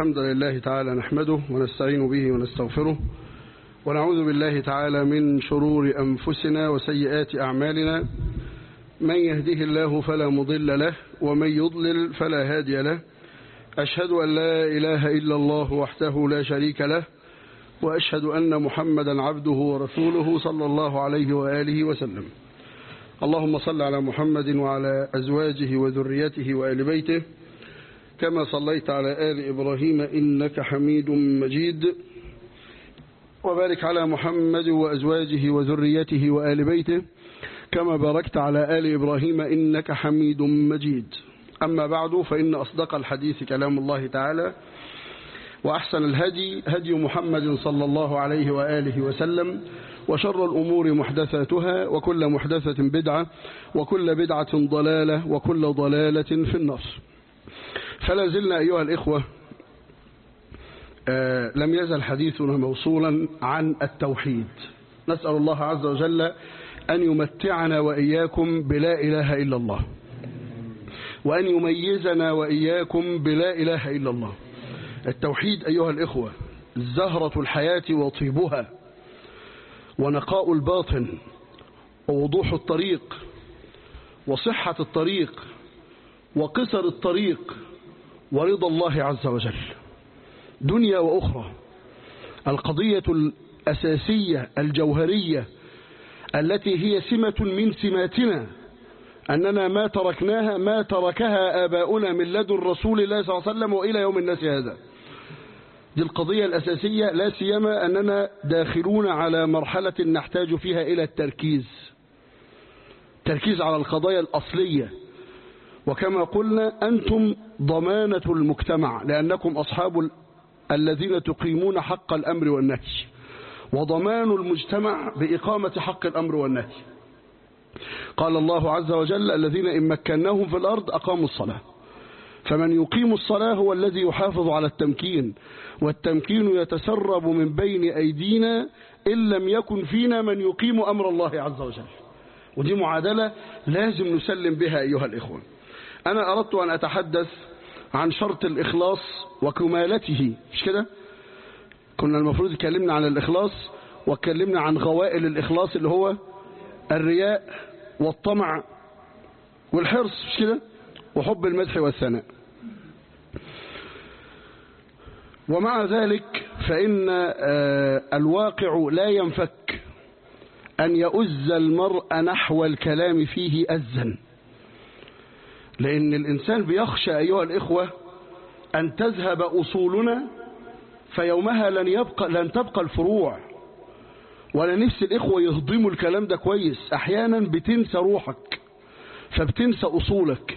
الحمد لله تعالى نحمده ونستعين به ونستغفره ونعوذ بالله تعالى من شرور أنفسنا وسيئات أعمالنا من يهده الله فلا مضل له ومن يضلل فلا هادي له أشهد أن لا إله إلا الله وحده لا شريك له وأشهد أن محمدا عبده ورسوله صلى الله عليه وآله وسلم اللهم صل على محمد وعلى أزواجه وذريته وآل بيته كما صليت على آل إبراهيم إنك حميد مجيد وبارك على محمد وأزواجه وذريته وآل بيته كما باركت على آل إبراهيم إنك حميد مجيد أما بعد فإن أصدق الحديث كلام الله تعالى وأحسن الهدي هدي محمد صلى الله عليه وآله وسلم وشر الأمور محدثاتها وكل محدثة بدعة وكل بدعة ضلالة وكل ضلالة في النار فلا زلنا أيها الإخوة آه لم يزل حديثنا موصولا عن التوحيد نسأل الله عز وجل أن يمتعنا وإياكم بلا إله إلا الله وأن يميزنا وإياكم بلا إله إلا الله التوحيد أيها الإخوة زهرة الحياة وطيبها ونقاء الباطن ووضوح الطريق وصحة الطريق وقصر الطريق ورضا الله عز وجل دنيا وأخرى القضية الأساسية الجوهرية التي هي سمة من سماتنا أننا ما تركناها ما تركها آباؤنا من لدن رسول الله صلى الله عليه وسلم وإلى يوم الناس هذا دي القضية الأساسية لا سيما أننا داخلون على مرحلة نحتاج فيها إلى التركيز تركيز على القضايا الأصلية وكما قلنا أنتم ضمانة المجتمع لأنكم أصحاب الذين تقيمون حق الأمر والنهي وضمان المجتمع بإقامة حق الأمر والنهي قال الله عز وجل الذين إن مكناهم في الأرض أقاموا الصلاة فمن يقيم الصلاة هو الذي يحافظ على التمكين والتمكين يتسرب من بين أيدينا إن لم يكن فينا من يقيم أمر الله عز وجل ودي معادلة لازم نسلم بها أيها الإخوة أنا أردت أن أتحدث عن شرط الإخلاص وكمالته مش كده كنا المفروض اتكلمنا عن الإخلاص واتكلمنا عن غوائل الإخلاص اللي هو الرياء والطمع والحرص مش كده وحب المدح والثناء ومع ذلك فإن الواقع لا ينفك أن يؤز المرء نحو الكلام فيه أزا لأن الإنسان بيخشى أيها الإخوة أن تذهب أصولنا فيومها لن, يبقى لن تبقى الفروع ولا نفس الإخوة يهضموا الكلام ده كويس أحيانا بتنسى روحك فبتنسى أصولك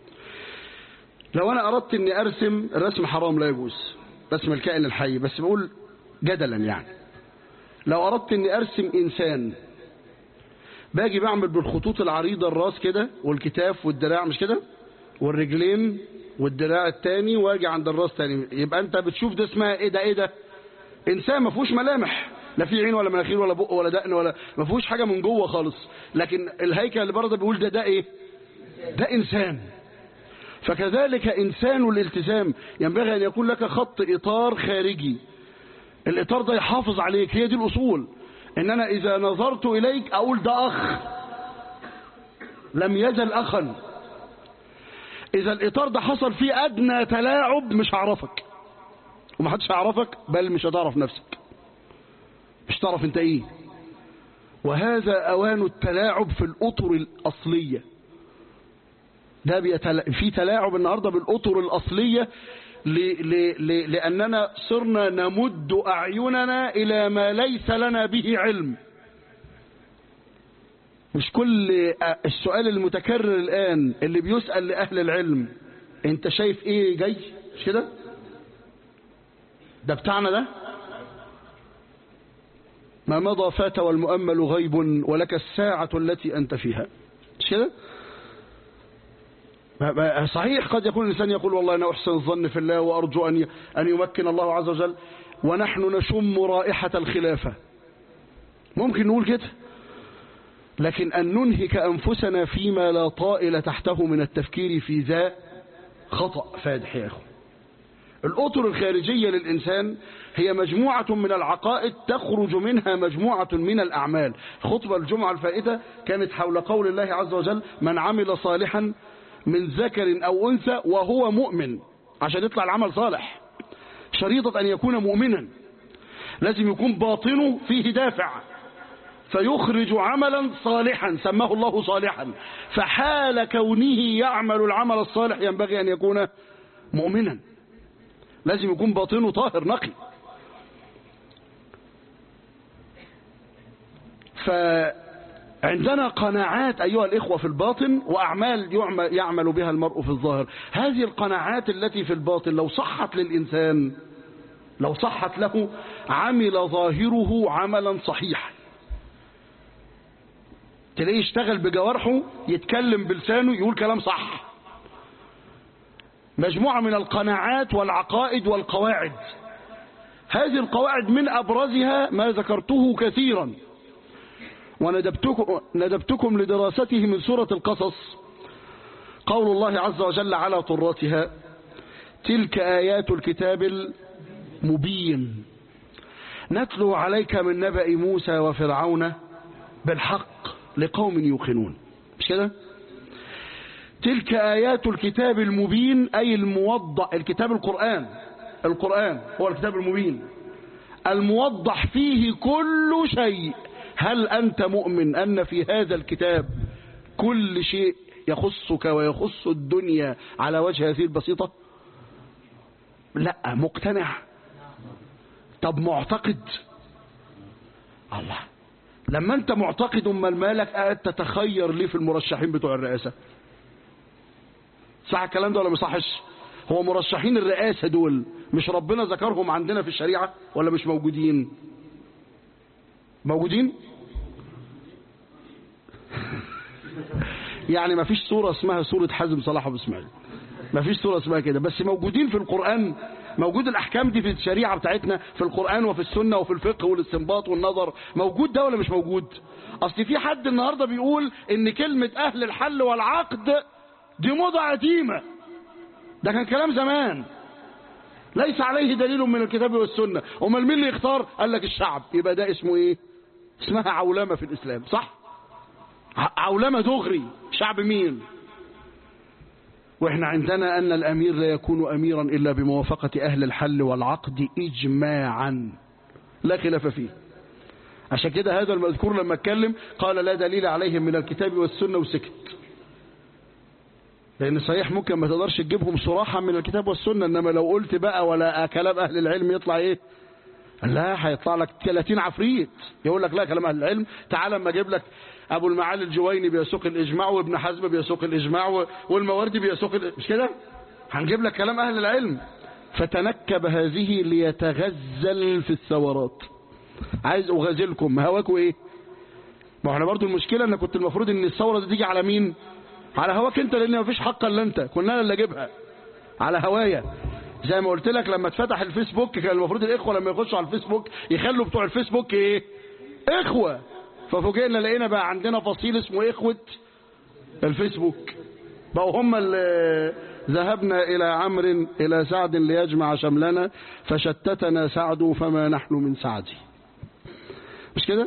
لو أنا أردت أني أرسم الرسم حرام لا يجوز رسم الكائن الحي بس بقول جدلا يعني لو أردت أني أرسم إنسان باجي بعمل بالخطوط العريضة الراس كده والكتاف والدراع مش كده والرجلين والدراع التاني واجي عند الراس تاني يبقى انت بتشوف ده اسمها ايه ده ايه ده انسان ما فيهوش ملامح لا في عين ولا مناخير ولا بق ولا دقن ولا ما فيهوش حاجه من جوه خالص لكن الهيكل اللي بره ده بيقول ده ده ايه ده انسان فكذلك انسان الالتزام ينبغي ان يكون لك خط اطار خارجي الاطار ده يحافظ عليك هي دي الاصول ان انا اذا نظرت اليك اقول ده اخ لم يزل اخا اذا الاطار ده حصل فيه ادنى تلاعب مش هعرفك ومحدش هيعرفك بل مش هتعرف نفسك مش تعرف انت ايه وهذا اوان التلاعب في الاطر الاصليه ده بيتلا... في تلاعب النهارده بالاطر الاصليه ل... ل... ل... لاننا صرنا نمد اعيننا الى ما ليس لنا به علم مش كل السؤال المتكرر الان اللي بيسال لاهل العلم انت شايف ايه جاي مش كده ده بتاعنا ده ما مضى فات والمؤمل غيب ولك الساعة التي أنت فيها مش كده صحيح قد يكون الإنسان يقول والله أنا أحسن الظن في الله وأرجو أن أن يمكن الله عز وجل ونحن نشم رائحة الخلافة ممكن نقول كده لكن أن ننهك أنفسنا فيما لا طائل تحته من التفكير في ذا خطأ فادح يا أخو الأطر الخارجية للإنسان هي مجموعة من العقائد تخرج منها مجموعة من الأعمال خطبة الجمعة الفائتة كانت حول قول الله عز وجل من عمل صالحا من ذكر أو أنثى وهو مؤمن عشان يطلع العمل صالح شريطة أن يكون مؤمنا لازم يكون باطنه فيه دافع فيخرج عملا صالحا سماه الله صالحا فحال كونه يعمل العمل الصالح ينبغي أن يكون مؤمنا لازم يكون باطنه طاهر نقي فعندنا قناعات أيها الإخوة في الباطن وأعمال يعمل بها المرء في الظاهر هذه القناعات التي في الباطن لو صحت للإنسان لو صحت له عمل ظاهره عملا صحيحا تلاقيه يشتغل بجوارحه يتكلم بلسانه يقول كلام صح مجموعة من القناعات والعقائد والقواعد هذه القواعد من أبرزها ما ذكرته كثيرا وندبتكم ندبتكم لدراسته من سورة القصص قول الله عز وجل على طراتها تلك آيات الكتاب المبين نتلو عليك من نبأ موسى وفرعون بالحق لقوم يوقنون مش كده تلك آيات الكتاب المبين أي الموضح الكتاب القرآن القرآن هو الكتاب المبين الموضح فيه كل شيء هل أنت مؤمن أن في هذا الكتاب كل شيء يخصك ويخص الدنيا على وجه هذه البسيطة لا مقتنع طب معتقد الله لما انت معتقد امال مالك قاعد تتخير ليه في المرشحين بتوع الرئاسة صح الكلام ده ولا ما صحش هو مرشحين الرئاسة دول مش ربنا ذكرهم عندنا في الشريعة ولا مش موجودين موجودين يعني ما فيش صورة اسمها صورة حازم صلاح ابو اسماعيل ما فيش صورة اسمها كده بس موجودين في القرآن موجود الأحكام دي في الشريعة بتاعتنا في القرآن وفي السنة وفي الفقه والاستنباط والنظر موجود ده ولا مش موجود أصل في حد النهاردة بيقول إن كلمة أهل الحل والعقد دي موضة قديمة ده كان كلام زمان ليس عليه دليل من الكتاب والسنة امال مين اللي يختار قال لك الشعب يبقى ده اسمه ايه اسمها عولمة في الإسلام صح عولمة دغري شعب مين واحنا عندنا أن الأمير لا يكون أميرا إلا بموافقة أهل الحل والعقد إجماعا لا خلاف فيه عشان كده هذا المذكور لما اتكلم قال لا دليل عليهم من الكتاب والسنة وسكت لأن صحيح ممكن ما تقدرش تجيبهم صراحة من الكتاب والسنة إنما لو قلت بقى ولا كلام أهل العلم يطلع إيه لا هيطلع لك 30 عفريت يقول لك لا كلام أهل العلم تعال اما اجيب لك أبو المعالي الجويني بيسوق الإجماع وابن حزم بيسوق الإجماع والمواردي بيسوق مش كده هنجيب لك كلام أهل العلم فتنكب هذه ليتغزل في الثورات عايز أغازلكم هواكوا إيه ما احنا برضو المشكلة ان كنت المفروض ان الثورة دي تيجي على مين على هواك انت لان مفيش حق الا انت كنا انا اللي اجيبها على هوايا زي ما قلت لك لما اتفتح الفيسبوك كان المفروض الاخوه لما يخشوا على الفيسبوك يخلوا بتوع الفيسبوك ايه اخوه ففوجئنا لقينا بقى عندنا فصيل اسمه اخوه الفيسبوك بقوا هم اللي ذهبنا الى عمرو الى سعد ليجمع شملنا فشتتنا سعد فما نحن من سعدي مش كده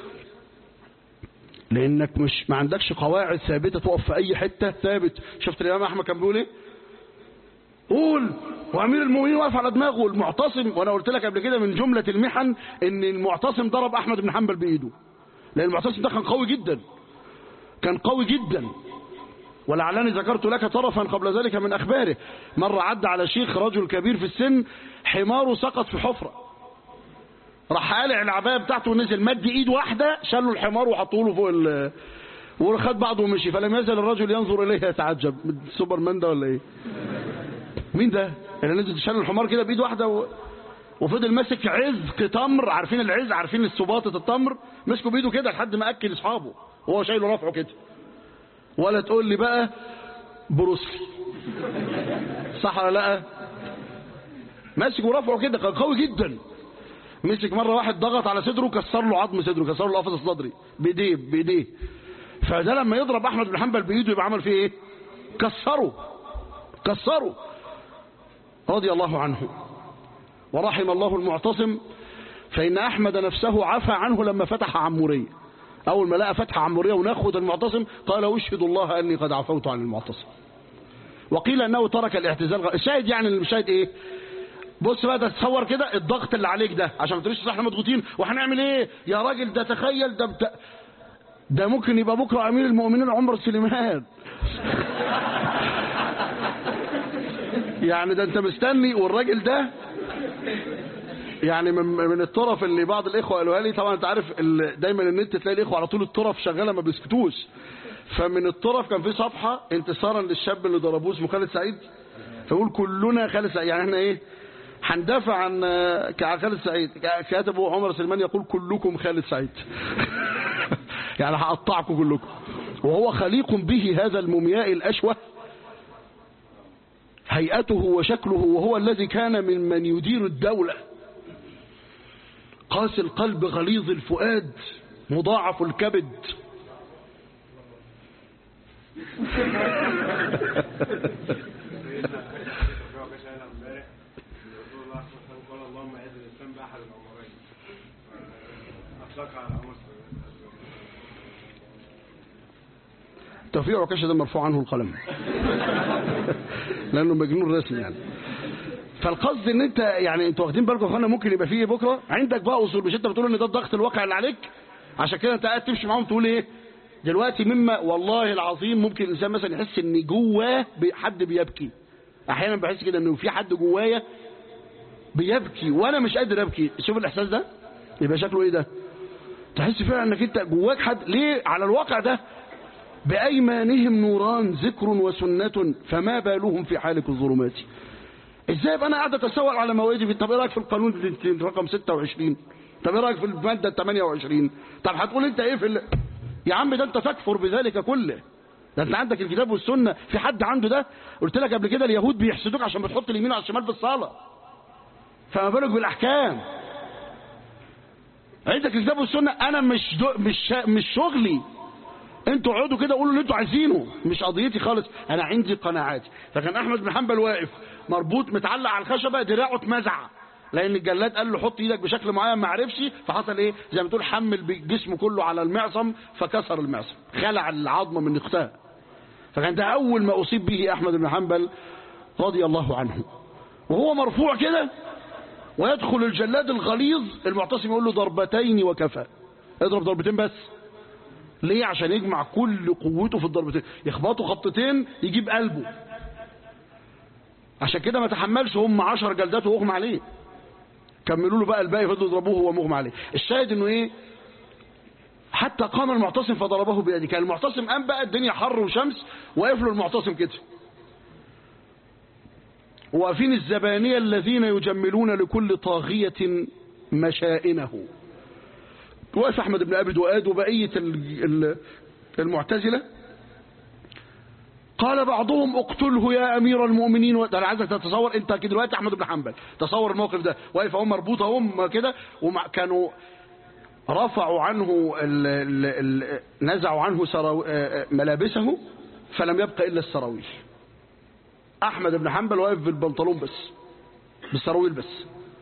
لانك مش ما عندكش قواعد ثابته تقف في اي حته ثابت شفت الامام احمد كان بيقول ايه قول وامير المؤمنين واقف على دماغه المعتصم وانا قلت لك قبل كده من جمله المحن ان المعتصم ضرب احمد بن حنبل بايده لان المعتصم ده كان قوي جدا كان قوي جدا ولعلني ذكرت لك طرفا قبل ذلك من اخباره مره عدى على شيخ رجل كبير في السن حماره سقط في حفره راح قالع العبايه بتاعته ونزل مد ايد واحده شالوا الحمار وحطوا له فوق ال وخد بعضه ومشي فلم يزل الرجل ينظر اليه يتعجب سوبرمان ده ولا ايه مين ده اللي نزل شال الحمار كده بايد واحده و... وفضل ماسك عزق تمر عارفين العز عارفين السباطه التمر مسكه بايده كده لحد ما اكل اصحابه وهو شايله رافعه كده ولا تقول لي بقى بروسلي صح ولا لا ماسك ورافعه كده كان قوي جدا مسك مرة واحد ضغط على صدره كسر له عظم صدره كسر له قفص الصدري بايديه بايديه فده لما يضرب احمد بن حنبل بايده يبقى عمل فيه ايه كسره كسره رضي الله عنه ورحم الله المعتصم فإن أحمد نفسه عفى عنه لما فتح عمورية أول ما لقى فتح عمورية ونخوة المعتصم قال أشهد الله أني قد عفوت عن المعتصم وقيل أنه ترك الاعتزال الشاهد يعني الشاهد إيه بص بقى تتصور كده الضغط اللي عليك ده عشان ما تقوليش احنا مضغوطين وهنعمل ايه يا راجل ده تخيل ده بتا... ده ممكن يبقى بكره امير المؤمنين عمر سليمان يعني ده انت مستني والراجل ده يعني من من الطرف اللي بعض الاخوه قالوها لي طبعا انت عارف ال- دايما النت تلاقي الاخوه على طول الطرف شغاله ما بيسكتوش فمن الطرف كان في صفحه انتصارا للشاب اللي ضربوه اسمه خالد سعيد فيقول كلنا خالد سعيد يعني احنا ايه هندافع عن آه، عن خالد سعيد كاتبه عمر سليمان يقول كلكم خالد سعيد يعني هقطعكم كلكم وهو خليق به هذا المومياء الأشوه هيئته وشكله وهو الذي كان من من يدير الدولة قاسي القلب غليظ الفؤاد مضاعف الكبد اللهم اعز الاسلام باحد الامرين اطلقها على عمر توفيق عكاشة ده مرفوع عنه القلم لانه مجنون رسمي يعني فالقصد ان انت يعني انتوا واخدين بالكم يا اخوانا ممكن يبقى فيه إيه بكره عندك بقى اصول مش انت بتقول ان ده الضغط الواقع اللي عليك عشان كده انت قاعد تمشي معاهم تقول ايه دلوقتي مما والله العظيم ممكن الانسان مثلا يحس ان جواه بي- حد بيبكي احيانا بحس كده انه في حد جوايا بيبكي وانا مش قادر ابكي شوف الاحساس ده يبقى شكله ايه ده تحس فعلا انك انت جواك حد ليه على الواقع ده بأيمانهم نوران ذكر وسنة فما بالهم في حالك الظلمات ازاي يبقى انا قاعد اتسول على موادي طب ايه رايك في القانون رقم 26 طب ايه رايك في الماده 28 طب هتقول انت ايه في ال... يا عم ده انت تكفر بذلك كله ده انت عندك الكتاب والسنه في حد عنده ده قلت لك قبل كده اليهود بيحسدوك عشان بتحط اليمين على الشمال في الصلاه فما بالك بالاحكام عندك الكتاب والسنه انا مش دو... مش مش شغلي انتوا اقعدوا كده قولوا اللي انتوا عايزينه مش قضيتي خالص انا عندي قناعاتي فكان احمد بن حنبل واقف مربوط متعلق على الخشبه دراعه اتمزع لان الجلاد قال له حط ايدك بشكل معين ما عرفش فحصل ايه زي ما تقول حمل جسمه كله على المعصم فكسر المعصم خلع العظمه من اختها فكان ده اول ما اصيب به احمد بن حنبل رضي الله عنه وهو مرفوع كده ويدخل الجلاد الغليظ المعتصم يقول له ضربتين وكفى اضرب ضربتين بس ليه عشان يجمع كل قوته في الضربتين يخبطوا خبطتين يجيب قلبه عشان كده ما تحملش هم عشر جلدات واغمى عليه كملوا له بقى الباقي فضلوا يضربوه وهو مغمى عليه الشاهد انه ايه حتى قام المعتصم فضربه بيده كان المعتصم قام بقى الدنيا حر وشمس واقف له المعتصم كده واقفين الزبانية الذين يجملون لكل طاغية مشائنه واقف احمد بن ابي دؤاد وبقيه ال- ال- المعتزله قال بعضهم اقتله يا امير المؤمنين و- ده انا عايزك تتصور انت كده دلوقتي احمد بن حنبل تصور الموقف ده واقف اهو مربوط اهو كده وكانوا رفعوا عنه ال ال ال نزعوا عنه سرو آه، ملابسه فلم يبقى الا السراويل احمد بن حنبل واقف بالبنطلون بس بالسراويل بس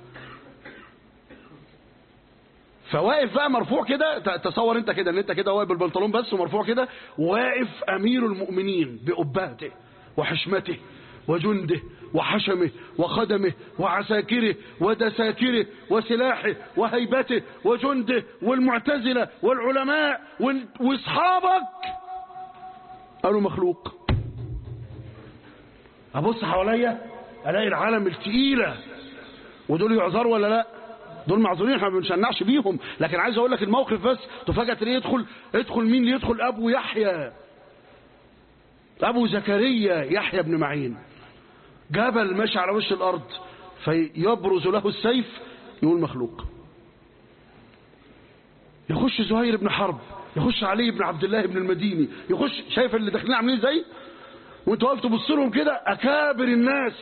فواقف بقى مرفوع كده ت- تصور انت كده ان انت كده واقف بالبنطلون بس ومرفوع كده واقف امير المؤمنين بأباته وحشمته وجنده وحشمه وخدمه وعساكره ودساكره وسلاحه وهيبته وجنده والمعتزلة والعلماء وال- واصحابك قالوا مخلوق ابص حواليا الاقي العالم التقيله ودول يعذروا ولا لا دول معذورين احنا ما بنشنعش بيهم لكن عايز اقول لك الموقف بس تفاجئ تلاقيه يدخل ادخل مين اللي يدخل ابو يحيى ابو زكريا يحيى بن معين جبل ماشي على وش الارض فيبرز له السيف يقول مخلوق يخش زهير بن حرب يخش علي بن عبد الله بن المديني يخش شايف اللي داخلين عاملين ازاي وانت واقف تبص لهم كده اكابر الناس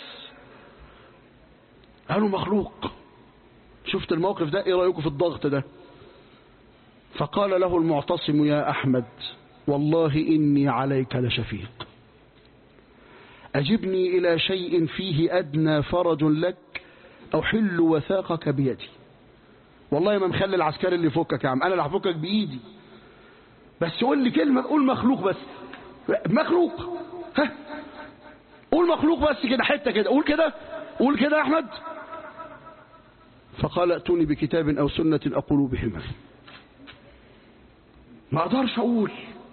قالوا مخلوق شفت الموقف ده ايه رايكم في الضغط ده فقال له المعتصم يا احمد والله اني عليك لشفيق أجبني إلى شيء فيه أدنى فرج لك أو حل وثاقك بيدي والله ما مخلي العسكري اللي يفكك يا عم أنا اللي هفكك بإيدي بس قول لي كلمة قول مخلوق بس مخلوق ها قول مخلوق بس كده حتة كده قول كده قول كده يا أحمد فقال ائتوني بكتاب أو سنة أقول بهما ما أقدرش أقول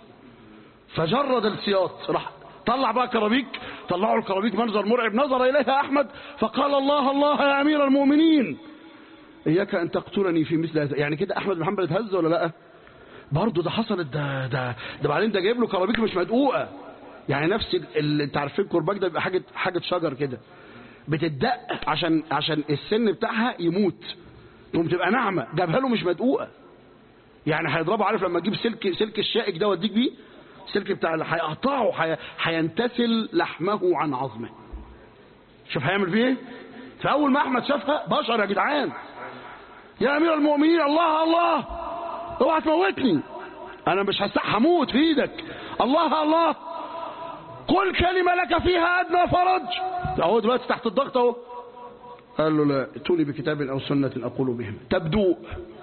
فجرد السياط راح طلع بقى كرابيك طلعوا الكرابيك منظر مرعب نظر إليها أحمد فقال الله الله يا أمير المؤمنين إياك أن تقتلني في مثل هذا يعني كده أحمد بن حنبل اتهز ولا لأ برضه ده حصلت ده ده ده بعدين ده جايب له كرابيك مش مدقوقة يعني نفس اللي انت عارفين كرباج ده بيبقى حاجة حاجة شجر كده بتدق عشان عشان السن بتاعها يموت تقوم تبقى ناعمة جابها له مش مدقوقة يعني هيضربه عارف لما تجيب سلك سلك الشائك ده واديك بيه السلك بتاع اللي هيقطعه هي- هينتسل لحمه عن عظمه شوف هيعمل فيه ايه فاول ما احمد شافها بشر يا جدعان يا امير المؤمنين الله الله اوعى تموتني انا مش هستح هموت في ايدك الله الله قل كلمه لك فيها ادنى فرج اهو دلوقتي تحت الضغط اهو قال له لا ائتوني بكتاب او سنه اقول بهم تبدو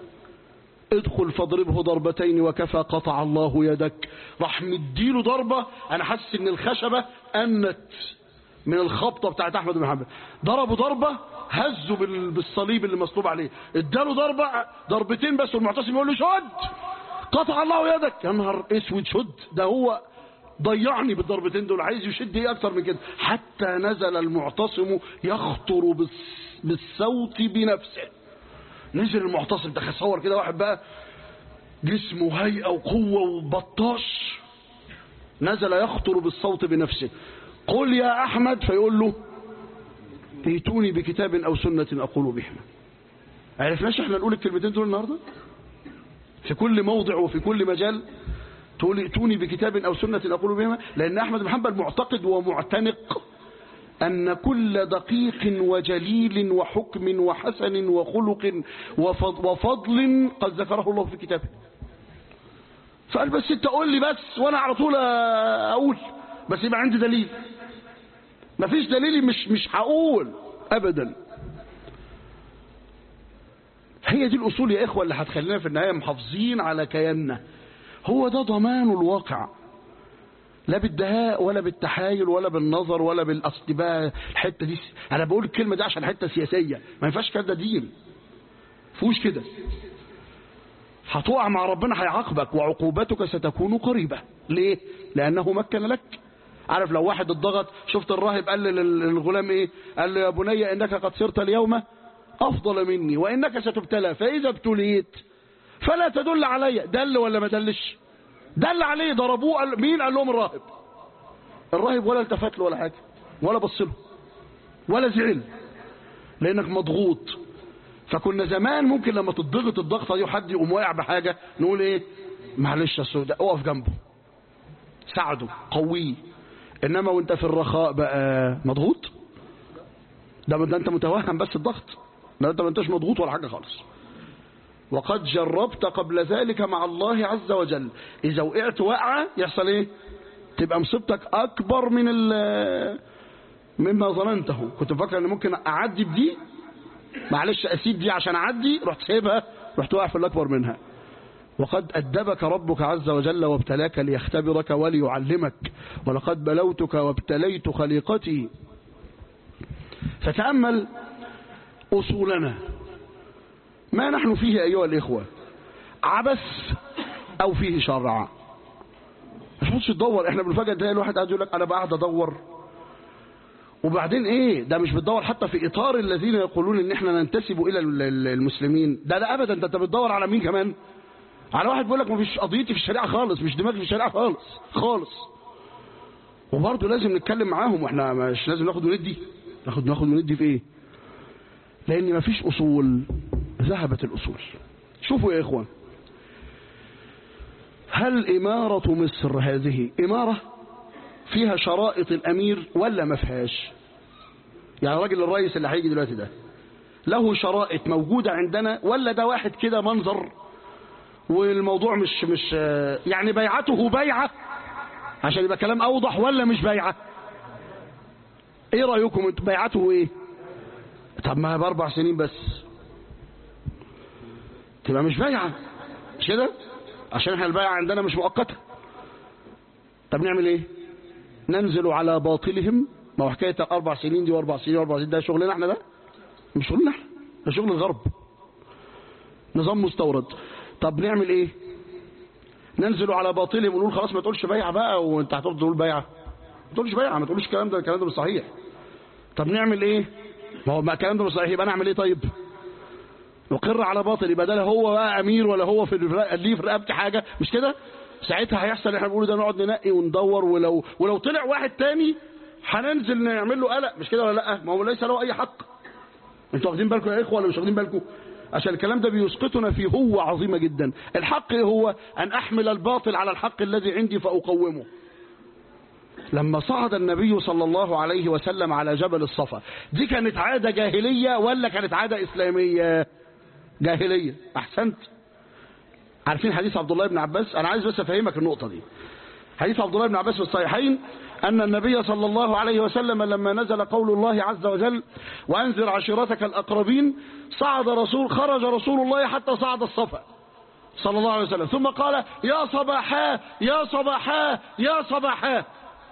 ادخل فاضربه ضربتين وكفى قطع الله يدك راح مديله ضربة انا حاسس ان الخشبة انت من الخبطة بتاعت احمد بن حنبل ضربه ضربة هزه بال- بالصليب اللي مصلوب عليه اداله ضربة ضربتين بس والمعتصم يقول له شد قطع الله يدك يا نهار اسود شد ده هو ضيعني بالضربتين دول عايز يشد ايه اكتر من كده حتى نزل المعتصم يخطر بالس- بالصوت بنفسه نزل المعتصم ده تصور كده واحد بقى جسمه هيئة وقوة وبطاش نزل يخطر بالصوت بنفسه قل يا أحمد فيقول له ائتوني بكتاب أو سنة أقول بهما عرفناش احنا نقول الكلمتين دول النهاردة في كل موضع وفي كل مجال تقول ائتوني بكتاب أو سنة أقول بهما لأن أحمد بن حنبل معتقد ومعتنق أن كل دقيق وجليل وحكم وحسن وخلق وفض- وفضل قد ذكره الله في كتابه فقال بس انت قول لي بس وانا على طول اقول بس يبقى عندي دليل مفيش دليل مش مش هقول ابدا هي دي الاصول يا اخوه اللي هتخلينا في النهايه محافظين على كياننا هو ده ضمان الواقع لا بالدهاء ولا بالتحايل ولا بالنظر ولا بالاصل بقى الحته دي انا بقول الكلمه دي عشان حته سياسيه ما ينفعش كده دين فوش كده هتقع مع ربنا هيعاقبك وعقوبتك ستكون قريبه ليه لانه مكن لك عارف لو واحد اتضغط شفت الراهب قال لل- للغلام ايه قال له يا بني انك قد صرت اليوم افضل مني وانك ستبتلى فاذا ابتليت فلا تدل علي دل ولا ما دلش دل عليه ضربوه قال مين قال لهم الراهب الراهب ولا التفت له ولا حاجه ولا بص له ولا زعل لانك مضغوط فكنا زمان ممكن لما تضغط الضغطه دي وحد يقوم واقع بحاجه نقول ايه معلش يا سوده اقف جنبه ساعده قويه انما وانت في الرخاء بقى مضغوط ده ده انت متوهم بس الضغط ده انت ما انتش مضغوط ولا حاجه خالص وقد جربت قبل ذلك مع الله عز وجل إذا وقعت وقعة يحصل إيه تبقى مصيبتك أكبر من ال مما ظننته كنت مفكر أن ممكن أعدي بدي معلش أسيب دي عشان أعدي رحت سايبها رحت واقع في الأكبر منها وقد أدبك ربك عز وجل وابتلاك ليختبرك وليعلمك ولقد بلوتك وابتليت خليقتي فتأمل أصولنا ما نحن فيه أيها الإخوة عبث أو فيه شرع مش تقعدش تدور احنا بالفجأة تلاقي الواحد قاعد يقول لك أنا بقعد أدور وبعدين ايه ده مش بتدور حتى في اطار الذين يقولون ان احنا ننتسب الى ال- ال- المسلمين ده لا ابدا ده انت بتدور على مين كمان على واحد بيقول لك ما فيش قضيتي في الشريعه خالص مش دماغي في الشريعه خالص خالص وبرضه لازم نتكلم معاهم واحنا مش لازم ناخد وندي ناخد ناخد وندي في ايه لان ما فيش اصول ذهبت الاصول شوفوا يا اخوان هل اماره مصر هذه اماره فيها شرائط الامير ولا ما فيهاش يعني الراجل الرئيس اللي هيجي دلوقتي ده له شرائط موجودة عندنا ولا ده واحد كده منظر والموضوع مش مش يعني بيعته بيعة عشان يبقى كلام اوضح ولا مش بيعة ايه رايكم انتوا بيعته ايه طب ما باربع سنين بس تبقى مش بايعه مش كده عشان احنا البيعه عندنا مش مؤقته طب نعمل ايه ننزل على باطلهم ما هو حكايه اربع سنين دي واربع سنين واربع سنين ده شغلنا احنا ده مش شغلنا احنا ده شغل الغرب نظام مستورد طب نعمل ايه ننزل على باطلهم ونقول خلاص ما تقولش بيعه بقى وانت هتفضل تقول بيعه ما تقولش بيعه ما تقولش الكلام ده الكلام ده مش صحيح طب نعمل ايه ما هو ما الكلام ده مش صحيح يبقى نعمل ايه طيب نقر على باطل يبقى ده لا هو بقى امير ولا هو في الرق- ليه في رقبتي حاجه مش كده ساعتها هيحصل اللي احنا بنقوله ده نقعد ننقي وندور ولو ولو طلع واحد تاني هننزل نعمل له قلق مش كده ولا لا ما هو ليس له اي حق انتوا واخدين بالكم يا اخوه ولا مش واخدين بالكم عشان الكلام ده بيسقطنا في هو عظيمه جدا الحق إيه هو ان احمل الباطل على الحق الذي عندي فاقومه لما صعد النبي صلى الله عليه وسلم على جبل الصفا دي كانت عاده جاهليه ولا كانت عاده اسلاميه جاهليه احسنت عارفين حديث عبد الله بن عباس انا عايز بس افهمك النقطه دي حديث عبد الله بن عباس في الصحيحين أن النبي صلى الله عليه وسلم لما نزل قول الله عز وجل وأنذر عشيرتك الأقربين صعد رسول خرج رسول الله حتى صعد الصفا صلى الله عليه وسلم ثم قال يا صباحا يا صباحا يا صباحا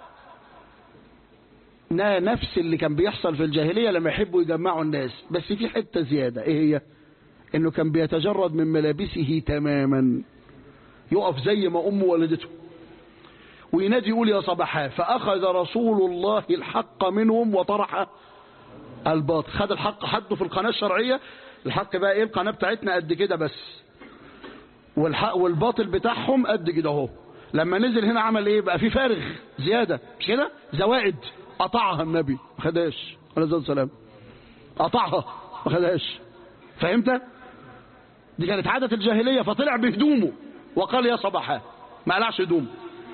نا- نفس اللي كان بيحصل في الجاهلية لما يحبوا يجمعوا الناس بس في حتة زيادة ايه هي انه كان بيتجرد من ملابسه تماما يقف زي ما امه ولدته وينادي يقول يا صباحا فأخذ رسول الله الحق منهم وطرح الباطل خد الحق حده في القناة الشرعية الحق بقى ايه القناة بتاعتنا قد كده بس والحق والباطل بتاعهم قد كده اهو لما نزل هنا عمل ايه بقى في فارغ زيادة مش كده زوائد قطعها النبي ما خدهاش عليه الصلاة والسلام قطعها ما خدهاش فهمت دي كانت عادة الجاهلية فطلع بهدومه وقال يا صباحا ما قلعش هدومه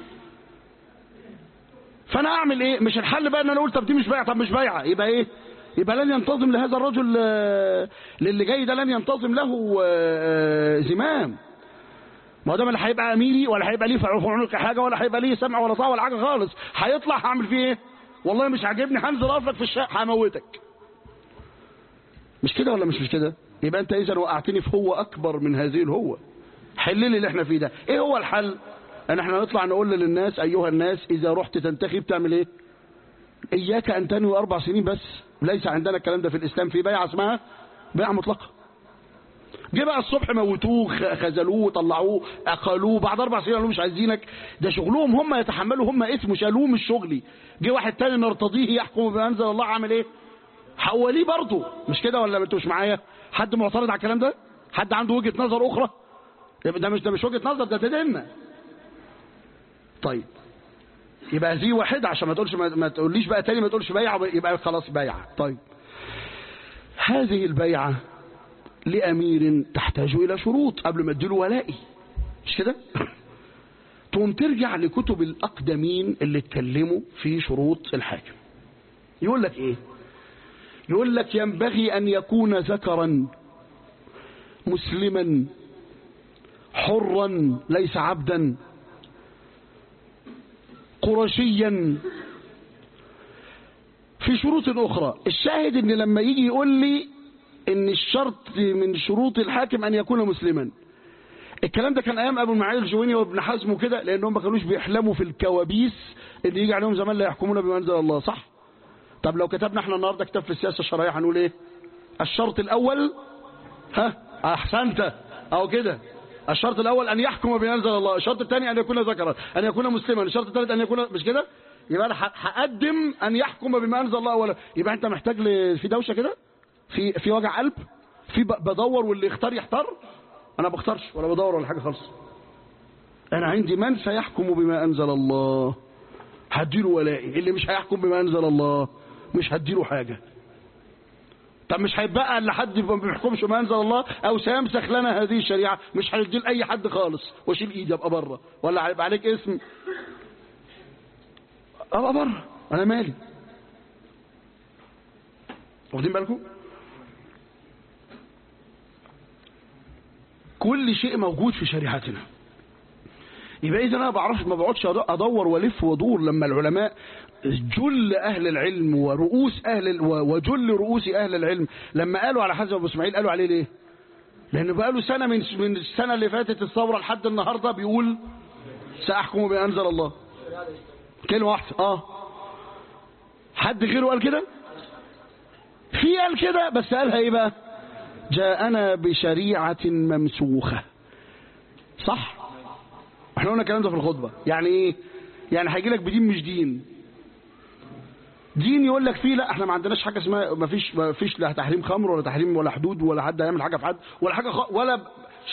فانا اعمل ايه مش الحل بقى ان انا اقول طب دي مش بايعه طب مش بايعه يبقى ايه يبقى لن ينتظم لهذا الرجل آه، للي جاي ده لن ينتظم له آه، زمام ما هو ده لا هيبقى اميري ولا هيبقى ليه في عنق حاجه ولا هيبقى ليه سمع ولا طاعه ولا حاجه خالص هيطلع هعمل فيه ايه والله مش عاجبني هنزل اقف لك في الشارع هموتك مش كده ولا مش مش كده يبقى انت اذا وقعتني في هو اكبر من هذه الهوه حل لي اللي احنا فيه ده ايه هو الحل ان احنا نطلع نقول للناس ايها الناس اذا رحت تنتخب تعمل ايه اياك ان تنوي اربع سنين بس ليس عندنا الكلام ده في الاسلام في بيعه اسمها بيعه مطلقه جه بقى الصبح موتوه خ- خذلوه طلعوه اقلوه بعد اربع سنين قالوا مش عايزينك ده شغلهم هم يتحملوا هم اسم شالوه مش شغلي جه واحد تاني نرتضيه يحكم بما انزل الله عامل ايه حوليه برضه مش كده ولا انتوا مش معايا حد معترض على الكلام ده حد عنده وجهه نظر اخرى يبقى ده مش ده مش وجهه نظر ده تدين طيب يبقى دي واحدة عشان ما تقولش ما, ما تقوليش بقى تاني ما تقولش بيعة يبقى خلاص بيعة طيب هذه البيعة لأمير تحتاج إلى شروط قبل ما اديله ولائي مش كده تقوم ترجع لكتب الأقدمين اللي اتكلموا في شروط الحاكم يقول لك إيه يقول لك ينبغي أن يكون ذكرا مسلما حرا ليس عبدا قرشيا في شروط أخرى الشاهد ان لما يجي يقول لي ان الشرط من شروط الحاكم ان يكون مسلما الكلام ده كان ايام ابو المعالي الجويني وابن حزم وكده لانهم ما كانوش بيحلموا في الكوابيس اللي يجي عليهم زمان لا يحكمون بما انزل الله صح طب لو كتبنا احنا النهارده كتاب في السياسه الشرعيه هنقول ايه الشرط الاول ها احسنت او كده الشرط الاول ان يحكم بما انزل الله الشرط الثاني ان يكون ذكرا ان يكون مسلما الشرط الثالث ان يكون مش كده يبقى انا ه- هقدم ان يحكم بما انزل الله اولا يبقى انت محتاج ل... في دوشه كده في في وجع قلب في ب... بدور واللي يختار يحتار انا بختارش ولا بدور ولا حاجه خالص انا عندي من سيحكم بما انزل الله هديله ولائي اللي مش هيحكم بما انزل الله مش هديله حاجه طب مش هيتبقى الا حد ما بيحكمش ما انزل الله او سيمسخ لنا هذه الشريعه مش هندي لاي حد خالص واشيل ايدي ابقى بره ولا هيبقى عليك اسم ابقى بره انا مالي واخدين بالكم كل شيء موجود في شريعتنا يبقى اذا انا ما بعرفش ما بقعدش ادور والف وادور لما العلماء جل اهل العلم ورؤوس اهل ال- و- وجل رؤوس اهل العلم لما قالوا على حسن ابو اسماعيل قالوا عليه ليه؟ لانه بقى له سنه من من السنه اللي فاتت الثوره لحد النهارده بيقول ساحكم بما انزل الله كلمه واحده اه حد غيره قال كده؟ في قال كده بس قالها ايه بقى؟ جاءنا بشريعه ممسوخه صح؟ احنا قلنا الكلام ده في الخطبه يعني ايه؟ يعني هيجي لك بدين مش دين دين يقول لك فيه لا احنا ما عندناش حاجه اسمها ما فيش ما فيش لا تحريم خمر ولا تحريم ولا حدود ولا حد هيعمل حاجه في حد ولا حاجه خ... ولا ب...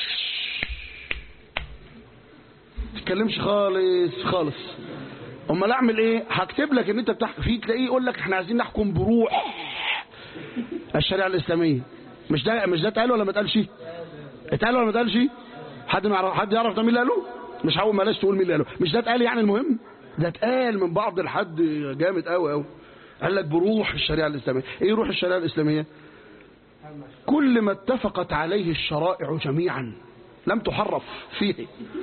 تتكلمش خالص خالص امال اعمل ايه هكتب لك ان انت بتحكي فيه تلاقيه يقول لك احنا عايزين نحكم بروح الشريعه الاسلاميه مش ده مش ده اتقال ولا ما اتقالش اتقال ولا ما اتقالش حد ما يعرف حد يعرف ده مين اللي قاله مش هقول بلاش تقول مين اللي قاله مش ده اتقال يعني المهم ده اتقال من بعض الحد جامد قوي قوي قال لك بروح الشريعه الاسلاميه ايه روح الشريعه الاسلاميه كل ما اتفقت عليه الشرائع جميعا لم تحرف فيه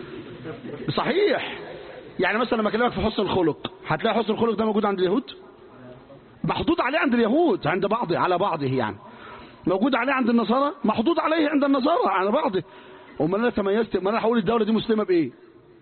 صحيح يعني مثلا لما اكلمك في حسن الخلق هتلاقي حسن الخلق ده موجود عند اليهود محطوط عليه عند اليهود عند بعضه على بعضه يعني موجود عليه عند النصارى محطوط عليه عند النصارى على بعضه امال انا تميزت امال انا هقول الدوله دي مسلمه بايه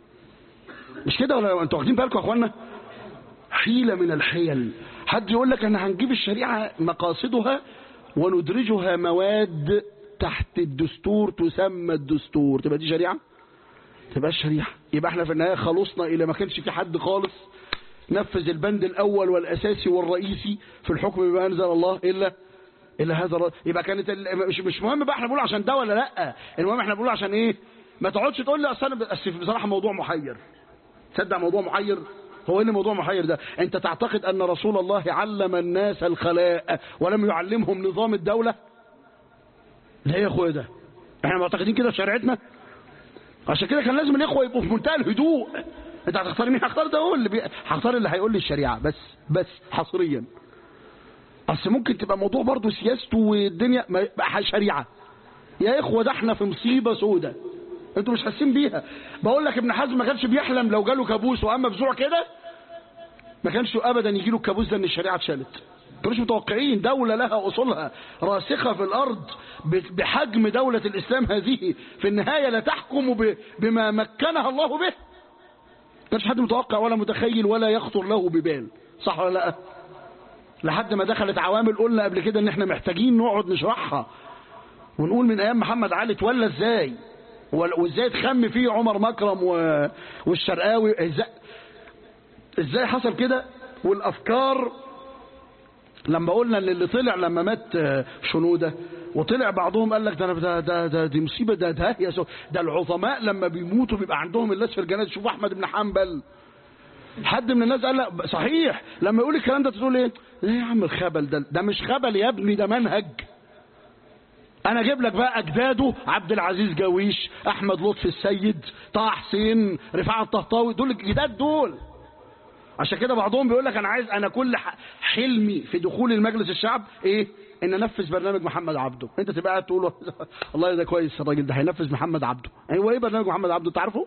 مش كده ولا انتوا واخدين بالكم يا اخوانا حيله من الحيل حد يقول لك احنا هنجيب الشريعه مقاصدها وندرجها مواد تحت الدستور تسمى الدستور تبقى دي شريعه تبقى الشريعه يبقى احنا في النهايه خلصنا الى ما كانش في حد خالص نفذ البند الاول والاساسي والرئيسي في الحكم بما انزل الله الا الا هذا الرجل. يبقى كانت ال- مش مش مهم بقى احنا بنقول عشان ده ولا لا المهم احنا بنقول عشان ايه ما تقعدش تقول لي اصل انا ب- أصل بصراحه موضوع محير تصدق موضوع محير هو ايه اللي موضوع محير ده انت تعتقد ان رسول الله علم الناس الخلاء ولم يعلمهم نظام الدوله ده ايه يا اخويا ده احنا معتقدين كده في شريعتنا عشان كده كان لازم الاخوه يبقوا في منتهى الهدوء انت هتختار مين هختار ده هو اللي بي... هختار اللي هيقول لي الشريعه بس بس حصريا اصل ممكن تبقى موضوع برضه سياسته والدنيا ما يبقى شريعه يا اخوه ده احنا في مصيبه سودة انتوا مش حاسين بيها بقول لك ابن حزم ما كانش بيحلم لو جاله كابوس واما بزوع كده ما كانش ابدا يجي له الكابوس ده ان الشريعه اتشالت كانوش متوقعين دولة لها أصولها راسخة في الأرض ب- بحجم دولة الإسلام هذه في النهاية لا تحكم ب- بما مكنها الله به كانش حد متوقع ولا متخيل ولا يخطر له ببال صح ولا لا لحد ما دخلت عوامل قلنا قبل كده ان احنا محتاجين نقعد نشرحها ونقول من ايام محمد علي اتولى ازاي وال- وازاي اتخم فيه عمر مكرم و- والشرقاوي ازاي ازاي حصل كده والافكار لما قلنا ان اللي طلع لما مات آه، شنوده وطلع بعضهم قال لك ده أنا- ده ده, ده دي مصيبه ده ده يا سو- ده العظماء لما بيموتوا بيبقى عندهم اللاس في الجنازه شوف احمد بن حنبل حد من الناس قال لا صحيح لما يقول الكلام ده تقول ايه ايه يا عم الخبل ده ده مش خبل يا ابني ده منهج انا اجيب لك بقى اجداده عبد العزيز جويش احمد لطفي السيد طه حسين رفاعه الطهطاوي دول الجداد دول عشان كده بعضهم بيقول لك انا عايز انا كل ح- حلمي في دخول المجلس الشعب ايه ان انفذ برنامج محمد عبده انت تبقى قاعد تقول والله ده كويس الراجل ده هينفذ محمد عبده ايوه ايه برنامج محمد عبده انت عارفه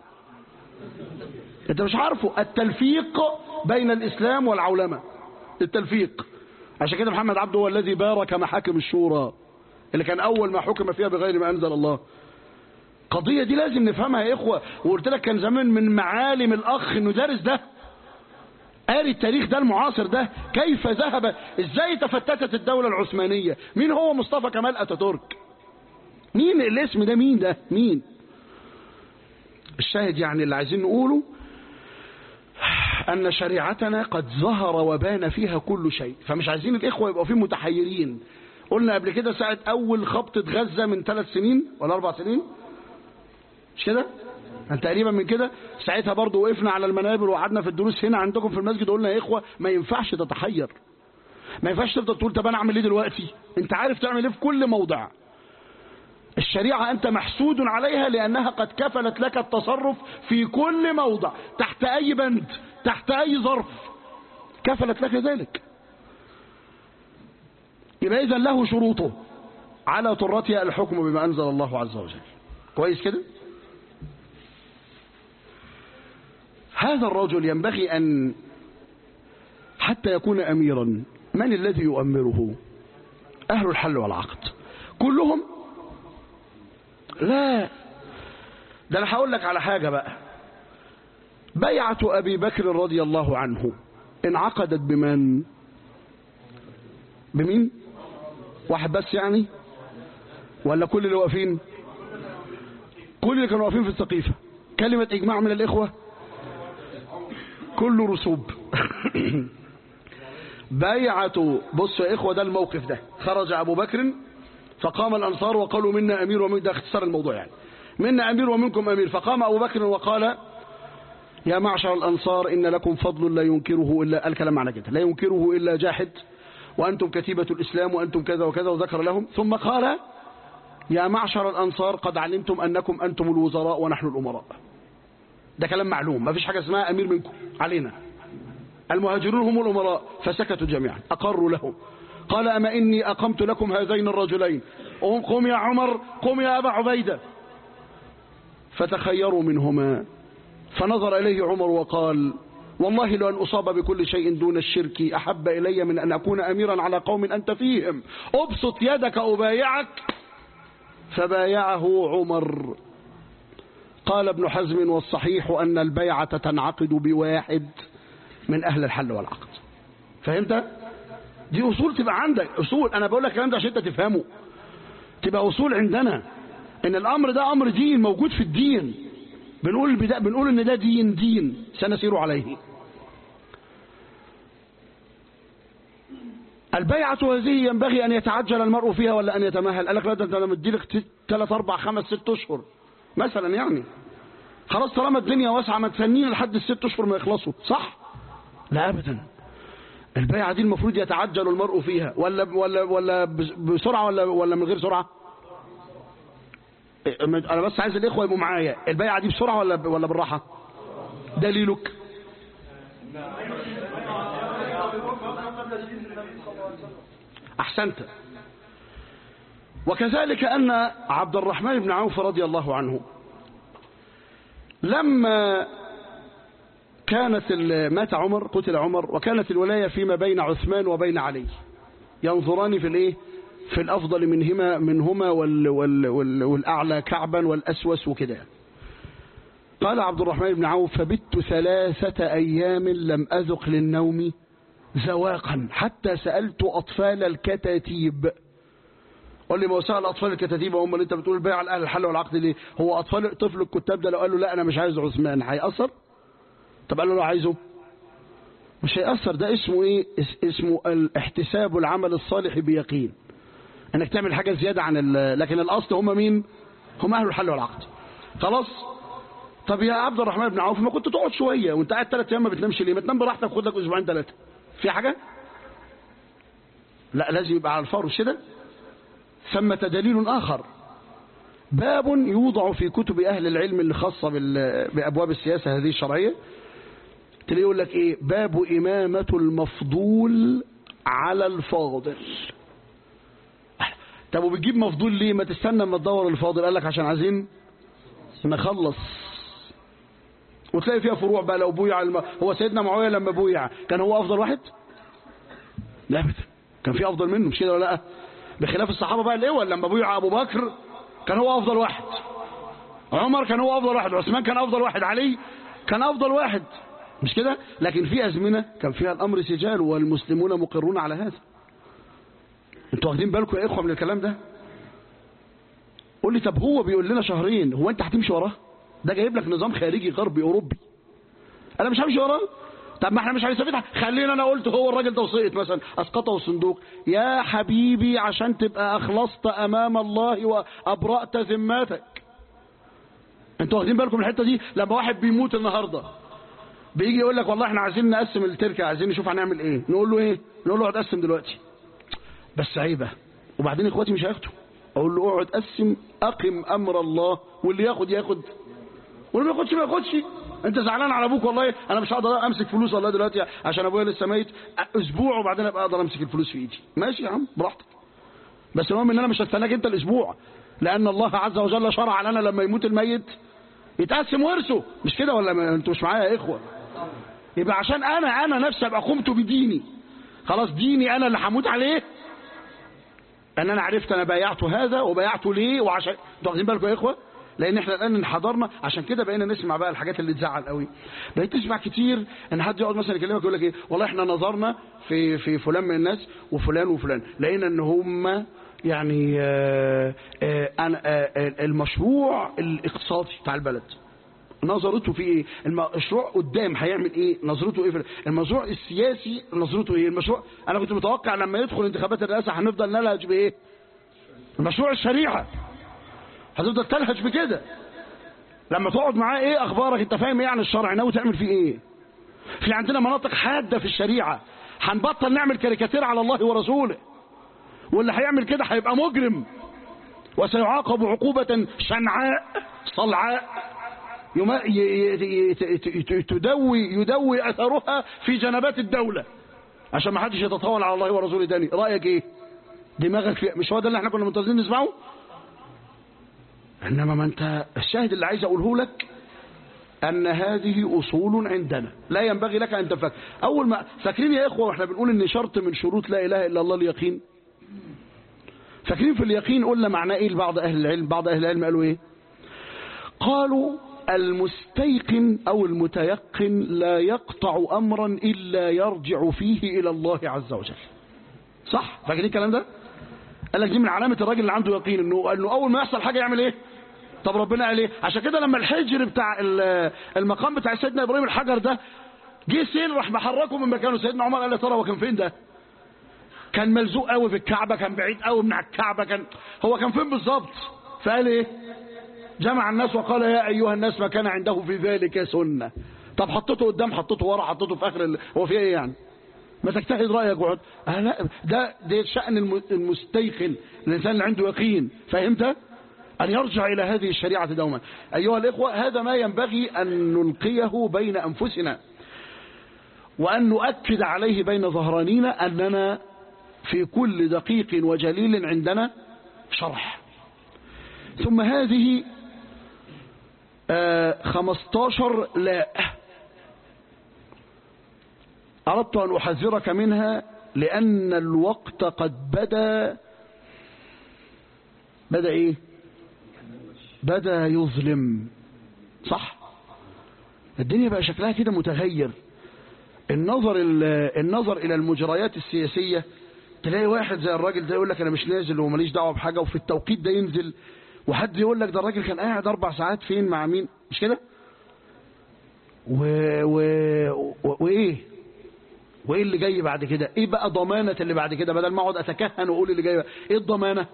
انت مش عارفه التلفيق بين الاسلام والعولمه التلفيق عشان كده محمد عبده هو الذي بارك محاكم الشورى اللي كان اول ما حكم فيها بغير ما انزل الله القضيه دي لازم نفهمها يا اخوه وقلت لك كان زمان من معالم الاخ انه دارس ده قاري التاريخ ده المعاصر ده كيف ذهب ازاي تفتتت الدولة العثمانية مين هو مصطفى كمال اتاتورك مين الاسم ده مين ده مين الشاهد يعني اللي عايزين نقوله أن شريعتنا قد ظهر وبان فيها كل شيء فمش عايزين الإخوة يبقوا فيه متحيرين قلنا قبل كده ساعة أول خبطة غزة من ثلاث سنين ولا أربع سنين مش كده كان تقريبا من كده ساعتها برضو وقفنا على المنابر وقعدنا في الدروس هنا عندكم في المسجد قلنا يا إخوة ما ينفعش تتحير ما ينفعش تفضل تقول طب أنا أعمل إيه دلوقتي أنت عارف تعمل إيه في كل موضع الشريعة أنت محسود عليها لأنها قد كفلت لك التصرف في كل موضع تحت أي بند تحت أي ظرف كفلت لك ذلك يبقى إذن له شروطه على طرتها الحكم بما أنزل الله عز وجل كويس كده هذا الرجل ينبغي أن حتى يكون أميرا من الذي يؤمره أهل الحل والعقد كلهم لا ده أنا هقول لك على حاجة بقى بيعة أبي بكر رضي الله عنه انعقدت بمن بمين واحد بس يعني ولا كل اللي واقفين كل اللي كانوا واقفين في السقيفة كلمة إجماع من الإخوة كله رسوب بيعة بصوا يا إخوة ده الموقف ده خرج أبو بكر فقام الأنصار وقالوا منا أمير ومن ده اختصار الموضوع يعني منا أمير ومنكم أمير فقام أبو بكر وقال يا معشر الأنصار إن لكم فضل لا ينكره إلا الكلام معنى كده لا ينكره إلا جاحد وأنتم كتيبة الإسلام وأنتم كذا وكذا وذكر لهم ثم قال يا معشر الأنصار قد علمتم أنكم أنتم الوزراء ونحن الأمراء ده كلام معلوم ما فيش حاجة اسمها أمير منكم علينا المهاجرون هم الأمراء فسكتوا جميعا أقروا له قال أما إني أقمت لكم هذين الرجلين قم يا عمر قم يا أبا عبيدة فتخيروا منهما فنظر إليه عمر وقال والله لو أن أصاب بكل شيء دون الشرك أحب إلي من أن أكون أميرا على قوم أنت فيهم أبسط يدك أبايعك فبايعه عمر قال ابن حزم والصحيح أن البيعة تنعقد بواحد من أهل الحل والعقد فهمت؟ دي أصول تبقى عندك أصول أنا بقول لك الكلام ده عشان أنت تفهمه تبقى أصول عندنا إن الأمر ده أمر دين موجود في الدين بنقول بدا بنقول إن ده دين دين سنسير عليه البيعة هذه ينبغي أن يتعجل المرء فيها ولا أن يتمهل قال لك لا ده أنا مديلك ثلاث أربع خمس ست أشهر مثلا يعني خلاص طالما الدنيا واسعة ما تسنين لحد الست أشهر ما يخلصوا صح؟ لا أبدا البيعة دي المفروض يتعجل المرء فيها ولا ولا ولا بسرعة ولا ولا من غير سرعة؟ أنا بس عايز الإخوة يبقوا معايا البيعة دي بسرعة ولا ولا بالراحة؟ دليلك أحسنت وكذلك أن عبد الرحمن بن عوف رضي الله عنه لما كانت مات عمر قتل عمر وكانت الولاية فيما بين عثمان وبين علي ينظران في الايه في الأفضل منهما منهما وال وال وال والأعلى كعبا والأسوس وكده قال عبد الرحمن بن عوف فبت ثلاثة أيام لم أذق للنوم زواقا حتى سألت أطفال الكتاتيب قال لي ما هو سأل أطفال الكتاتيب هم اللي أنت بتقول البيع على أهل الحل والعقد ليه هو أطفال طفل الكتاب ده لو قال له لا أنا مش عايز عثمان هيأثر طب قال له لو عايزه مش هيأثر ده اسمه ايه اسمه الاحتساب العمل الصالح بيقين انك تعمل حاجة زيادة عن لكن الاصل هم مين هم اهل الحل والعقد خلاص طب يا عبد الرحمن بن عوف ما كنت تقعد شوية وانت قاعد ثلاث ايام ما بتنامش ليه ما تنام براحتك خد لك اسبوعين ثلاثة في حاجة لا لازم يبقى على الفور مش كده ثم دليل آخر باب يوضع في كتب أهل العلم اللي خاصة بأبواب السياسة هذه الشرعية تلاقيه يقول لك إيه باب إمامة المفضول على الفاضل طب وبتجيب مفضول ليه ما تستنى اما تدور الفاضل قال لك عشان عايزين نخلص وتلاقي فيها فروع بقى لو بويع الم... هو سيدنا معاويه لما بويع كان هو افضل واحد لا ابدا كان في افضل منه مش كده ولا لا بخلاف الصحابه بقى الاول لما بويع ابو بكر كان هو افضل واحد عمر كان هو افضل واحد عثمان كان افضل واحد علي كان افضل واحد مش كده لكن في ازمنه كان فيها الامر سجال والمسلمون مقرون على هذا انتوا واخدين بالكم يا اخوه من الكلام ده قول لي طب هو بيقول لنا شهرين هو انت هتمشي وراه ده جايب لك نظام خارجي غربي اوروبي انا مش همشي وراه طب ما احنا مش هنستفيد خلينا انا قلت هو الراجل ده وسقط مثلا اسقطه الصندوق يا حبيبي عشان تبقى اخلصت امام الله وابرأت ذمتك انتوا واخدين بالكم من الحته دي لما واحد بيموت النهارده بيجي يقول لك والله احنا عايزين نقسم التركه عايزين نشوف هنعمل ايه نقول له ايه نقول له هتقسم دلوقتي بس عيبه وبعدين اخواتي مش هياخدوا اقول له اقعد قسم اقم امر الله واللي ياخد ياخد واللي ما ياخدش ما ياخدش انت زعلان على ابوك والله انا مش هقدر امسك فلوس والله دلوقتي عشان ابويا لسه ميت اسبوع وبعدين ابقى اقدر امسك الفلوس في ايدي ماشي يا عم براحتك بس المهم ان انا مش هستناك انت الاسبوع لان الله عز وجل شرع لنا لما يموت الميت يتقسم ورثه مش كده ولا انتوا مش معايا يا اخوه يبقى عشان انا انا نفسي ابقى قمت بديني خلاص ديني انا اللي هموت عليه ان انا عرفت انا بايعت هذا وبايعته ليه وعشان انتوا واخدين بالكم يا اخوه لان احنا الان انحدرنا عشان كده بقينا نسمع بقى الحاجات اللي تزعل قوي بقيت تسمع كتير ان حد يقعد مثلا يكلمك يقول لك ايه والله احنا نظرنا في في فلان من الناس وفلان وفلان لقينا ان هم يعني آه آه أنا- آه المشروع الاقتصادي بتاع البلد نظرته في ايه المشروع قدام هيعمل ايه نظرته ايه في المشروع السياسي نظرته ايه المشروع انا كنت متوقع لما يدخل انتخابات الرئاسه هنفضل نلهج بايه المشروع الشريعه هتفضل تلهج بكده لما تقعد معاه ايه اخبارك انت فاهم ايه عن الشرع ناوي تعمل فيه ايه في عندنا مناطق حاده في الشريعه هنبطل نعمل كاريكاتير على الله ورسوله واللي هيعمل كده هيبقى مجرم وسيعاقب عقوبة شنعاء صلعاء يما- ي- ي- ي- ت- تدوي يدوي أثرها في جنبات الدولة عشان ما حدش يتطاول على الله ورسوله تاني رأيك ايه دماغك فيه مش هو ده اللي احنا كنا منتظرين نسمعه انما ما انت الشاهد اللي عايز اقوله لك ان هذه اصول عندنا لا ينبغي لك ان تفك اول ما فاكرين يا اخوه واحنا بنقول ان شرط من شروط لا اله الا الله اليقين فاكرين في اليقين قلنا معناه ايه لبعض اهل العلم بعض اهل العلم قالوا ايه قالوا المستيقن او المتيقن لا يقطع امرا الا يرجع فيه الى الله عز وجل صح فاكرين الكلام ده قال لك دي من علامه الراجل اللي عنده يقين انه انه اول ما يحصل حاجه يعمل ايه طب ربنا قال ايه عشان كده لما الحجر بتاع ال- المقام بتاع سيدنا ابراهيم الحجر ده جه سيل راح محركه من مكانه سيدنا عمر قال يا ترى هو كان فين ده كان ملزوق قوي في الكعبه كان بعيد قوي من الكعبه كان هو كان فين بالظبط فقال ايه جمع الناس وقال يا ايها الناس ما كان عنده في ذلك سنه طب حطيته قدام حطيته ورا حطيته في اخر ال... هو في ايه يعني ما تجتهد رايك وقعد آه لا ده ده شان الم- المستيقن الانسان اللي عنده يقين فهمت ان يرجع الى هذه الشريعه دوما ايها الاخوه هذا ما ينبغي ان نلقيه بين انفسنا وان نؤكد عليه بين ظهرانينا اننا في كل دقيق وجليل عندنا شرح ثم هذه آه، 15 لا أردت أن أحذرك منها لأن الوقت قد بدا بدا إيه بدا يظلم صح الدنيا بقى شكلها كده متغير النظر ال- النظر إلى المجريات السياسية تلاقي واحد زي الراجل ده يقول لك أنا مش نازل وماليش دعوة بحاجة وفي التوقيت ده ينزل وحد يقول لك ده الراجل كان قاعد أربع ساعات فين مع مين مش كده و... و... و... وإيه وايه اللي جاي بعد كده ايه بقى ضمانة اللي بعد كده بدل ما اقعد اتكهن واقول اللي جاي بقى. ايه الضمانة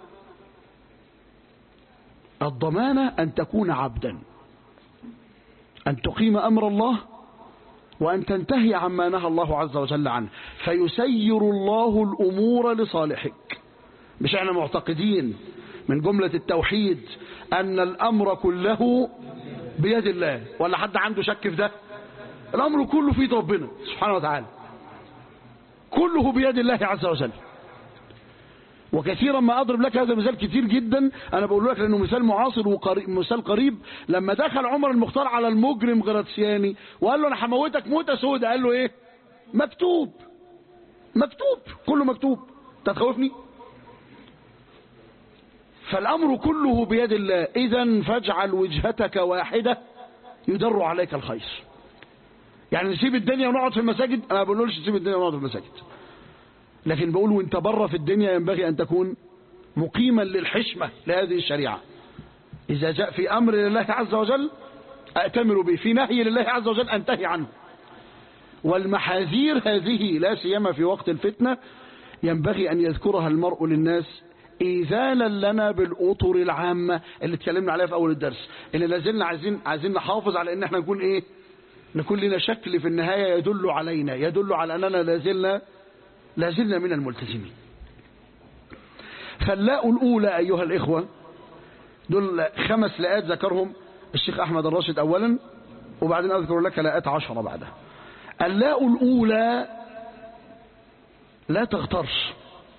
الضمانة ان تكون عبدا ان تقيم امر الله وان تنتهي عما نهى الله عز وجل عنه فيسير الله الامور لصالحك مش احنا معتقدين من جملة التوحيد ان الامر كله بيد الله ولا حد عنده شك في ده الامر كله في ايد ربنا سبحانه وتعالى كله بيد الله عز وجل وكثيرا ما اضرب لك هذا مثال كتير جدا انا بقول لك لانه مثال معاصر وقريب مثال قريب لما دخل عمر المختار على المجرم غراتسياني وقال له انا هموتك موته سودة قال له ايه مكتوب مكتوب كله مكتوب انت تخوفني فالامر كله بيد الله اذا فاجعل وجهتك واحده يدر عليك الخير يعني نسيب الدنيا ونقعد في المساجد انا ما بقولش نسيب الدنيا ونقعد في المساجد لكن بقول وانت بره في الدنيا ينبغي ان تكون مقيما للحشمة لهذه الشريعة اذا جاء في امر لله عز وجل اتمر به في نهي لله عز وجل انتهي عنه والمحاذير هذه لا سيما في وقت الفتنة ينبغي ان يذكرها المرء للناس إيذانا لنا بالأطر العامة اللي اتكلمنا عليها في أول الدرس اللي لازلنا عايزين عايزين نحافظ على إن احنا نكون إيه نكون لنا شكل في النهاية يدل علينا يدل على أننا لازلنا لازلنا من الملتزمين فاللاء الأولى أيها الإخوة دول خمس لاءات ذكرهم الشيخ أحمد الراشد أولا وبعدين أذكر لك لاءات عشرة بعدها اللاء الأولى لا تغترش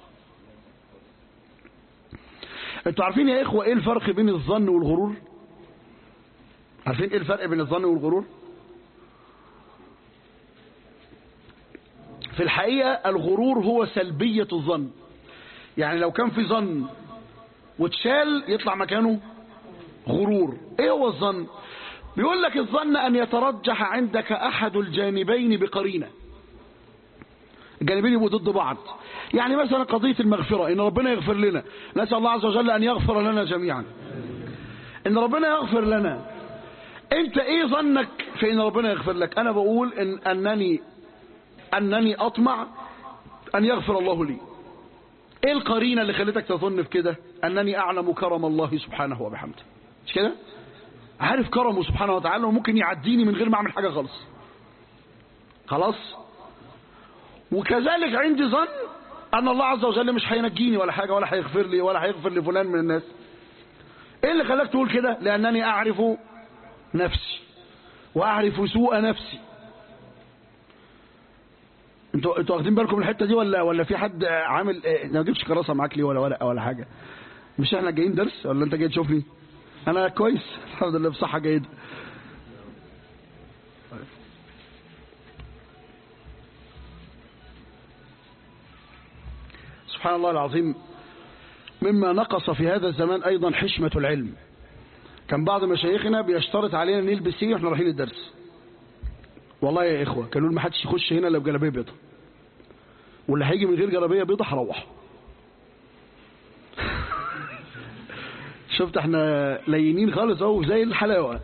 انتوا عارفين يا إخوة إيه الفرق بين الظن والغرور عارفين إيه الفرق بين الظن والغرور في الحقيقة الغرور هو سلبية الظن يعني لو كان في ظن واتشال يطلع مكانه غرور ايه هو الظن بيقول لك الظن ان يترجح عندك احد الجانبين بقرينه الجانبين يبقوا ضد بعض يعني مثلا قضية المغفرة ان ربنا يغفر لنا نسأل الله عز وجل ان يغفر لنا جميعا ان ربنا يغفر لنا انت ايه ظنك في ان ربنا يغفر لك انا بقول ان انني انني اطمع ان يغفر الله لي ايه القرينة اللي خلتك تظن في كده انني اعلم كرم الله سبحانه وبحمده مش كده عارف كرمه سبحانه وتعالى وممكن يعديني من غير ما اعمل حاجة خالص خلاص وكذلك عندي ظن ان الله عز وجل مش هينجيني ولا حاجة ولا هيغفر لي ولا هيغفر لفلان من الناس ايه اللي خلاك تقول كده لانني اعرف نفسي واعرف سوء نفسي انتوا انتوا واخدين بالكم من الحته دي ولا ولا في حد عامل ايه ما جبتش كراسه معاك ليه ولا ورقه ولا حاجه مش احنا جايين درس ولا انت جاي تشوفني انا كويس الحمد لله بصحه جيده سبحان الله العظيم مما نقص في هذا الزمان ايضا حشمه العلم كان بعض مشايخنا بيشترط علينا نلبس ايه واحنا رايحين الدرس والله يا اخوه كانوا ما حدش يخش هنا الا بجلابيه بيضاء واللي هيجي من غير جلابيه بيضاء هروح شفت احنا لينين خالص اهو زي الحلاوه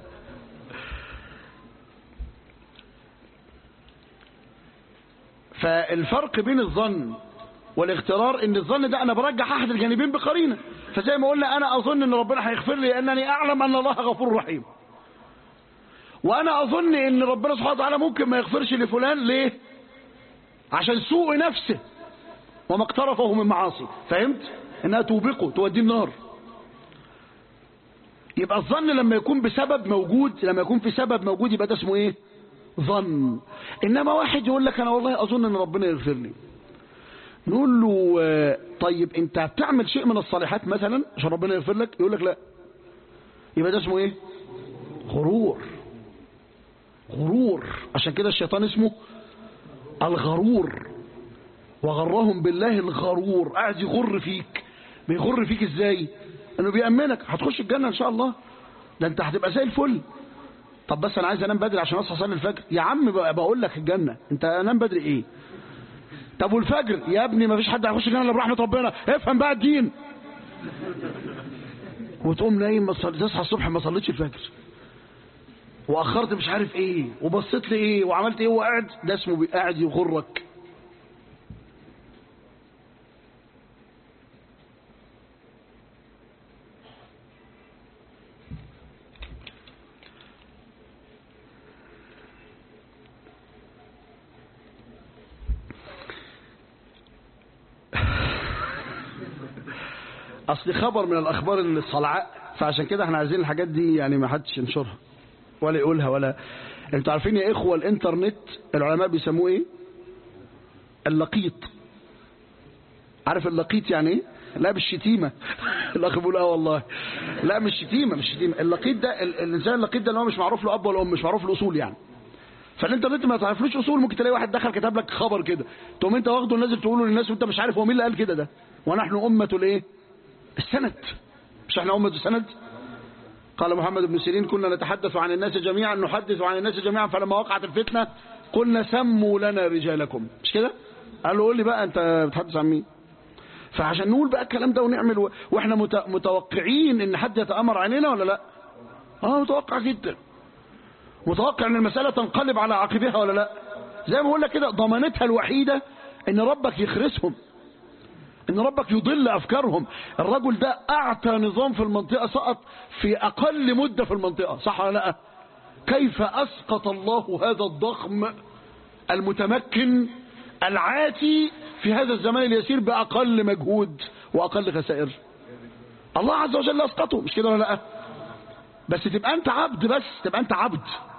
فالفرق بين الظن والاغترار ان الظن ده انا برجح احد الجانبين بقرينه فزي ما قلنا انا اظن ان ربنا هيغفر لي لانني اعلم ان الله غفور رحيم وانا اظن ان ربنا سبحانه وتعالى ممكن ما يغفرش لفلان ليه عشان سوء نفسه وما اقترفه من معاصي فهمت انها توبقه توديه النار يبقى الظن لما يكون بسبب موجود لما يكون في سبب موجود يبقى ده اسمه ايه ظن انما واحد يقول لك انا والله اظن ان ربنا يغفر لي نقول له آه، طيب انت بتعمل شيء من الصالحات مثلا عشان ربنا يغفر لك يقول لك لا يبقى ده اسمه ايه غرور غرور عشان كده الشيطان اسمه الغرور وغرهم بالله الغرور قاعد يغر فيك بيغر فيك ازاي انه بيأمنك هتخش الجنة ان شاء الله ده انت هتبقى زي الفل طب بس انا عايز انام بدري عشان اصحى اصلي الفجر يا عم بقى بقول لك الجنة انت انام بدري ايه طب والفجر يا ابني ما فيش حد هيخش الجنة الا برحمة ربنا افهم بقى الدين وتقوم نايم ما تصلي تصحى الصبح ما صليتش الفجر واخرت مش عارف ايه وبصيت لي ايه وعملت ايه وقاعد ده اسمه بي- قاعد يغرك اصل خبر من الاخبار الصلعاء فعشان كده احنا عايزين الحاجات دي يعني ما حدش ينشرها ولا يقولها ولا انتوا عارفين يا اخوه الانترنت العلماء بيسموه ايه اللقيط عارف اللقيط يعني ايه لا بالشتيمه الاخ بيقول اه والله لا مش شتيمه مش شتيمه اللقيط ده ال- الانسان اللقيط ده اللي هو مش معروف له اب ولا ام مش معروف له اصول يعني فالانترنت ما تعرفلوش اصول ممكن تلاقي واحد دخل كتب لك خبر كده تقوم انت واخده ونازل تقوله للناس وانت مش عارف هو مين اللي قال كده ده ونحن امه الايه السند مش احنا امه السند قال محمد بن سيرين كنا نتحدث عن الناس جميعا نحدث عن الناس جميعا فلما وقعت الفتنه قلنا سموا لنا رجالكم مش كده قال له قول لي بقى انت بتحدث عن مين فعشان نقول بقى الكلام ده ونعمل و... واحنا مت... متوقعين ان حد يتامر علينا ولا لا اه متوقع جدا متوقع ان المساله تنقلب على عقبها ولا لا زي ما بقول لك كده ضمانتها الوحيده ان ربك يخرسهم ان ربك يضل افكارهم الرجل ده اعتى نظام في المنطقه سقط في اقل مده في المنطقه صح ولا لا كيف اسقط الله هذا الضخم المتمكن العاتي في هذا الزمان اليسير باقل مجهود واقل خسائر الله عز وجل اسقطه مش كده ولا لا بس تبقى انت عبد بس تبقى انت عبد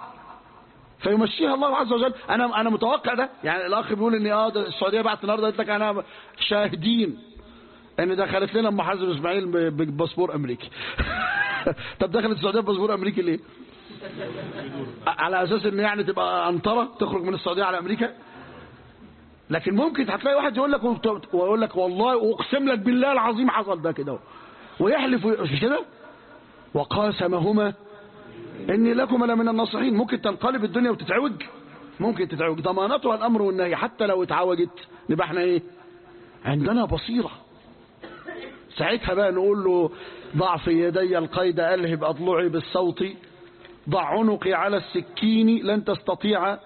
فيمشيها الله عز وجل انا انا متوقع ده يعني الاخ بيقول ان اه ده السعوديه بعت النهارده قالت لك انا شاهدين ان دخلت لنا ام حازم اسماعيل ب- بباسبور امريكي طب دخلت السعوديه بباسبور امريكي ليه على اساس ان يعني تبقى انطره تخرج من السعوديه على امريكا لكن ممكن هتلاقي واحد يقول لك ويقول لك والله اقسم لك بالله العظيم حصل ده كده ويحلف وي- مش كده وقاسمهما اني لكما لمن الناصحين ممكن تنقلب الدنيا وتتعوج ممكن تتعوج ضمانتها الامر والنهي حتى لو اتعوجت نبقى احنا ايه عندنا بصيره ساعتها بقى نقول له ضع في يدي القيد ألهب أضلعي بالصوت ضع عنقي على السكين لن تستطيع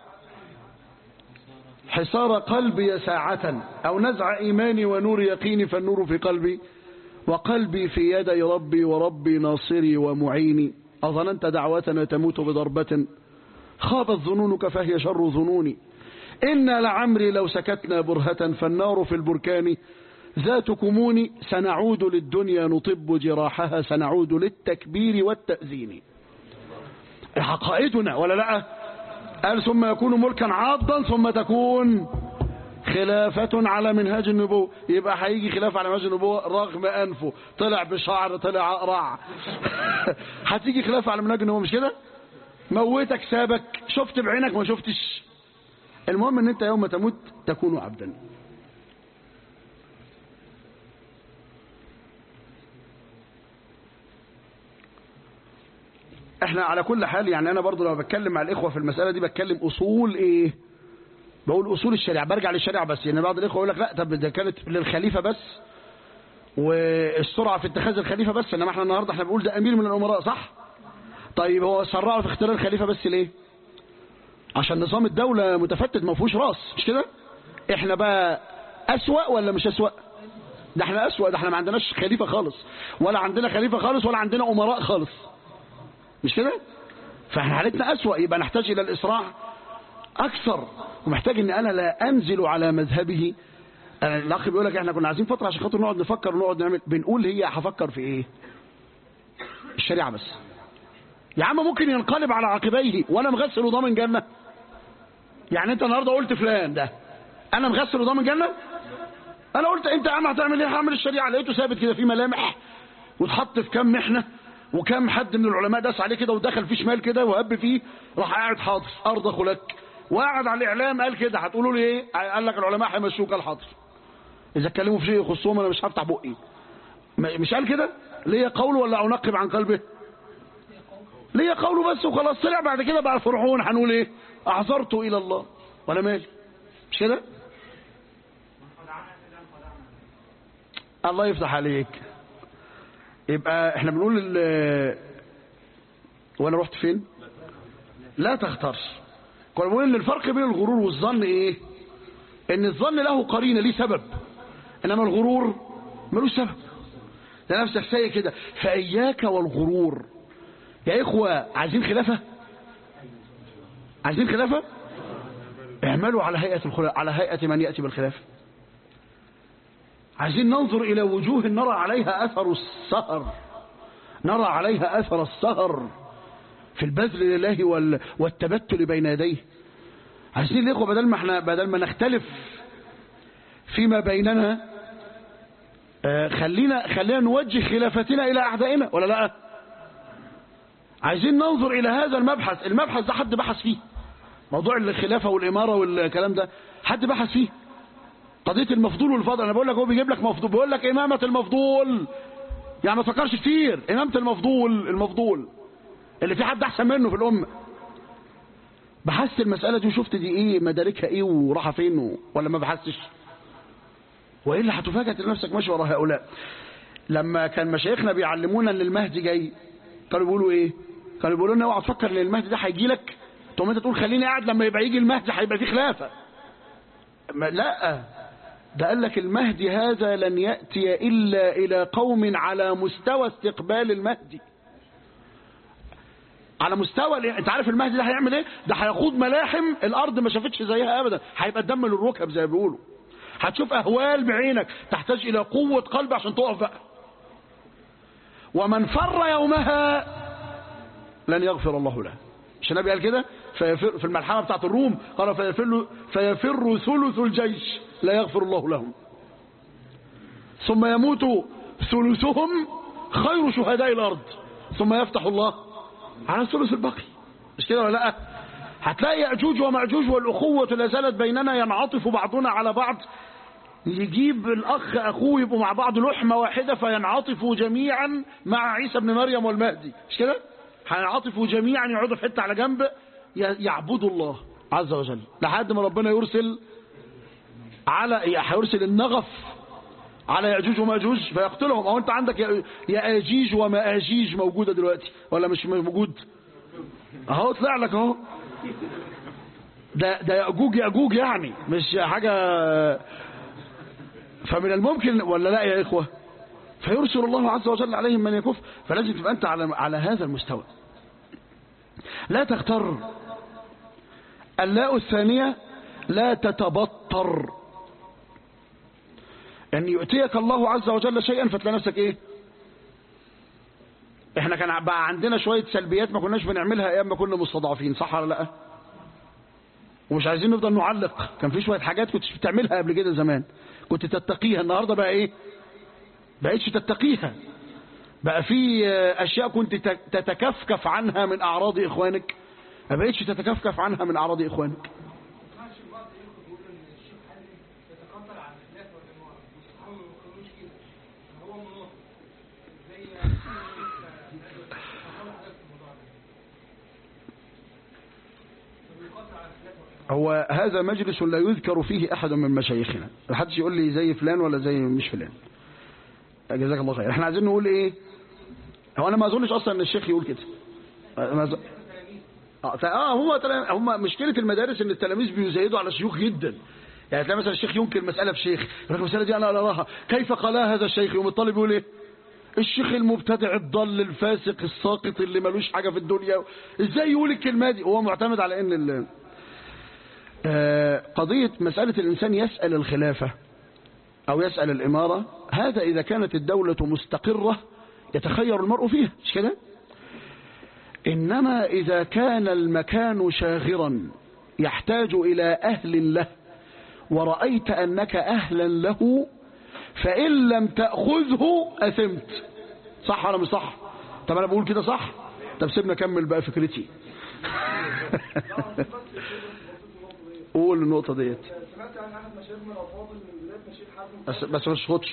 حصار قلبي ساعة أو نزع إيماني ونور يقيني فالنور في قلبي وقلبي في يدي ربي وربي ناصري ومعيني أظننت دعوتنا تموت بضربة خابت ظنونك فهي شر ظنوني إنا لعمري لو سكتنا برهة فالنار في البركان ذات كمون سنعود للدنيا نطب جراحها سنعود للتكبير والتأذين عقائدنا ولا لا قال ثم يكون ملكا عاضا ثم تكون خلافة على منهاج النبوة يبقى هيجي خلافة على منهاج النبوة رغم أنفه طلع بشعر طلع أقرع هتيجي خلافة على منهاج النبوة مش كده موتك سابك شفت بعينك ما شفتش المهم ان انت يوم تموت تكون عبدا احنا على كل حال يعني انا برضو لما بتكلم مع الاخوه في المساله دي بتكلم اصول ايه بقول اصول الشريعه برجع للشريعه بس يعني بعض الاخوه يقول لك لا طب ده كانت للخليفه بس والسرعه في اتخاذ الخليفه بس انما احنا النهارده احنا بنقول ده امير من الامراء صح طيب هو سرعوا في اختيار الخليفه بس ليه عشان نظام الدوله متفتت ما فيهوش راس مش كده احنا بقى اسوا ولا مش اسوا ده احنا اسوا ده احنا ما عندناش خليفه خالص ولا عندنا خليفه خالص ولا عندنا امراء خالص مش كده فاحنا حالتنا أسوأ يبقى نحتاج إلى الإسراع أكثر ومحتاج إن أنا لا أنزل على مذهبه أنا الأخ بيقول لك إحنا كنا عايزين فترة عشان خاطر نقعد نفكر ونقعد نعمل بنقول هي هفكر في إيه الشريعة بس يا عم ممكن ينقلب على عقبيه وأنا مغسل وضامن جنة يعني أنت النهاردة قلت فلان ده أنا مغسل وضامن جنة أنا قلت أنت يا عم هتعمل إيه هعمل الشريعة لقيته ثابت كده في ملامح واتحط في كام محنة وكم حد من العلماء داس عليه كده ودخل فيه شمال كده وهب فيه راح قاعد حاضر ارضخ لك وقعد على الاعلام قال كده هتقولوا لي ايه قال لك العلماء هيمشوك قال حاضر اذا اتكلموا في شيء يخصهم انا مش هفتح بقي م- مش قال كده ليه قول ولا انقب عن قلبه ليه قوله بس وخلاص طلع بعد كده بقى فرعون هنقول ايه اعذرت الى الله ولا مالي مش كده الله يفتح عليك يبقى احنا بنقول ال- وانا رحت فين لا تختارش كنا بنقول ان الفرق بين الغرور والظن ايه ان الظن له قرينه ليه سبب انما الغرور ملوش سبب ده نفسك سيء كده فاياك والغرور يا اخوه عايزين خلافه عايزين خلافه اعملوا على هيئه الخلا... على هيئه من ياتي بالخلافه عايزين ننظر إلى وجوه نرى عليها أثر السهر نرى عليها أثر السهر في البذل لله وال... والتبتل بين يديه عايزين الإخوة بدل ما احنا بدل ما نختلف فيما بيننا آه، خلينا خلينا نوجه خلافتنا إلى أعدائنا ولا لا عايزين ننظر إلى هذا المبحث المبحث ده حد بحث فيه موضوع الخلافة والإمارة والكلام ده حد بحث فيه قضية المفضول والفضل أنا بقول لك هو بيجيب لك مفضول بيقول لك إمامة المفضول يعني ما تفكرش كتير إمامة المفضول المفضول اللي في حد أحسن منه في الأمة بحثت المسألة دي وشفت دي إيه مداركها إيه وراحة فين و- ولا ما بحثتش وإلا هتفاجأ تلاقي نفسك ماشي ورا هؤلاء لما كان مشايخنا بيعلمونا ان المهدي جاي كانوا بيقولوا ايه كانوا بيقولوا لنا اوعى تفكر ان المهدي ده هيجي لك تقوم انت تقول خليني قاعد لما يبقى يجي المهدي هيبقى في خلافه ما لا ده قال لك المهدي هذا لن يأتي إلا إلى قوم على مستوى استقبال المهدي على مستوى ال- انت عارف المهدي ده هيعمل ايه ده هيخوض ملاحم الارض ما شافتش زيها ابدا هيبقى الدم للركب زي ما بيقولوا هتشوف اهوال بعينك تحتاج الى قوة قلب عشان تقف بقى ومن فر يومها لن يغفر الله له مش النبي قال كده فيفر في الملحمة بتاعت الروم قال فيفر, فيفر ثلث الجيش لا يغفر الله لهم ثم يموت ثلثهم خير شهداء الأرض ثم يفتح الله على الثلث الباقي مش كده ولا لا هتلاقي يأجوج ومأجوج والأخوة لا زالت بيننا ينعطف بعضنا على بعض يجيب الأخ أخوه يبقوا مع بعض لحمة واحدة فينعطفوا جميعا مع عيسى بن مريم والمهدي مش كده؟ هينعطفوا جميعا يقعدوا في حتة على جنب ي- يعبدوا الله عز وجل لحد ما ربنا يرسل على هيرسل النغف على يأجوج ومأجوج فيقتلهم أو أنت عندك يا- يأجيج ومأجيج موجودة دلوقتي ولا مش موجود أهو طلع لك أهو ده ده يأجوج يأجوج يعني مش حاجة فمن الممكن ولا لا يا إخوة فيرسل الله عز وجل عليهم من يكف فلازم تبقى أنت على على هذا المستوى لا تغتر اللاء الثانية لا تتبطر أن يؤتيك الله عز وجل شيئا فتلاقي نفسك إيه احنا كان بقى عندنا شوية سلبيات ما كناش بنعملها ايام ما كنا مستضعفين صح ولا لا ومش عايزين نفضل نعلق كان في شوية حاجات كنت بتعملها قبل كده زمان كنت تتقيها النهاردة بقى ايه بقيتش تتقيها بقى في آه، اشياء كنت تت- تتكفكف عنها من اعراض اخوانك ما بقيتش تتكفكف عنها من اعراض اخوانك هو هذا مجلس لا يذكر فيه أحد من مشايخنا ما حدش يقول لي زي فلان ولا زي مش فلان جزاك الله خير احنا عايزين نقول ايه هو انا ما اظنش اصلا ان الشيخ يقول كده آه، ما أظن- اه ف- اه هو تلا- هم مشكله المدارس ان التلاميذ بيزايدوا على الشيوخ جدا يعني تلاقي مثلا الشيخ ينكر مساله في شيخ يقول لك المساله دي انا لا اراها كيف قالها هذا الشيخ يوم الطالب يقول ايه الشيخ المبتدع الضل الفاسق الساقط اللي ملوش حاجه في الدنيا ازاي يقول الكلمه دي هو معتمد على ان ال- آه، قضية مسألة الإنسان يسأل الخلافة أو يسأل الإمارة هذا إذا كانت الدولة مستقرة يتخير المرء فيها مش كده إنما إذا كان المكان شاغرا يحتاج إلى أهل له ورأيت أنك أهلا له فإن لم تأخذه أثمت صح ولا مش صح طب أنا بقول كده صح طب سيبنا أكمل بقى فكرتي قول النقطة ديت سمعت عن احد مشايخنا الافاضل من بدايه نشيد حازم بس بس ما تشخطش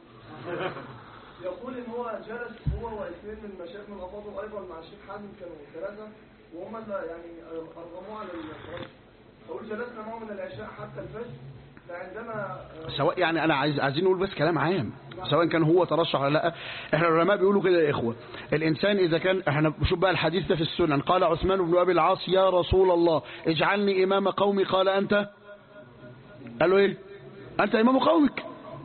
يقول ان هو جلس هو واثنين من مشايخنا الافاضل ايضا مع الشيخ حازم كانوا ثلاثه وهم اللي يعني ارغموه على الفراش يقول جلسنا معه من العشاء حتى الفجر فعندما سواء يعني انا عايز عايزين نقول بس كلام عام سواء كان هو ترشح ولا لا احنا العلماء بيقولوا كده يا اخوه الانسان اذا كان احنا شوف بقى الحديث ده في السنن قال عثمان بن ابي العاص يا رسول الله اجعلني امام قومي قال انت قال له ايه انت امام قومك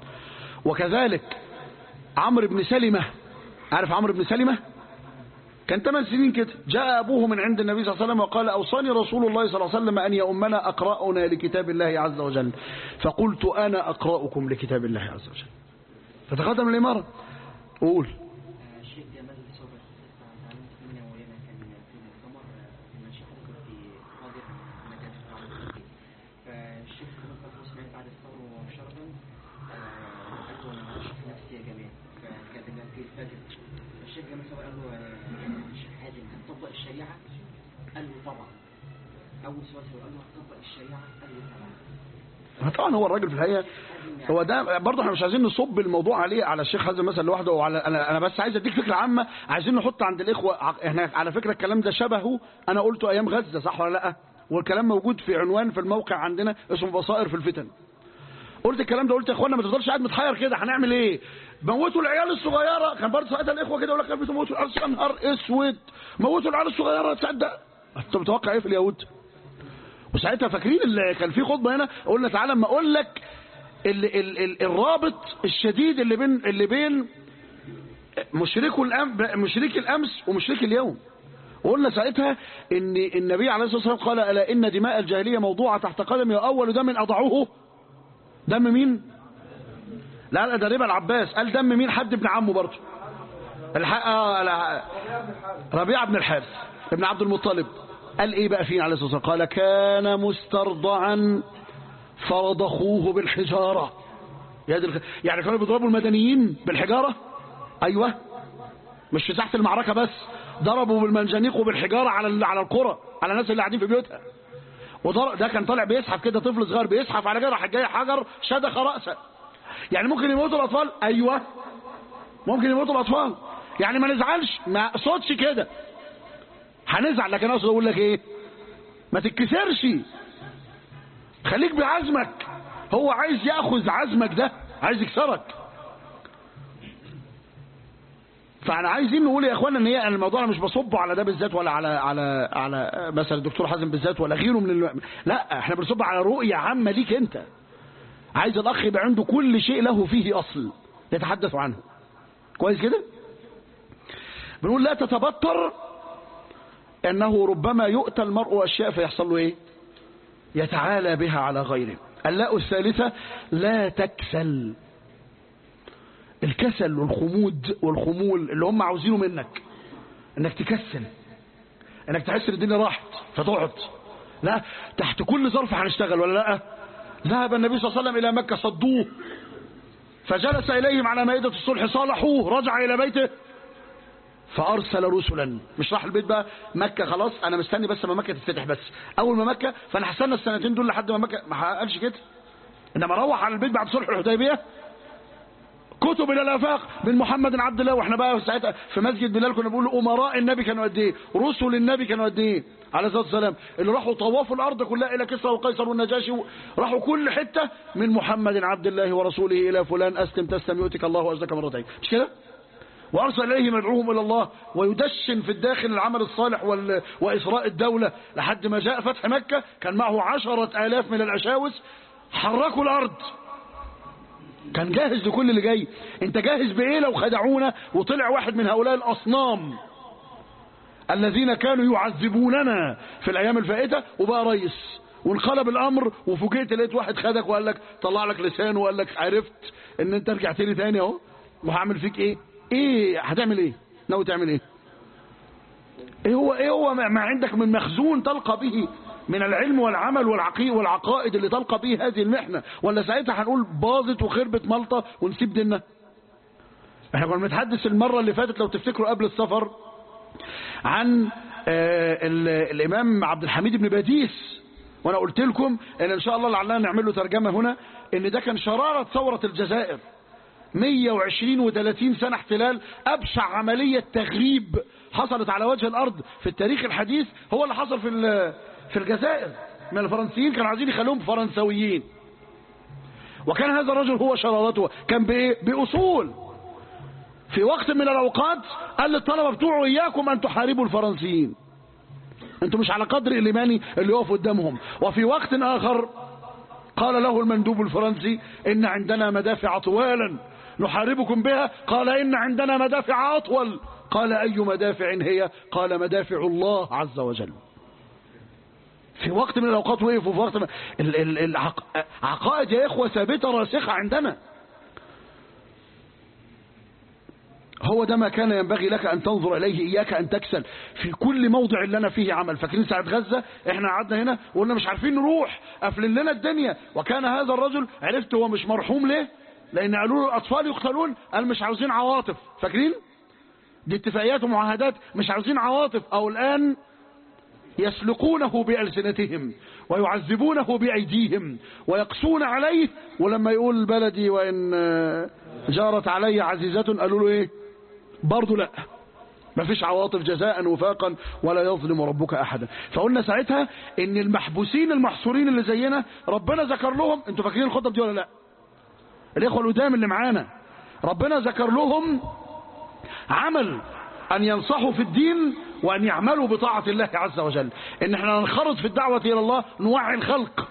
وكذلك عمرو بن سلمة عارف عمرو بن سلمة كان ثمان سنين كده جاء أبوه من عند النبي صلى الله عليه وسلم وقال أوصاني رسول الله صلى الله عليه وسلم أن يؤمنا أقرأنا لكتاب الله عز وجل فقلت أنا أقرأكم لكتاب الله عز وجل فتقدم الإمارة قول الشيخ جمال صبر تعلمت منه وهنا كان في مؤتمر من الشيخ كنت حاضر ما كانش في عمل فالشيخ كمان فترة سمعت بعد الثورة مباشرة آه، قال له انا هشوف نفسي يا جمال فكان ده في الفجر الشيخ جمال صبر قال له آه، الشيخ حازم هتطبق الشريعة؟ قال له طبعا أول سؤال سأله قال له هتطبق الشريعة؟ قال له طبعا طبعا هو الراجل في الحقيقة هو ده برضه احنا مش عايزين نصب الموضوع عليه على الشيخ حازم مثلا لوحده او على انا انا بس عايز اديك فكره عامه عايزين نحط عند الاخوه ع- احنا على فكره الكلام ده شبهه انا قلته ايام غزه صح ولا لا والكلام موجود في عنوان في الموقع عندنا اسمه بصائر في الفتن قلت الكلام ده قلت يا اخوانا ما تفضلش قاعد متحير كده هنعمل ايه موتوا العيال الصغيره كان برضه ساعتها الاخوه كده يقول لك بتموتوا العيال الصغيره نهار اسود موتوا العيال الصغيره تصدق انت متوقع ايه في اليهود وساعتها فاكرين اللي كان في خطبه هنا قلنا تعالى اما اقول لك ال ال ال الرابط الشديد اللي بين اللي بين مشركو الأم مشرك الامس ومشرك اليوم وقلنا ساعتها ان النبي عليه الصلاه والسلام قال الا ان دماء الجاهليه موضوعه تحت قدمي واول دم اضعوه دم مين لا لا ده ربا العباس قال دم مين حد ابن عمه برضه الحق آه لا ربيعه بن الحارث ابن عبد المطلب قال ايه بقى فين عليه الصلاه والسلام قال كان مسترضعا فرضخوه بالحجاره يا دي الخ... يعني كانوا بيضربوا المدنيين بالحجاره ايوه مش في ساحه المعركه بس ضربوا بالمنجنيق وبالحجاره على ال- على القرى على الناس اللي قاعدين في بيوتها وضرب ده كان طالع بيزحف كده طفل صغير بيزحف على كده راح جاي حجر شدخ راسه يعني ممكن يموتوا الاطفال ايوه ممكن يموتوا الاطفال يعني ما نزعلش ما صوتش كده هنزعل لكن اقصد اقول لك ايه ما تتكسرش خليك بعزمك هو عايز ياخذ عزمك ده عايز يكسرك فانا عايزين نقول يا اخوانا ان هي أنا الموضوع انا مش بصبه على ده بالذات ولا على على على مثلا الدكتور حازم بالذات ولا غيره من الم... لا احنا بنصب على رؤيه عامه ليك انت عايز الاخ يبقى عنده كل شيء له فيه اصل يتحدث عنه كويس كده بنقول لا تتبطر انه ربما يؤتى المرء اشياء فيحصل له ايه يتعالى بها على غيره اللاء الثالثة لا تكسل الكسل والخمود والخمول اللي هم عاوزينه منك انك تكسل انك تحس ان الدنيا راحت فتقعد لا تحت كل ظرف هنشتغل ولا لا ذهب النبي صلى الله عليه وسلم الى مكة صدوه فجلس اليهم على مائدة الصلح صالحوه رجع الى بيته فارسل رسلا مش راح البيت بقى مكة خلاص انا مستني بس ما مكة تتفتح بس اول ما مكة فانا هستنى السنتين دول لحد ما مكة ما قالش كده انما روح على البيت بعد صلح الحديبية كتب الى الافاق من محمد عبد الله واحنا بقى ساعتها في مسجد بلال كنا بنقول امراء النبي كانوا قد ايه رسل النبي كانوا قد ايه عليه الصلاه والسلام اللي راحوا طوافوا الارض كلها الى كسرى وقيصر والنجاشي راحوا كل حته من محمد عبد الله ورسوله الى فلان اسلم تسلم يؤتك الله اجرك مرتين مش كده وارسل اليهم يدعوهم الى الله ويدشن في الداخل العمل الصالح وال... واسراء الدوله لحد ما جاء فتح مكه كان معه عشرة الاف من العشاوس حركوا الارض كان جاهز لكل اللي جاي انت جاهز بايه لو خدعونا وطلع واحد من هؤلاء الاصنام الذين كانوا يعذبوننا في الايام الفائته وبقى رئيس وانقلب الامر وفوجئت لقيت واحد خدك وقال لك طلع لك لسان وقال لك عرفت ان انت رجعت لي تاني اهو وهعمل فيك ايه ايه هتعمل ايه ناوي تعمل ايه ايه هو ايه هو ما عندك من مخزون تلقى به من العلم والعمل والعقيد والعقائد اللي تلقى به هذه المحنة ولا ساعتها هنقول باظت وخربت ملطة ونسيب ديننا احنا كنا بنتحدث المرة اللي فاتت لو تفتكروا قبل السفر عن آه الامام عبد الحميد بن باديس وانا قلت لكم ان ان شاء الله لعلنا نعمل له ترجمة هنا ان ده كان شرارة ثورة الجزائر 120 و30 سنة احتلال أبشع عملية تغريب حصلت على وجه الأرض في التاريخ الحديث هو اللي حصل في في الجزائر من الفرنسيين كانوا عايزين يخلوهم فرنسويين وكان هذا الرجل هو شرارته كان بإيه؟ بأصول في وقت من الأوقات قال للطلبة بتوعه إياكم أن تحاربوا الفرنسيين أنتم مش على قدر الإيماني اللي يقف قدامهم وفي وقت آخر قال له المندوب الفرنسي إن عندنا مدافع طوالا نحاربكم بها قال إن عندنا مدافع أطول قال أي مدافع هي قال مدافع الله عز وجل في وقت من الأوقات وقفوا في وقت من العقائد يا إخوة ثابتة راسخة عندنا هو ده ما كان ينبغي لك أن تنظر إليه إياك أن تكسل في كل موضع لنا فيه عمل فاكرين ساعة غزة إحنا قعدنا هنا وقلنا مش عارفين نروح قافلين لنا الدنيا وكان هذا الرجل عرفت هو مش مرحوم ليه لأن قالوا له الأطفال يقتلون قال مش عاوزين عواطف فاكرين دي اتفاقيات ومعاهدات مش عاوزين عواطف أو الآن يسلقونه بألسنتهم ويعذبونه بأيديهم ويقسون عليه ولما يقول بلدي وإن جارت علي عزيزة قالوا له إيه برضو لا ما فيش عواطف جزاء وفاقا ولا يظلم ربك أحدا فقلنا ساعتها إن المحبوسين المحصورين اللي زينا ربنا ذكر لهم انتوا فاكرين الخطب دي ولا لا الإخوة القدام اللي معانا ربنا ذكر لهم عمل أن ينصحوا في الدين وأن يعملوا بطاعة الله عز وجل إن احنا ننخرط في الدعوة إلى الله نوعي الخلق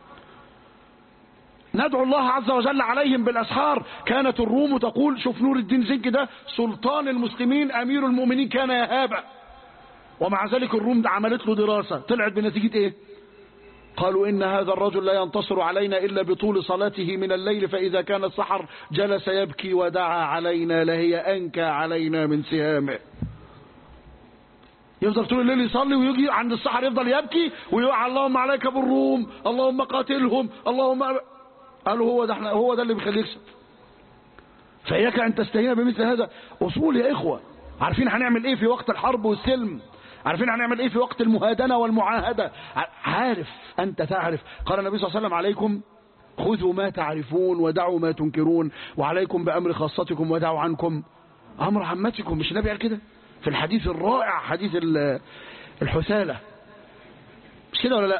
ندعو الله عز وجل عليهم بالأسحار كانت الروم تقول شوف نور الدين زنك ده سلطان المسلمين أمير المؤمنين كان يهابة ومع ذلك الروم ده عملت له دراسة طلعت بنتيجة ايه قالوا إن هذا الرجل لا ينتصر علينا إلا بطول صلاته من الليل فإذا كان السحر جلس يبكي ودعا علينا لهي أنكى علينا من سهامه يفضل طول الليل يصلي ويجي عند السحر يفضل يبكي ويقع اللهم عليك بالروم اللهم قاتلهم اللهم قالوا هو ده احنا هو ده اللي بيخليه يكسب فإياك أن تستهين بمثل هذا أصول يا إخوة عارفين هنعمل إيه في وقت الحرب والسلم عارفين هنعمل ايه في وقت المهادنة والمعاهدة ع- عارف انت تعرف قال النبي صلى الله عليه وسلم عليكم خذوا ما تعرفون ودعوا ما تنكرون وعليكم بأمر خاصتكم ودعوا عنكم أمر عمتكم مش النبي قال كده في الحديث الرائع حديث ال- الحثالة مش كده ولا لا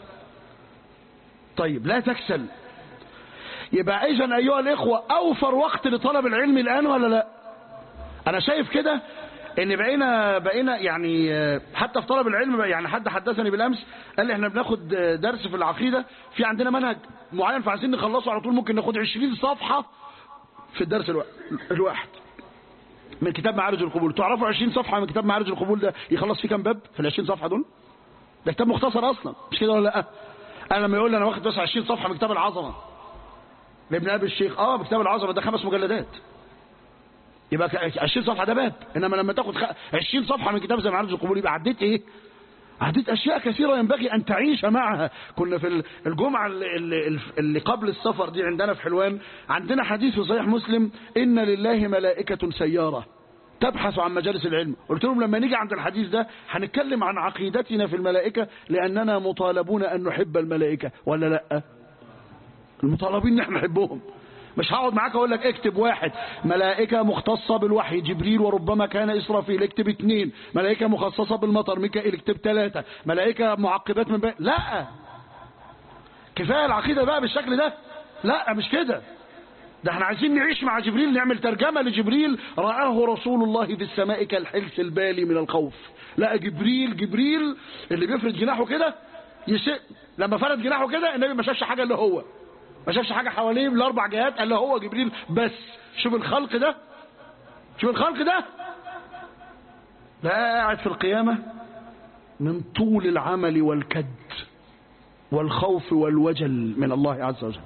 طيب لا تكسل يبقى اذا ايها الاخوة اوفر وقت لطلب العلم الان ولا لا انا شايف كده ان بقينا بقينا يعني آه، حتى في طلب العلم بقى يعني حد حدثني بالامس قال لي احنا بناخد آه، درس في العقيده في عندنا منهج معين فعايزين نخلصه على طول ممكن ناخد 20 صفحه في الدرس الوا- الواحد من كتاب معارج القبول تعرفوا 20 صفحه من كتاب معارج القبول ده يخلص فيه كام باب في ال 20 صفحه دول ده كتاب مختصر اصلا مش كده ولا لا انا لما يقول لي انا واخد بس 20 صفحه من كتاب العظمه لابن ابي الشيخ اه كتاب العظمه ده خمس مجلدات يبقى ك- 20 صفحه ده باب انما لما تاخد خ- 20 صفحه من كتاب زي معارج القبول يبقى عديت ايه عديت اشياء كثيره ينبغي ان تعيش معها كنا في ال- الجمعه اللي, اللي, اللي قبل السفر دي عندنا في حلوان عندنا حديث في صحيح مسلم ان لله ملائكه سياره تبحث عن مجالس العلم قلت لهم لما نيجي عند الحديث ده هنتكلم عن عقيدتنا في الملائكه لاننا مطالبون ان نحب الملائكه ولا لا المطالبين ان احنا نحبهم مش هقعد معاك اقول لك اكتب واحد ملائكة مختصة بالوحي جبريل وربما كان اسرافيل اكتب اثنين ملائكة مخصصة بالمطر ميكائيل اكتب ثلاثة ملائكة معقبات من بين لا كفاية العقيدة بقى بالشكل ده لا مش كده ده احنا عايزين نعيش مع جبريل نعمل ترجمة لجبريل رآه رسول الله في السماء كالحلس البالي من الخوف لا جبريل جبريل اللي بيفرد جناحه كده يشق لما فرد جناحه كده النبي ما شافش حاجة الا هو ما شافش حاجة حواليه من الأربع جهات قال له هو جبريل بس شوف الخلق ده شوف الخلق ده لا قاعد في القيامة من طول العمل والكد والخوف والوجل من الله عز وجل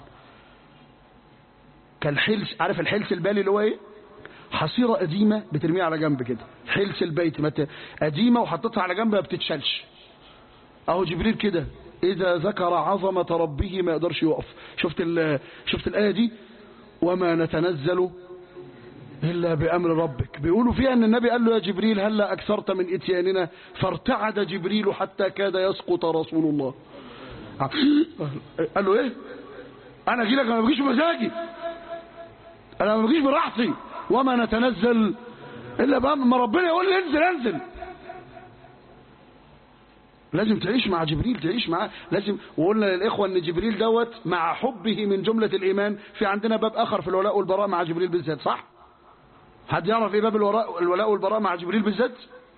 كالحلس عارف الحلس البالي اللي هو ايه حصيرة قديمة بترميها على جنب كده حلس البيت مت... قديمة وحطيتها على جنب ما بتتشالش اهو جبريل كده اذا ذكر عظمة ربه ما يقدرش يقف شفت ال... شفت الآية دي وما نتنزل إلا بأمر ربك بيقولوا فيها أن النبي قال له يا جبريل هلا أكثرت من إتياننا فارتعد جبريل حتى كاد يسقط رسول الله قال له إيه أنا أجي لك ما بجيش بمزاجي أنا ما بجيش براحتي وما نتنزل إلا بأمر ما ربنا يقول لي انزل انزل لازم تعيش مع جبريل تعيش معاه لازم وقلنا للإخوة أن جبريل دوت مع حبه من جملة الإيمان في عندنا باب آخر في الولاء والبراء مع جبريل بالذات صح؟ حد يعرف ايه باب الوراء الولاء والبراء مع جبريل بالذات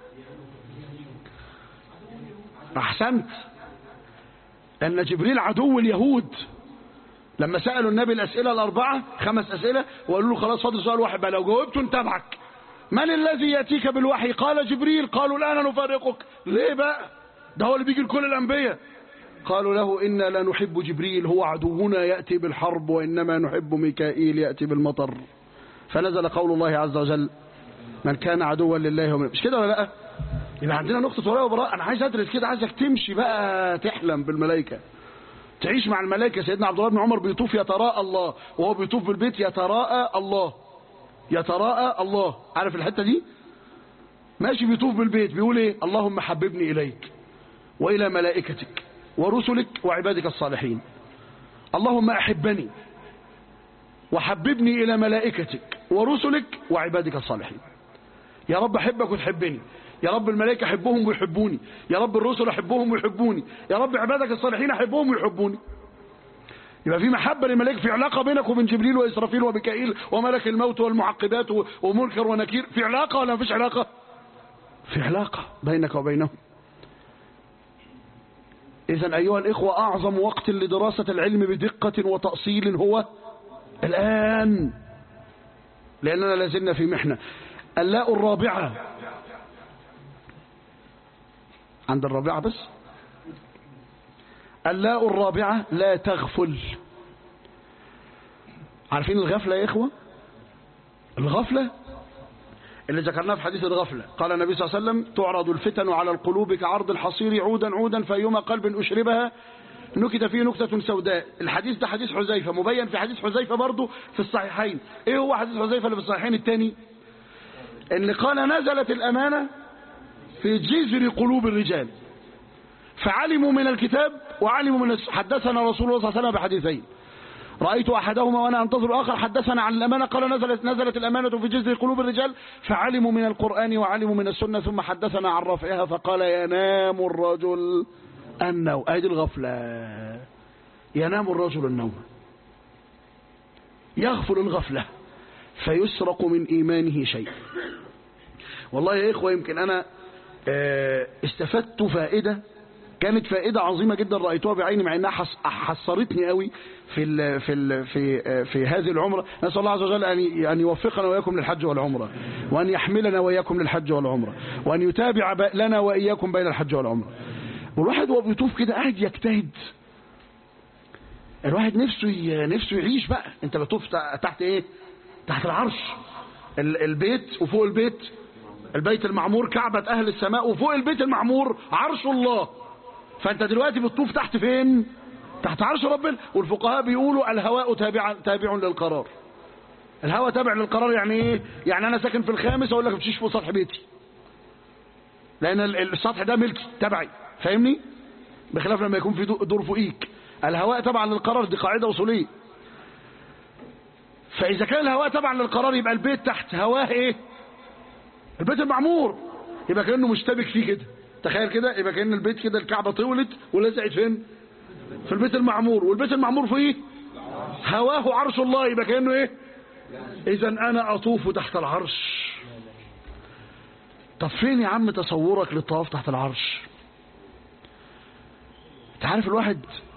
احسنت ان جبريل عدو اليهود لما سالوا النبي الاسئله الاربعه خمس اسئله وقالوا له خلاص فاضل سؤال واحد بقى لو جاوبته نتابعك من الذي ياتيك بالوحي قال جبريل قالوا الان نفارقك ليه بقى ده هو اللي بيجي لكل الانبياء قالوا له إنا لا نحب جبريل هو عدونا يأتي بالحرب وإنما نحب ميكائيل يأتي بالمطر فنزل قول الله عز وجل من كان عدوا لله ومن مش كده ولا لا يبقى عندنا نقطة ولاء وبراء أنا عايز أدرس كده عايزك تمشي بقى تحلم بالملائكة تعيش مع الملائكة سيدنا عبد الله بن عمر بيطوف يتراءى الله وهو بيطوف بالبيت يتراءى الله يتراءى الله عارف الحتة دي ماشي بيطوف بالبيت بيقول ايه اللهم حببني إليك وإلى ملائكتك ورسلك وعبادك الصالحين اللهم أحبني وحببني إلى ملائكتك ورسلك وعبادك الصالحين يا رب أحبك وتحبني يا رب الملائكة أحبهم ويحبوني يا رب الرسل أحبهم ويحبوني يا رب عبادك الصالحين أحبهم ويحبوني يبقى في محبة للملائكة في علاقة بينك وبين جبريل وإسرافيل وميكائيل وملك الموت والمعقبات ومنكر ونكير في علاقة ولا مفيش علاقة في علاقة بينك وبينهم إذا أيها الإخوة أعظم وقت لدراسة العلم بدقة وتأصيل هو الآن لأننا لازلنا في محنة اللاء الرابعة عند الرابعة بس اللاء الرابعة لا تغفل عارفين الغفلة يا إخوة الغفلة اللي ذكرناه في حديث الغفلة قال النبي صلى الله عليه وسلم تعرض الفتن على القلوب كعرض الحصير عودا عودا فأيما قلب أشربها نكت فيه نكتة سوداء الحديث ده حديث حذيفة مبين في حديث حذيفة برضه في الصحيحين ايه هو حديث حذيفة اللي في الصحيحين الثاني ان قال نزلت الأمانة في جذر قلوب الرجال فعلموا من الكتاب وعلموا من الس... حدثنا رسول الله صلى الله عليه وسلم بحديثين رأيت أحدهما وأنا أنتظر الآخر حدثنا عن الأمانة قال نزلت, نزلت الأمانة في جذر قلوب الرجال فعلموا من القرآن وعلموا من السنة ثم حدثنا عن رفعها فقال ينام الرجل النوم أهدي الغفلة ينام الرجل النوم يغفل الغفلة فيسرق من إيمانه شيء والله يا إخوة يمكن أنا آه، استفدت فائدة كانت فائدة عظيمة جدا رأيتها بعيني مع انها حس- حسرتني قوي في ال في ال في آه، في هذه العمرة نسأل الله عز وجل أن أن يوفقنا وإياكم للحج والعمرة وأن يحملنا وإياكم للحج والعمرة وأن يتابع ب- لنا وإياكم بين الحج والعمرة والواحد وهو بيطوف كده قاعد يجتهد الواحد نفسه ي- نفسه يعيش بقى انت بتطوف تع- تحت ايه تحت العرش ال- البيت وفوق البيت البيت المعمور كعبة أهل السماء وفوق البيت المعمور عرش الله فأنت دلوقتي بتطوف تحت فين تحت عرش ربنا والفقهاء بيقولوا الهواء تابع تابع للقرار الهواء تابع للقرار يعني ايه يعني انا ساكن في الخامس اقول لك ما تمشيش فوق سطح بيتي لان ال- السطح ده ملكي تبعي فاهمني بخلاف لما يكون في دو- دور فوقيك الهواء تبع للقرار دي قاعده اصوليه فاذا كان الهواء تبع للقرار يبقى البيت تحت هواه ايه البيت المعمور يبقى كانه مشتبك فيه كده تخيل كده يبقى كان البيت كده الكعبه طولت ولزقت فين في البيت المعمور والبيت المعمور فيه هواه عرش الله يبقى كانه ايه اذا انا اطوف تحت العرش طب فين يا عم تصورك للطواف تحت العرش انت عارف الواحد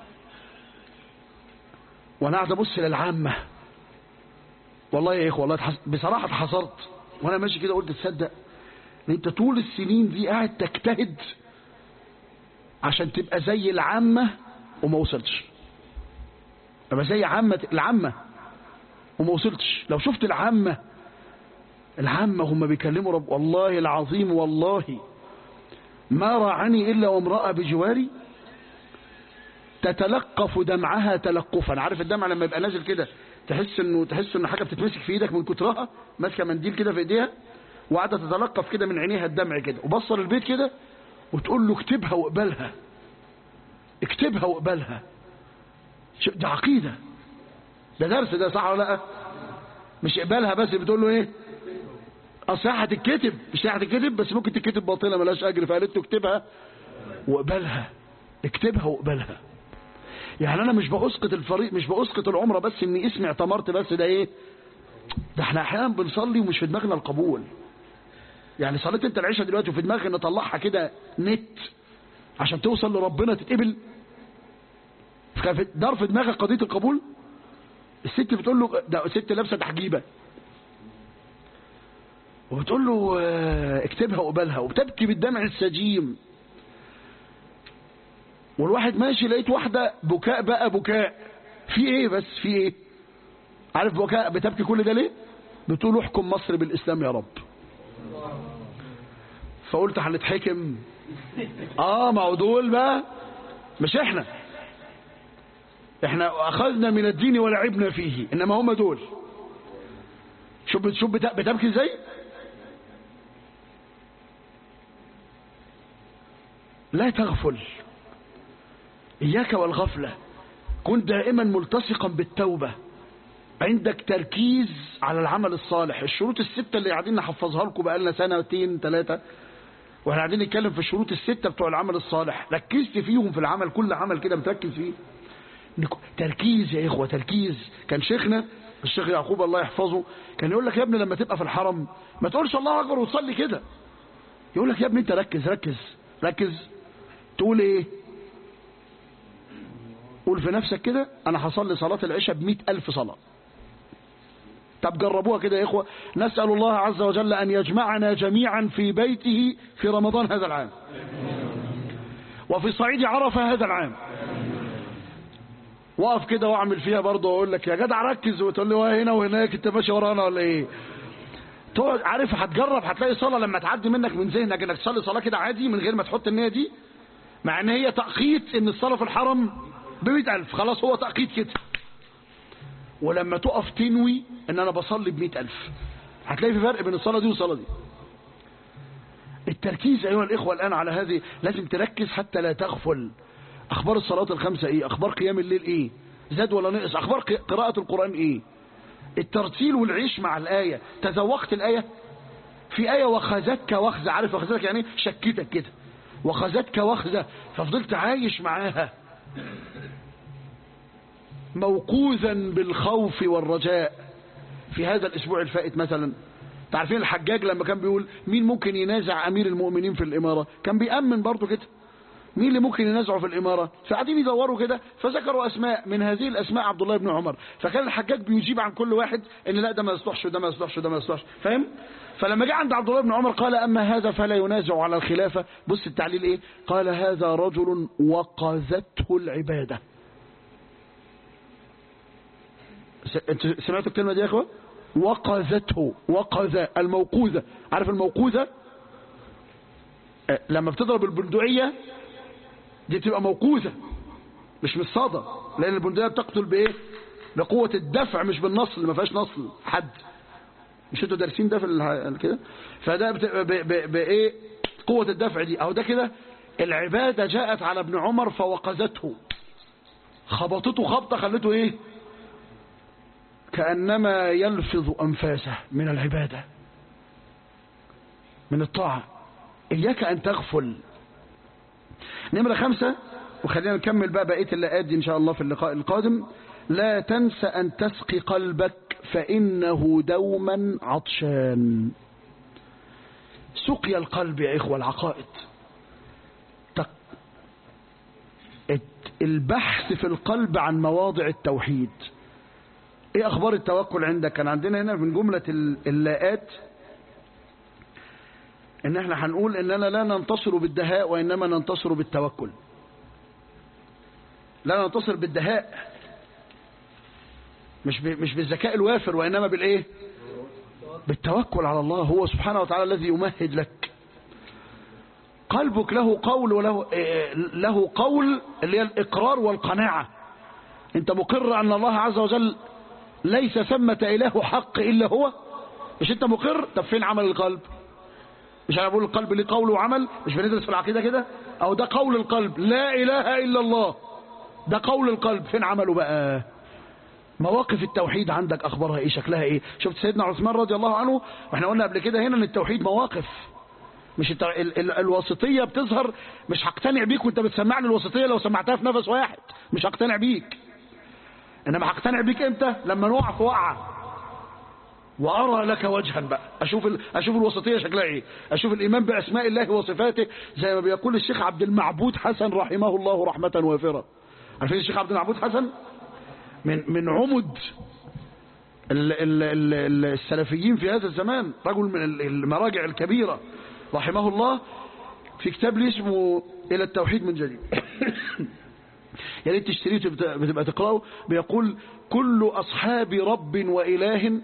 وانا قاعد ابص للعامه والله يا اخوه والله اتحس... بصراحه اتحصرت وانا ماشي كده قلت تصدق ان انت طول السنين دي قاعد تجتهد عشان تبقى زي العامه وما وصلتش ابقى زي عامه العامه وما وصلتش لو شفت العامه العامه هم بيكلموا رب والله العظيم والله ما راعني الا وامراه بجواري تتلقف دمعها تلقفا عارف الدمع لما يبقى نازل كده تحس انه تحس انه حاجه بتتمسك في ايدك من كترها ماسكه منديل كده في ايديها وقاعده تتلقف كده من عينيها الدمع كده وبصر البيت كده وتقول له اكتبها واقبلها اكتبها واقبلها شوف ده عقيده ده درس ده صح ولا لا مش اقبلها بس بتقول له ايه اصل هي هتتكتب مش هي هتتكتب بس ممكن تتكتب باطله ملهاش اجر فقالت له اكتبها واقبلها اكتبها واقبلها يعني انا مش باسقط الفريق مش باسقط العمره بس اني اسمي اعتمرت بس ده ايه ده احنا احيانا بنصلي ومش في دماغنا القبول يعني صليت انت العشاء دلوقتي وفي دماغك ان اطلعها كده نت عشان توصل لربنا تتقبل في- دار في دماغك قضيه القبول الست بتقول له ده ست لابسه تحجيبه وبتقول له آه، اكتبها وقبلها وبتبكي بالدمع السجيم والواحد ماشي لقيت واحدة بكاء بقى بكاء في ايه بس في ايه عارف بكاء بتبكي كل ده ليه بتقول احكم مصر بالاسلام يا رب فقلت هنتحكم اه ما هو دول بقى مش احنا احنا اخذنا من الدين ولعبنا فيه انما هم دول شوف بت- شوف بت- بتبكي ازاي لا تغفل إياك والغفلة كن دائما ملتصقا بالتوبة عندك تركيز على العمل الصالح الشروط الستة اللي قاعدين نحفظها لكم بقالنا سنتين ثلاثة واحنا قاعدين نتكلم في الشروط الستة بتوع العمل الصالح ركزت فيهم في العمل كل عمل كده متركز فيه نك- تركيز يا إخوة تركيز كان شيخنا الشيخ يعقوب الله يحفظه كان يقول لك يا ابني لما تبقى في الحرم ما تقولش الله أكبر وتصلي كده يقول لك يا ابني انت ركز ركز ركز تقول ايه قول في نفسك كده انا هصلي صلاة العشاء بمئة الف صلاة طب جربوها كده يا اخوة نسأل الله عز وجل ان يجمعنا جميعا في بيته في رمضان هذا العام وفي صعيد عرفة هذا العام واقف كده واعمل فيها برضه واقول لك يا جدع ركز وتقول لي واه هنا وهناك انت ماشي ورانا ولا ايه تقعد عارف هتجرب هتلاقي صلاة لما تعدي منك من ذهنك انك تصلي صلاة كده عادي من غير ما تحط النية دي مع ان هي تأقيت ان الصلاة في الحرم بمئة ألف خلاص هو تأقيت كده ولما تقف تنوي ان انا بصلي بمئة ألف هتلاقي في فرق بين الصلاة دي والصلاة دي التركيز أيها الإخوة الآن على هذه لازم تركز حتى لا تغفل أخبار الصلاة الخمسة إيه أخبار قيام الليل إيه زاد ولا نقص أخبار قراءة القرآن إيه الترتيل والعيش مع الآية تذوقت الآية في آية وخذتك وخزة عارف وخذتك يعني شكتك كده وخذتك وخزة ففضلت عايش معاها موقوذا بالخوف والرجاء في هذا الأسبوع الفائت مثلا تعرفين الحجاج لما كان بيقول مين ممكن ينازع أمير المؤمنين في الإمارة كان بيأمن برضه كده مين اللي ممكن ينازعه في الإمارة فقاعدين يدوروا كده فذكروا أسماء من هذه الأسماء عبد الله بن عمر فكان الحجاج بيجيب عن كل واحد إن لا ده ما يصلحش وده ما يصلحش وده ما يصلحش فاهم فلما جاء عند عبد الله بن عمر قال أما هذا فلا ينازع على الخلافة بص التعليل إيه قال هذا رجل وقذته العبادة انت سمعتوا الكلمة دي يا اخوة وقذته وقذ الموقوذة عارف الموقوذة أه لما بتضرب البندقية دي بتبقى موقوذة مش بالصدى لان البندقية بتقتل بايه بقوة الدفع مش بالنصل ما فيهاش نصل حد مش انتوا دارسين ده في كده فده بايه قوة الدفع دي اهو ده كده العبادة جاءت على ابن عمر فوقذته خبطته خبطة خلته ايه كأنما يلفظ أنفاسه من العبادة من الطاعة إياك أن تغفل نمرة خمسة وخلينا نكمل بقى بقية اللقاءات دي إن شاء الله في اللقاء القادم لا تنس أن تسقي قلبك فإنه دوما عطشان سقي القلب يا إخوة العقائد البحث في القلب عن مواضع التوحيد ايه اخبار التوكل عندك كان عندنا هنا من جملة اللاءات ان احنا هنقول اننا لا ننتصر بالدهاء وانما ننتصر بالتوكل لا ننتصر بالدهاء مش مش بالذكاء الوافر وانما بالايه بالتوكل على الله هو سبحانه وتعالى الذي يمهد لك قلبك له قول وله له قول اللي هي الاقرار والقناعه انت مقر ان الله عز وجل ليس ثمة إله حق إلا هو مش أنت مقر طب فين عمل القلب مش أنا بقول القلب ليه قول وعمل مش بندرس في العقيدة كده أو ده قول القلب لا إله إلا الله ده قول القلب فين عمله بقى مواقف التوحيد عندك أخبارها إيه شكلها إيه شفت سيدنا عثمان رضي الله عنه وإحنا قلنا قبل كده هنا أن التوحيد مواقف مش التو... ال... ال... الوسطية بتظهر مش هقتنع بيك وانت بتسمعني الوسطية لو سمعتها في نفس واحد مش هقتنع بيك انما هقتنع بيك امتى لما نقع في وقعه وارى لك وجها بقى اشوف ال... اشوف الوسطيه شكلها ايه اشوف الايمان باسماء الله وصفاته زي ما بيقول الشيخ عبد المعبود حسن رحمه الله رحمه وافره عارفين الشيخ عبد المعبود حسن من من عمد ال... ال... ال... السلفيين في هذا الزمان رجل من المراجع الكبيره رحمه الله في كتاب لي اسمه الى التوحيد من جديد يا ريت تشتريه بتبقى تقراه بيقول كل أصحاب رب وإله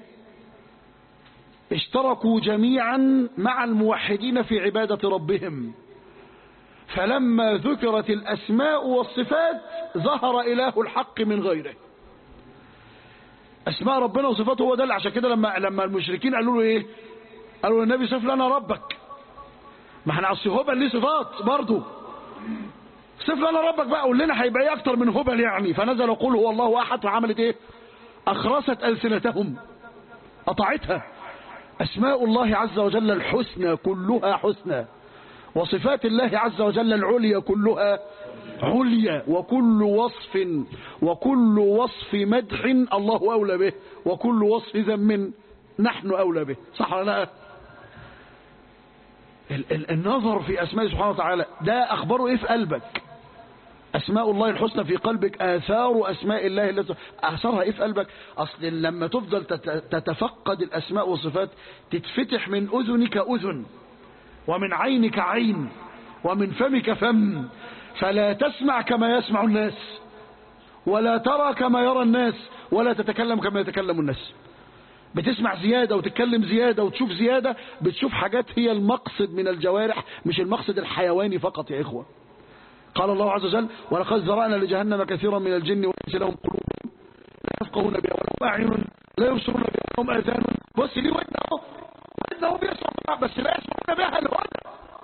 اشتركوا جميعا مع الموحدين في عبادة ربهم فلما ذكرت الأسماء والصفات ظهر إله الحق من غيره أسماء ربنا وصفاته هو ده عشان كده لما لما المشركين قالوا له إيه قالوا للنبي صف لنا ربك ما احنا اصل هبل ليه صفات برضه صف لنا ربك بقى قول لنا هيبقى ايه اكتر من هبل يعني فنزل قل هو الله احد فعملت ايه اخرست السنتهم قطعتها اسماء الله عز وجل الحسنى كلها حسنى وصفات الله عز وجل العليا كلها عليا وكل وصف وكل وصف مدح الله اولى به وكل وصف ذم نحن اولى به صح ولا لا النظر في اسماء سبحانه وتعالى ده اخباره ايه في قلبك أسماء الله الحسنى في قلبك آثار أسماء الله التي أثرها إيه في قلبك أصل لما تفضل تتفقد الأسماء والصفات تتفتح من أذنك أذن ومن عينك عين ومن فمك فم فلا تسمع كما يسمع الناس ولا ترى كما يرى الناس ولا تتكلم كما يتكلم الناس بتسمع زيادة وتتكلم زيادة وتشوف زيادة بتشوف حاجات هي المقصد من الجوارح مش المقصد الحيواني فقط يا إخوة قال الله عز وجل ولقد ذرأنا لجهنم كثيرا من الجن والإنس لهم قلوب لا يفقهون بها ولهم أعين لا يبصرون بها ولهم آذان بص ليه ودن اهو ودن اهو بيسمع بس لا يسمعون بها الهدى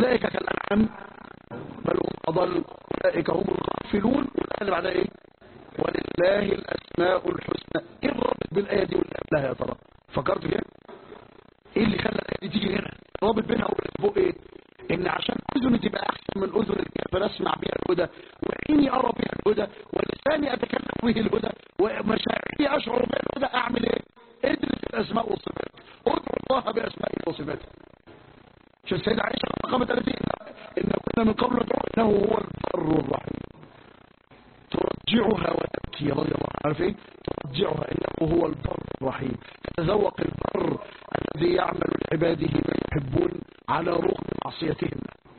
أولئك كالأنعام بل هم أضل أولئك هم الغافلون والآية اللي بعدها إيه ولله الأسماء الحسنى إيه الرابط بالآية دي واللي قبلها يا ترى فكرت فيها إيه اللي خلى الآية دي تيجي هنا الرابط بينها وبين فوق إيه إن عشان أذني تبقى أحسن من أذن الكافر أسمع بها الهدى وعيني أرى بها الهدى ولساني أتكلم به الهدى ومشاعري أشعر بها الهدى أعمل إيه ادرس الأسماء والصفات ادعو الله بأسمائه وصفاته شو السيدة عائشة رقم 30 إن كنا من قبل ندعو إنه هو البر الرحيم ترجعها وتبكي رضي الله عنها عارف ايه ترجعها إنه هو البر الرحيم تتذوق البر الذي يعمل لعباده ما يحبون على رغم معصيتهم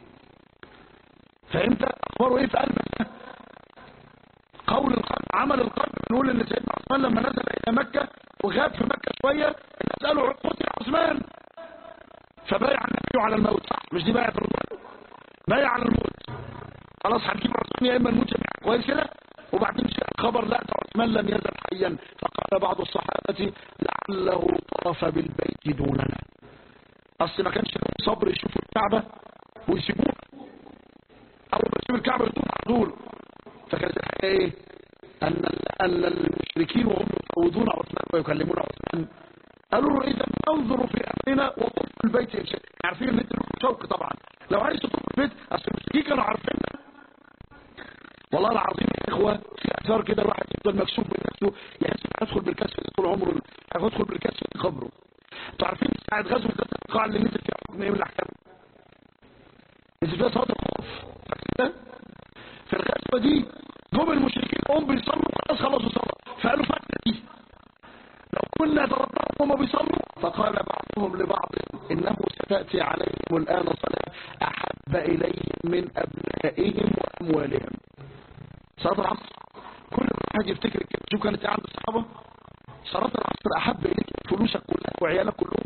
فانت اخباره ايه في قلبك قول القلب عمل القلب بنقول ان سيدنا عثمان لما نزل الى مكة وغاب في مكة شوية الناس قالوا قتل عثمان فبايع النبي على الموت صح مش دي بايع في الرضا بايع على الموت خلاص هنجيب عثمان يا اما نموت جميعا كويس كده وبعدين جاء الخبر لا ده عثمان لم يزل حيا فقال بعض الصحابة لعله طاف بالبيت دوننا اصل ما كانش لهم صبر يشوفوا الكعبة ويسيبوها اول ما يسيبوا الكعبة يدون على طول فكانت الحقيقة ايه ان ان المشركين وهم يفوضون عثمان ويكلمون عثمان قالوا له اذا ننظر في امرنا وطف البيت ان شاء عارفين ان انت له شوك طبعا لو عايز تطف البيت اصل المشركين كانوا عارفين والله العظيم يا اخوه في اثار كده الواحد يفضل مكسوف من نفسه يحس انه هيدخل بالكسف طول عمره هيدخل بالكسف في قبره انتوا عارفين ساعه غزوه ذات القاع اللي نزل فيها حكم ايه من الاحكام نزل فيها صلاه الخوف فاكر في الغزوه دي جم المشركين هم بيصلوا خلاص خلصوا صلاه فقالوا فاتنا دي لو كنا تربهم وهم بيصلوا فقال بعضهم لبعض انه ستاتي عليهم الان صلاه احب اليهم من ابنائهم واموالهم صلاه العصر كل واحد يفتكر كده شو كانت إيه عند الصحابه صلاه العصر احب اليك من فلوسك كلها وعيالك كلهم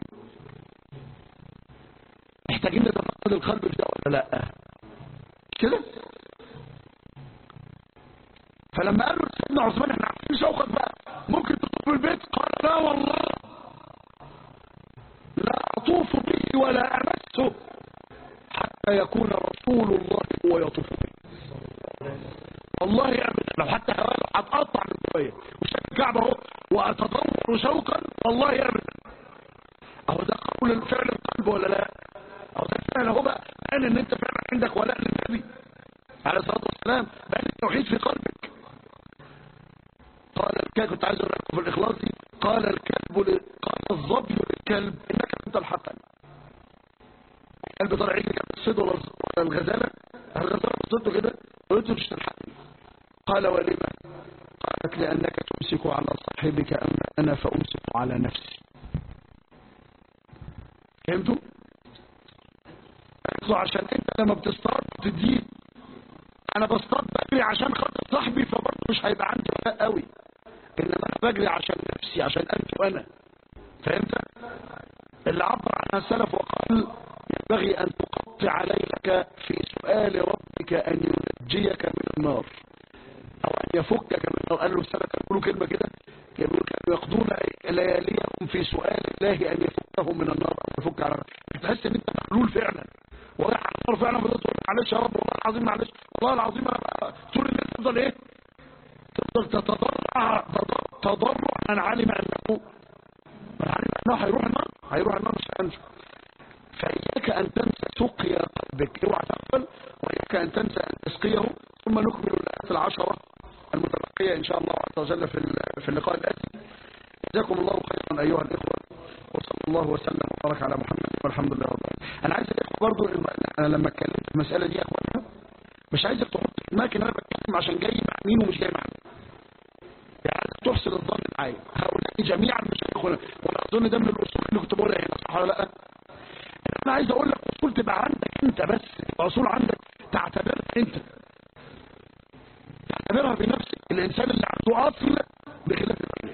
محتاجين نتفقد القلب في ده ولا لا كده فلما قالوا لسيدنا عثمان احنا عارفين شوقك بقى ممكن تطوف البيت قال لا والله لا اطوف به ولا امسه حتى يكون رسول الله هو يطوف به والله ابدا لو حتى هواله هتقطع من جوايا وشايف الكعبه اهو واتضور شوقا والله ابدا اهو ده قول فعل القلب ولا لا اهو ده فعل اهو بقى بان ان انت فعلا عندك ولاء للنبي عليه الصلاه والسلام بان التوحيد في قلبك قال الكلب كنت عايز اقول لكم في الاخلاص دي قال الكلب ل... قال الظبي للكلب انك انت الحسن الكلب طالع يجري جنب الصيد ولا ولا الغزاله الغزاله بصيته كده قلت له مش تلحقني قال ولما قالت لانك تمسك على صاحبك اما انا فامسك على نفسي فهمتوا قالت له عشان انت لما بتصطاد بتديه انا بصطاد بجري عشان خاطر صاحبي فبرضه مش هيبقى عندي وفاء قوي انما انا بجري عشان نفسي عشان انت وانا فهمت اللي عبر عنها السلف وقال ينبغي ان تقطع ليلك في سؤال ربك ان ينجيك من النار او ان يفكك من النار قال له السلف يقولوا كلمه كده يقولوا كانوا يقضون لياليهم في سؤال الله ان يفكهم من النار او يفك على تحس ان انت محلول فعلا ورايح على النار فعلا فضلت تقول معلش يا رب والله العظيم معلش والله العظيم انا طول الليل تفضل ايه تفضل تتضرع تضرع من علم انه من علم انه هيروح النار هيروح النار مش هينجو فإياك أن تنسى سقيا قلبك اوعى تغفل وإياك أن تنسى أن تسقيه ثم نكمل الآيات العشرة المتبقية إن شاء الله عز وجل في في اللقاء الآتي جزاكم الله خيرا أيها الإخوة وصلى الله وسلم وبارك على محمد والحمد لله رب العالمين أنا عايز الإخوة برضو أنا لما اتكلمت في المسألة دي يا أخوانا مش عايزك تحط في دماغك إن أنا بتكلم عشان جاي مع مين ومش جاي مع مين يعني تحسن الظن معايا هؤلاء جميعا مش هيخون ولا أظن ده من الأصول اللي كنت بقولها هنا صح ولا لأ انا عايز اقول لك اصول تبقى عندك انت بس تبقى اصول عندك تعتبرها انت تعتبرها بنفسك الانسان اللي عنده اصل بخلاف الثاني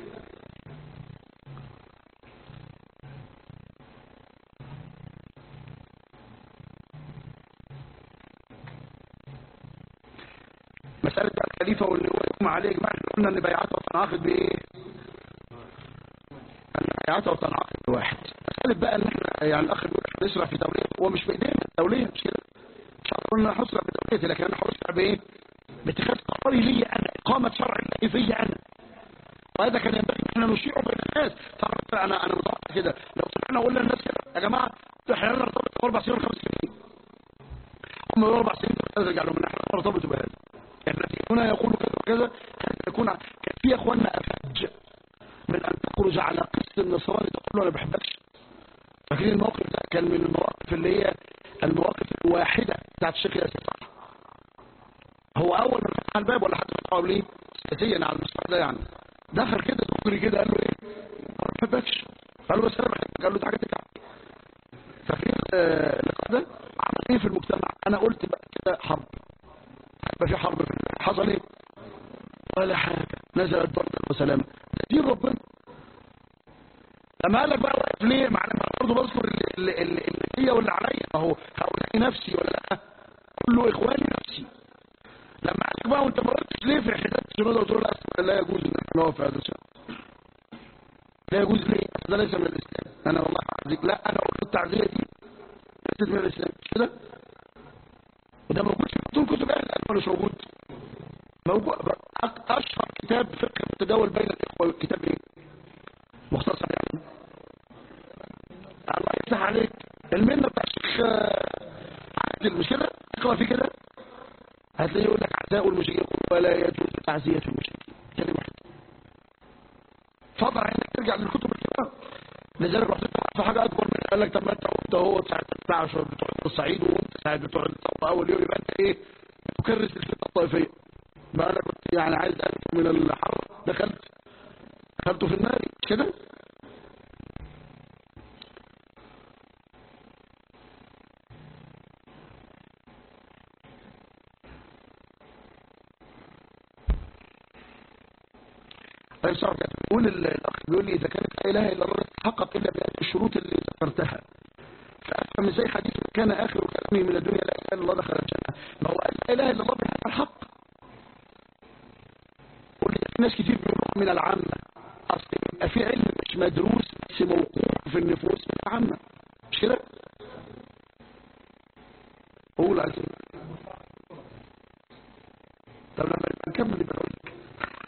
مسألة بقى الخليفة واللي هو يقوم عليه اجماع احنا قلنا ان بيعته تنعقد بايه؟ ان بيعته تنعقد بواحد مسألة بقى ان احنا يعني الاخ بيقول احنا نسرع في دولية هو مش بايدينا الدولية مش كده ان انا هسرع بدولتي لكن انا هسرع بايه باتخاذ قراري لي انا اقامه شرع الله فيا انا وهذا كان ينبغي ان احنا نشيعه بين الناس طبعا انا انا متوقع كده لو طلعنا قلنا للناس كده يا جماعه احنا لنا نرتبط اربع سنين وخمس سنين هم يقولوا اربع سنين ثلاثه رجع لهم احنا نرتبط بهذا احنا هنا يقول كذا وكذا كان يكون كان في يا اخواننا افج من ان تخرج على قس النصراني تقول له انا ما بحبكش فاكرين الموقف ده كان من المواقف اللي هي المواقف الواحده بتاعت الشيخ ياسر صح هو اول ما فتح الباب ولا حد فتحه قبليه سياسيا على المستوى ده يعني دخل كده دغري كده قال له ايه ما بحبكش قال له بس انا بحبك قال له دي حاجه تكعب فاكرين آه، اللقاء ده عمل ايه في المجتمع انا قلت بقى كده حرب هيبقى في حرب في البلد. حصل ايه ولا حاجه نزلت بردا وسلامه ده دين ربنا لما قال لك بقى واقف ليه مع انا برضه بذكر اللي, اللي, اللي هي واللي عليا ما هو هؤلاء نفسي ولا لا كله اخواني نفسي لما قال لك بقى وانت ما قلتش ليه في حداد الشنودة قلت له لا أصل لا يجوز ان احنا نقف في هذا الشهر لا يجوز ليه أصل ده ليس من الاسلام انا والله اعزيك لا انا قلت التعزيه دي ليست من الاسلام مش كده وده موجود في طول كتب اهل العلم ولا مش موجود موجود أك- اشهر كتاب فقه متداول بين الاخوه كتاب ايه مختصر يعني الله يفتح عليك المنه بتاع الشيخ آه، عادل مش كده اقرا فيه كده هتلاقيه يقول لك عزاء المشركين ولا يجوز تعزيه المشركين كلمه واحده فضل انك ترجع للكتب الكبار لذلك رحت في حاجه اكبر من قال لك طب ما انت قلت اهو ساعه بتاع بتوع الصعيد وانت ساعه بتوع الثوره اول يوم يبقى انت ايه تكرس الفتنه الطائفيه بقى انا كنت يعني عايز ألف من الحر دخلت دخلته في النار مش كده طيب صعب بيقول ال- الاخ بيقول لي اذا كانت لا اله الا الله تتحقق الا بهذه الشروط اللي ذكرتها فافهم ازاي حديث من كان اخر كلامه من الدنيا لا اله الا الله دخل الجنه ما هو قال لا اله الا الله بهذا الحق قول لي في ناس كتير بيقولوا من العامه اصل يبقى في علم مش مدروس بس موقوف في النفوس من العامه مش كده؟ قول عايز إيه؟ طب لما نبقى نكمل يبقى نقول لك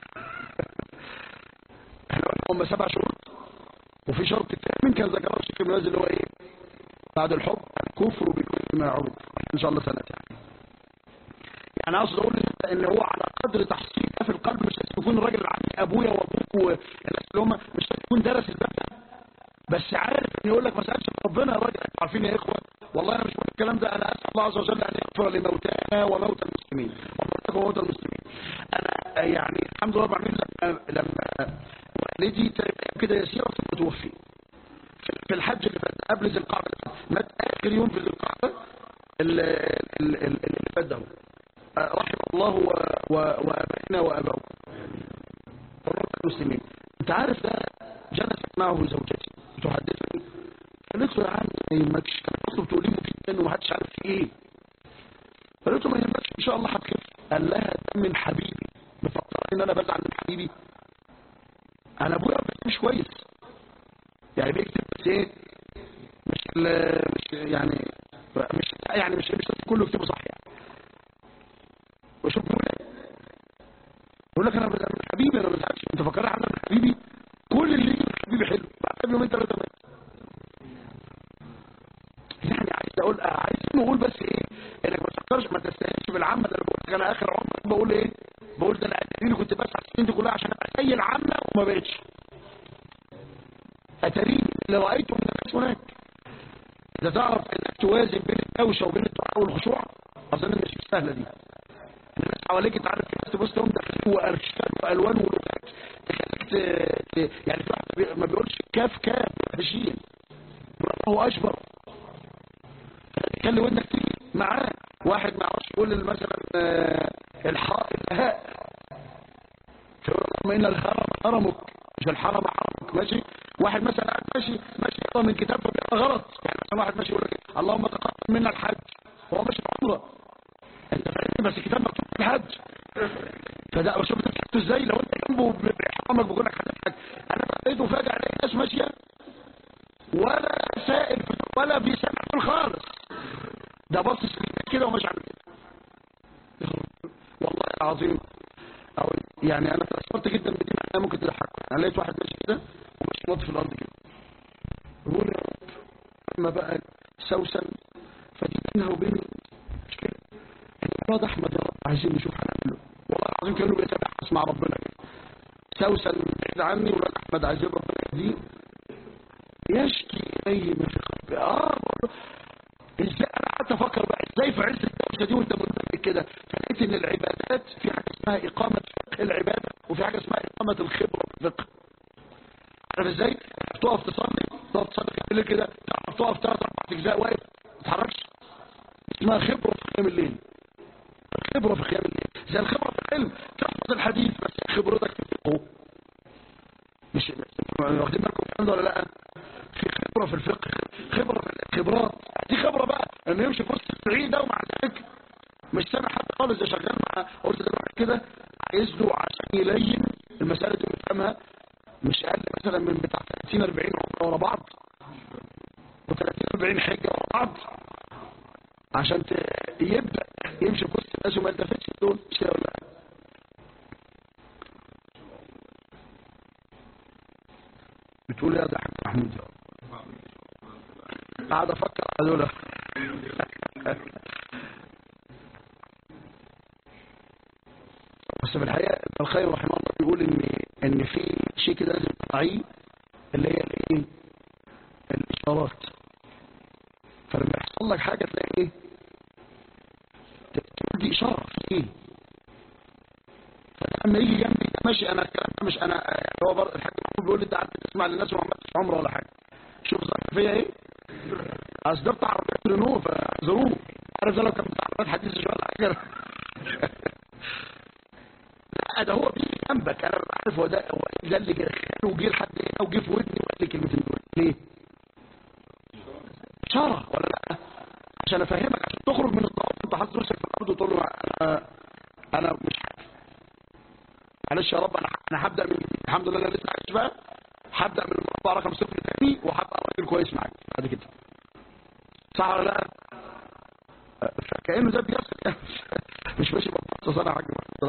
احنا قلنا هم سبع شروط وفي شرط الثامن كان ذكره الشيخ ابن باز اللي هو ايه بعد الحب الكفر بكل ما عرف ان شاء الله سنه يعني يعني اقصد اقول ان- ان هو على قدر تحصيل ده في القلب مش لازم يكون الراجل اللي عندي ابويا وابوك والناس اللي هم مش لازم يكون درس الباب ده بس عارف ان يقول لك ما سالش ربنا يا راجل انتوا عارفين يا اخوه والله انا مش بقول الكلام ده انا اسال الله عز وجل ان يغفر لموتانا وموتى المسلمين وموتاكم وموتى المسلمين انا يعني الحمد لله رب العالمين لما لما والدي تقريبا كده يسيره ثم توفي في- في الحج اللي فات قبل ذي القعده اللي فات مات اخر يوم في ذي القعده ال- ال- ال- اللي فات ده رحم الله و- و- وابائنا واباؤكم وموتى المسلمين انت عارف ده جلست معه زوجتي تحدثني قالت له يا عم ما يهمكش كان اصله بتقول لي جدا ومحدش عارف في ايه قالت له ما يهمكش ان شاء الله هتخف قال لها ده من حبيبي مفكر ان انا بزعل من حبيبي انا ابويا مش كويس يعني بيكتب بس ايه مش ال- مش يعني مش يعني مش مش لازم كله يكتبه صح يعني وشوف بيقول ايه يقول لك انا بزعل من حبيبي انا ما بزعلش انت فاكرها انا من حبيبي كل اللي يجي من حبيبي حلو بعد يومين ثلاثه مات يعني عايز اقول عايز نقول بس ايه انك ما تفكرش ما تستهينش بالعامه ده انا بقول لك انا اخر عمر بقول ايه بقول ده انا اتاريني كنت بسعى السنين دي كلها عشان ابقى زي العامه وما بقتش اتاريني اللي رايته من الناس هناك اذا تعرف انك توازن بين الدوشه وبين الدعاء والخشوع اظن مش سهله دي الناس حواليك انت عارف في ناس تبص لهم داخلين وارشاد والوان ولغات تخليك ت- ت- يعني في واحد بي- ما بيقولش كاف كاف هشيم الله اكبر خلي ودنك تيجي معاه واحد ما يعرفش يقول مثلا آه، الحاء الهاء فيقول اللهم ان الهرم هرمك مش الحرم حرمك ماشي واحد مثلا قاعد ماشي ماشي يقرا من كتاب فبيقرا غلط يعني مثلا واحد ماشي يقول لك اللهم تقبل منا الحج هو ماشي في عمره انت فاهم بس الكتاب مكتوب في الحج فده شوف انت بتحطه ازاي لو انت جنبه بحرامك بيقول لك هتضحك انا بقيت وفجاه الاقي ناس ماشيه ولا سائل ولا بيسمع خالص ده باصص كده وماشي على كده يعني انا تاثرت جدا بدي معناها ممكن تضحكوا انا لقيت واحد ماشي كده وماشي موطي في الارض كده بيقول يا رب لما بقى سوسن فدي بينها وبين مشكله الواد احمد يا رب عايزين نشوف هنعمله والله العظيم كانوا بيتبحث مع ربنا كده سوسن بعيد عني والواد احمد عايزين ربنا يهديه يشكي اليه ما في قلبه اه بقول له ازاي انا قعدت افكر بقى ازاي في عز الدوشه دي وانت منتبه كده فلقيت ان العبادات في حاجه اسمها اقامه فقه العباده وفي حاجه اسمها اقامه الخبره في الفقه عارف ازاي؟ تقف تصلي تقف تصلي في الليل كده تعرف تقف ثلاث اربع اجزاء واقف ما تتحركش اسمها خبره في قيام الليل خبره في قيام الليل زي الخبره في العلم تحفظ الحديث بس خبرتك في الفقه مش واخدين بالكم الكلام ده ولا لا؟ في خبره في الفقه خبره في الخبرات دي خبره بقى انه يمشي في وسط السعيد ده ومع ذلك مش سامع حد خالص ده شغال مع قلت ده واحد كده عايز له عشان يلين المساله دي ويفهمها مش اقل مثلا من بتاع 30 40 عمره ورا بعض و30 40 حجه ورا بعض عشان ت... يبدا يمشي في وسط الناس وما يلتفتش دول مش كده ولا لا؟ بتقول يا ده حاج محمود يا قاعد افكر على دول بس في الحقيقه ابن الخير رحمه الله بيقول ان ان في شيء كده لازم تراعيه اللي هي الايه؟ الاشارات فلما يحصل لك حاجه تلاقي ايه؟ تقول دي اشاره في ايه؟ فلما يجي جنبي ده ماشي انا الكلام ده مش انا هو برضه الحاج محمود بيقول لي انت قاعد تسمع للناس وما عملتش عمره ولا حاجه شوف ظهر فيا ايه؟ اصل ده بتاع عربيات رينو فاعذروه عارف ده لو كان بتاع عربيات حديثه شويه ولا حاجه لا ده هو بيجي جنبك انا ببقى عارف هو ده هو ده اللي جه وجه لحد هنا وجه في ودني وقال لي الكلمتين دول ليه؟ اشاره ولا لا؟ عشان افهمك عشان تخرج من الطواف انت حاطط نفسك في الارض وتقول له انا انا مش عارف معلش يا رب انا انا هبدا من الحمد لله انا لسه عايش بقى هبدا من المربع رقم صفر تاني وهبقى راجل كويس معاك بعد كده صح ولا لا؟ فكانه ده بيحصل مش ماشي ببطاطس انا حاجه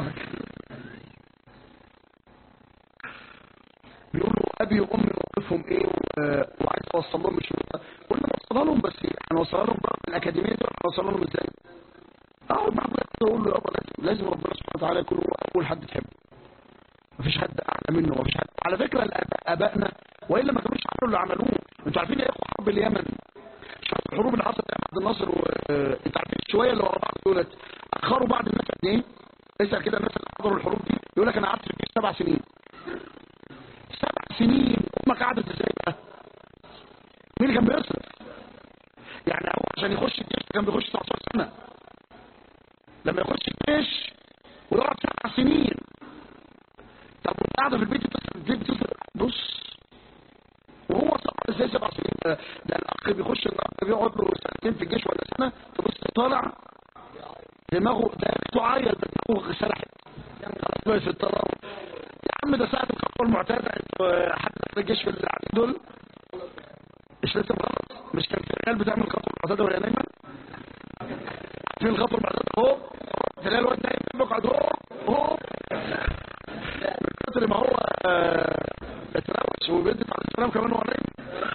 بيقولوا ابي وامي موقفهم ايه وعايز اوصل لهم الشروط قلنا نوصلها لهم بس هنوصلها لهم بقى من الاكاديميه دي هنوصلها لهم ازاي؟ اقعد مع ابويا اقول له يابا لازم لازم ربنا سبحانه وتعالى يكون هو اول حد تحبه مفيش حد اعلى منه مفيش حد على فكره الاباء ابائنا والا ما كانوش عملوا اللي عملوه انتوا عارفين ايه حرب اليمن الحروب اللي حصلت ايام عبد الناصر وانت عارفين شويه اللي ورا بعض دولت اخروا بعض الناس قد ايه؟ اسال كده الناس اللي حضروا الحروب دي يقول لك انا قعدت في الجيش سبع سنين سبع سنين امك قعدت ازاي بقى؟ مين اللي كان بيصرف؟ يعني هو عشان يخش الجيش كان بيخش 19 سنه لما يخش الجيش ويقعد سبع سنين طب وانت قاعده في البيت بتصرف ازاي بتصرف بص وهو صعب ازاي سبع سنين ده, ده الاخ بيخش النهارده بيقعد له سنتين في الجيش ولا سنه تبص طالع دماغه ده تعيط ده دماغه سرحت خلاص بقى في الطرف يا عم ده ساعه الخطوه المعتاده حد في الجيش في اللي قاعدين دول مش لسه خلاص مش كان في الرجال بتعمل الخطوه المعتاده وهي نايمه في الخطوه المعتاده اهو تلاقي الواد نايم بيقعد اهو اهو من كتر ما هو اتروش وبيدي على السلام كمان وهو نايم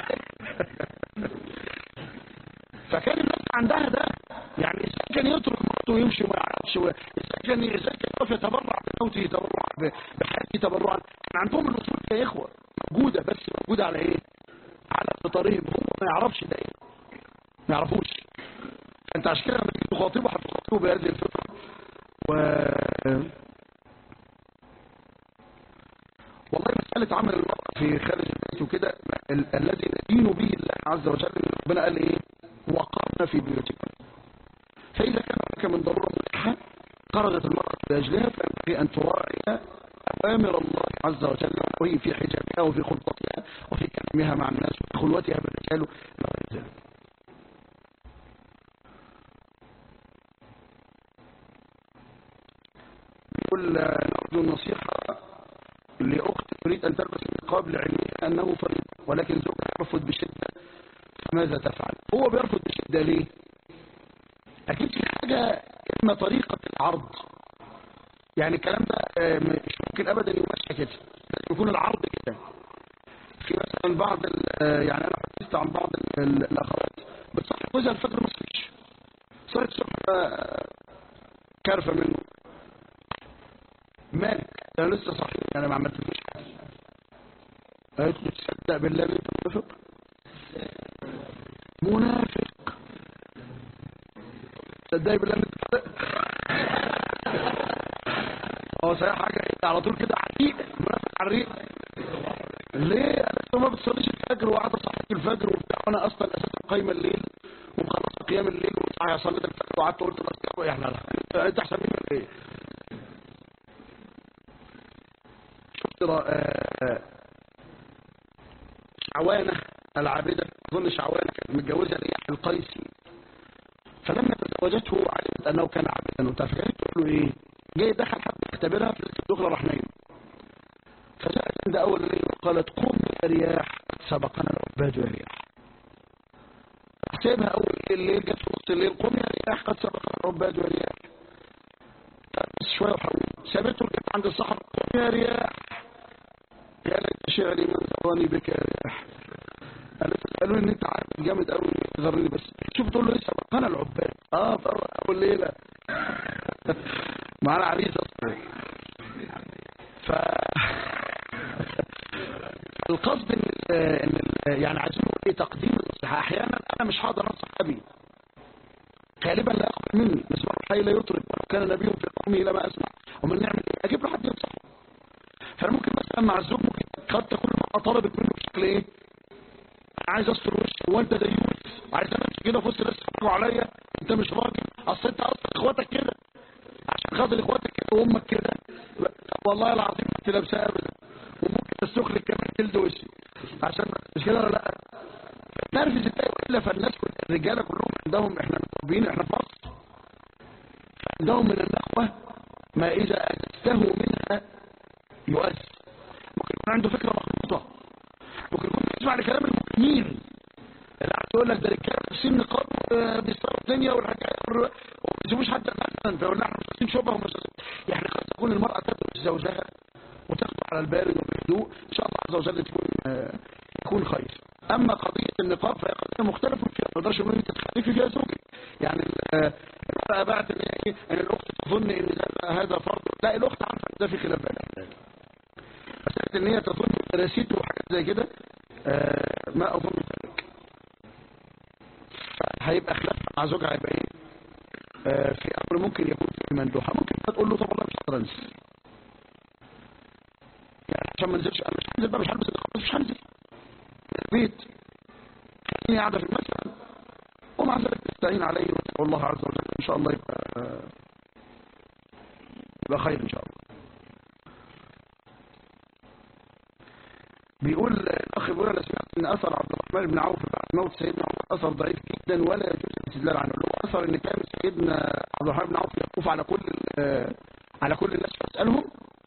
فكان الناس عندها ده يعني ازاي كان يترك مراته ويمشي وما يعرفش ازاي كان ازاي كان يقف يتبرع بموته تبرعا بحياته تبرعا كان عندهم الاصول يا اخوه موجوده بس موجوده على ايه؟ على فطرهم هو ما يعرفش ده ايه ما يعرفوش انت عشان كده لما تيجي تخاطبه هتخاطبه بهذه الفطره و والله مسألة عمل المرأة في خارج البيت وكده ال الذي ندين به الله عز وجل ربنا قال ايه وقرنا في بيوتكم فإذا كان هناك من ضرورة ملحة خرجت المرأة لأجلها فينبغي أن تراعي أوامر الله عز وجل وهي في حجابها وفي خطبتها وفي كلامها مع الناس وفي خلوتها بالرجال وغير ذلك يقول نرجو النصيحة لأخت تريد أن تلبس النقاب لعلمها أنه فريض ولكن زوجها يرفض بشدة فماذا تفعل هو بيرفض بشدة ليه أكيد في حاجة إما طريقة العرض يعني الكلام ده آه، مش ممكن ابدا يمشي كده لازم يكون العرض كده في مثلا بعض ال- آه، يعني انا حدثت عن بعض ال- ال- الاخوات بتصحي جوزها الفجر ما صحيش صحيت الصبح آه، كارفه منه مالك انا لسه صحيح انا ما عملتلوش حاجه قالت له تصدق بالله إن انت منافق منافق تصدق بالله إن انت هو صحيح حاجه انت على طول كده حريق منافق حريق ليه انا لسه ما بتصليش الفجر وقاعد اصحيك الفجر وبتاع وانا اصلا اساسا قايمه الليل ومخلصه قيام الليل وصحي صليت الفجر وقعدت قلت بس احنا انت احسن مني ولا ايه شفت را- آه، شعوانة العابدة أظن شعوانة كانت متجوزة رياح القيسي فلما تزوجته علمت أنه كان عابدا وبتاع فكانت تقول له إيه جاي دخل حد يختبرها في ليلة الدخلة راح نايم فجاءت عند أول الليل وقالت قم يا رياح سبقنا العباد يا رياح سيبها أول الليل جت في وسط الليل قم يا رياح قد سبقنا العباد يا رياح بس شوية وحول سابته جت عند الصحراء قم يا رياح يا ليت شعري من ثواني بك يا رياح انا قالوا ان انت عارف جامد قوي غرني بس شوف تقول له لسه انا العباد اه فرق اول ليله معانا عريس اصلا ف القصد ان ال- ان ال- يعني عايزين نقول ايه تقديم النصيحه احيانا انا مش هقدر انصح ابي غالبا لا يقبل مني مسمع الحي لا يطرب ولو كان نبي في قومه لما اسمع ومن نعمل ايه اجيب له حد ينصحه فانا ممكن مثلا مع الزوج ممكن قد تكون المرأة طلبت منه بشكل ايه انا عايز استر وشي هو انت ديوث عايز امشي كده في وسط الناس يتفرجوا عليا انت مش راجل اصل انت اصلا اخواتك كده عشان خاطر اخواتك كده وامك كده طب والله العظيم انت لابسها ابدا وممكن تستخرج كمان جلد وشي عشان مش كده ولا لا نرفز ازاي والا فالناس كل الرجاله كلهم عندهم احنا متربيين احنا في مصر عندهم من النخوه ما اذا اجزته منها يؤثر ممكن يكون عنده فكره مخبوطه ممكن يكون بيسمع لكلام المؤمنين اللي عايز يقول لك ده الرجاله لابسين نقاب آه، بيصوروا الدنيا والحاجات وما بيسيبوش حد مثلا فيقول لنا احنا مش عايزين شبهه ومش عايزين يعني قد تكون المراه تدرس زوجها وتاخده على البارد والهدوء ان شاء الله عز وجل تكون آه، يكون خير اما قضيه النقاب فهي قضيه مختلفه فيها ما اقدرش اقول انك تخالفي فيها زوجك يعني ال- آه، المراه بعد ان هي- ان الاخت تظن ان ده هذا فرض لا الاخت عارفه ان ده في خلاف بينها مسألة ان هي تظن دراسته وحاجات زي كده آه، ما اظن ذلك هيبقى خلاف مع زوجها هيبقى ايه آه، في امر ممكن يكون في مندوحه ممكن تقول له طب والله مش هقدر انزل يعني عشان ما انزلش انا مش هنزل بقى مش هلبس النقاب مش هنزل من البيت خليني قاعده في المسجد ومع ذلك تستعين عليه وتدعو الله عز وجل ان شاء الله يبقى آه، يبقى خير ان شاء الله بيقول الاخ بيقول انا سمعت ان اثر عبد الرحمن بن عوف بعد موت سيدنا عمر اثر ضعيف جدا ولا يجوز الاستدلال عنه اللي هو اثر ان كان سيدنا عبد الرحمن بن عوف يقوف على كل ال- على كل الناس فاسالهم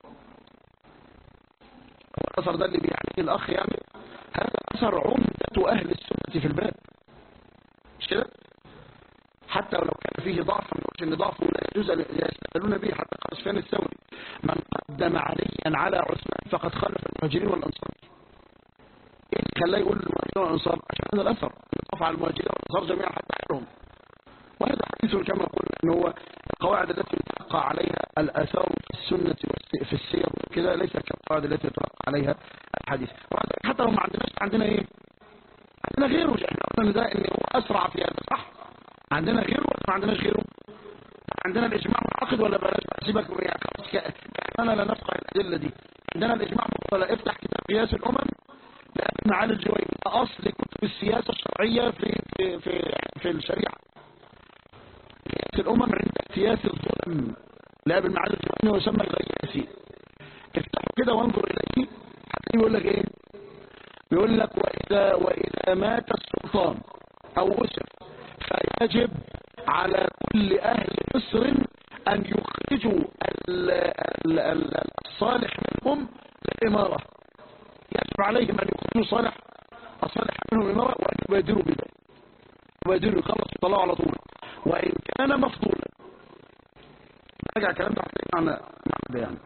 هو الاثر ده اللي بيعنيه الاخ يعني هذا اثر عمده اهل السنه في الباب مش كده حتى ولو كان فيه ضعف ما نقولش ان ضعفه لا يجوز ان يستدلون به حتى قال سفيان الثوري من قدم عليا على عثمان فقد خالف المهاجرين والانصار ايه اللي خلاه يقول المهاجرين والانصار عشان هذا الاثر يطاف على المهاجرين والانصار جميعا حتى غيرهم وهذا حديث كما قلنا ان هو القواعد التي يتلقى عليها الاثار في السنه والس- في السير كده ليست كالقواعد التي يتلقى عليها الحديث ومع ذلك حتى لو ما عندناش عندنا ايه عندنا غيره احنا قلنا ان ده ان هو اسرع في هذا صح عندنا غيره ولا ما عندناش غيره عندنا الاجماع منعقد ولا بلاش بقى سيبك من يعني خلاص ك- كأننا لا نفقه الادله دي عندنا الاجماع ولا افتح كتاب قياس الامم لابن معالي الجويني ده اصل كتب السياسه الشرعيه في في في, في الشريعه قياس الامم عند اكتياس الظلم لابن معالي الجويني ويسمى الغياسي افتحوا كده وانظر اليه هتلاقيه يقول لك ايه بيقول لك واذا واذا مات السلطان او وسر فيجب على كل اهل مصر ان يخرجوا ال- ال- ال- الصالح منهم للاماره يجب عليهم ان يخرجوا صالح الصالح منهم الاماره وان يبادروا بذلك يبادروا يخلصوا يطلعوا على طول وان كان مفضولا راجع الكلام ده هتلاقيه معنا مع كده يعني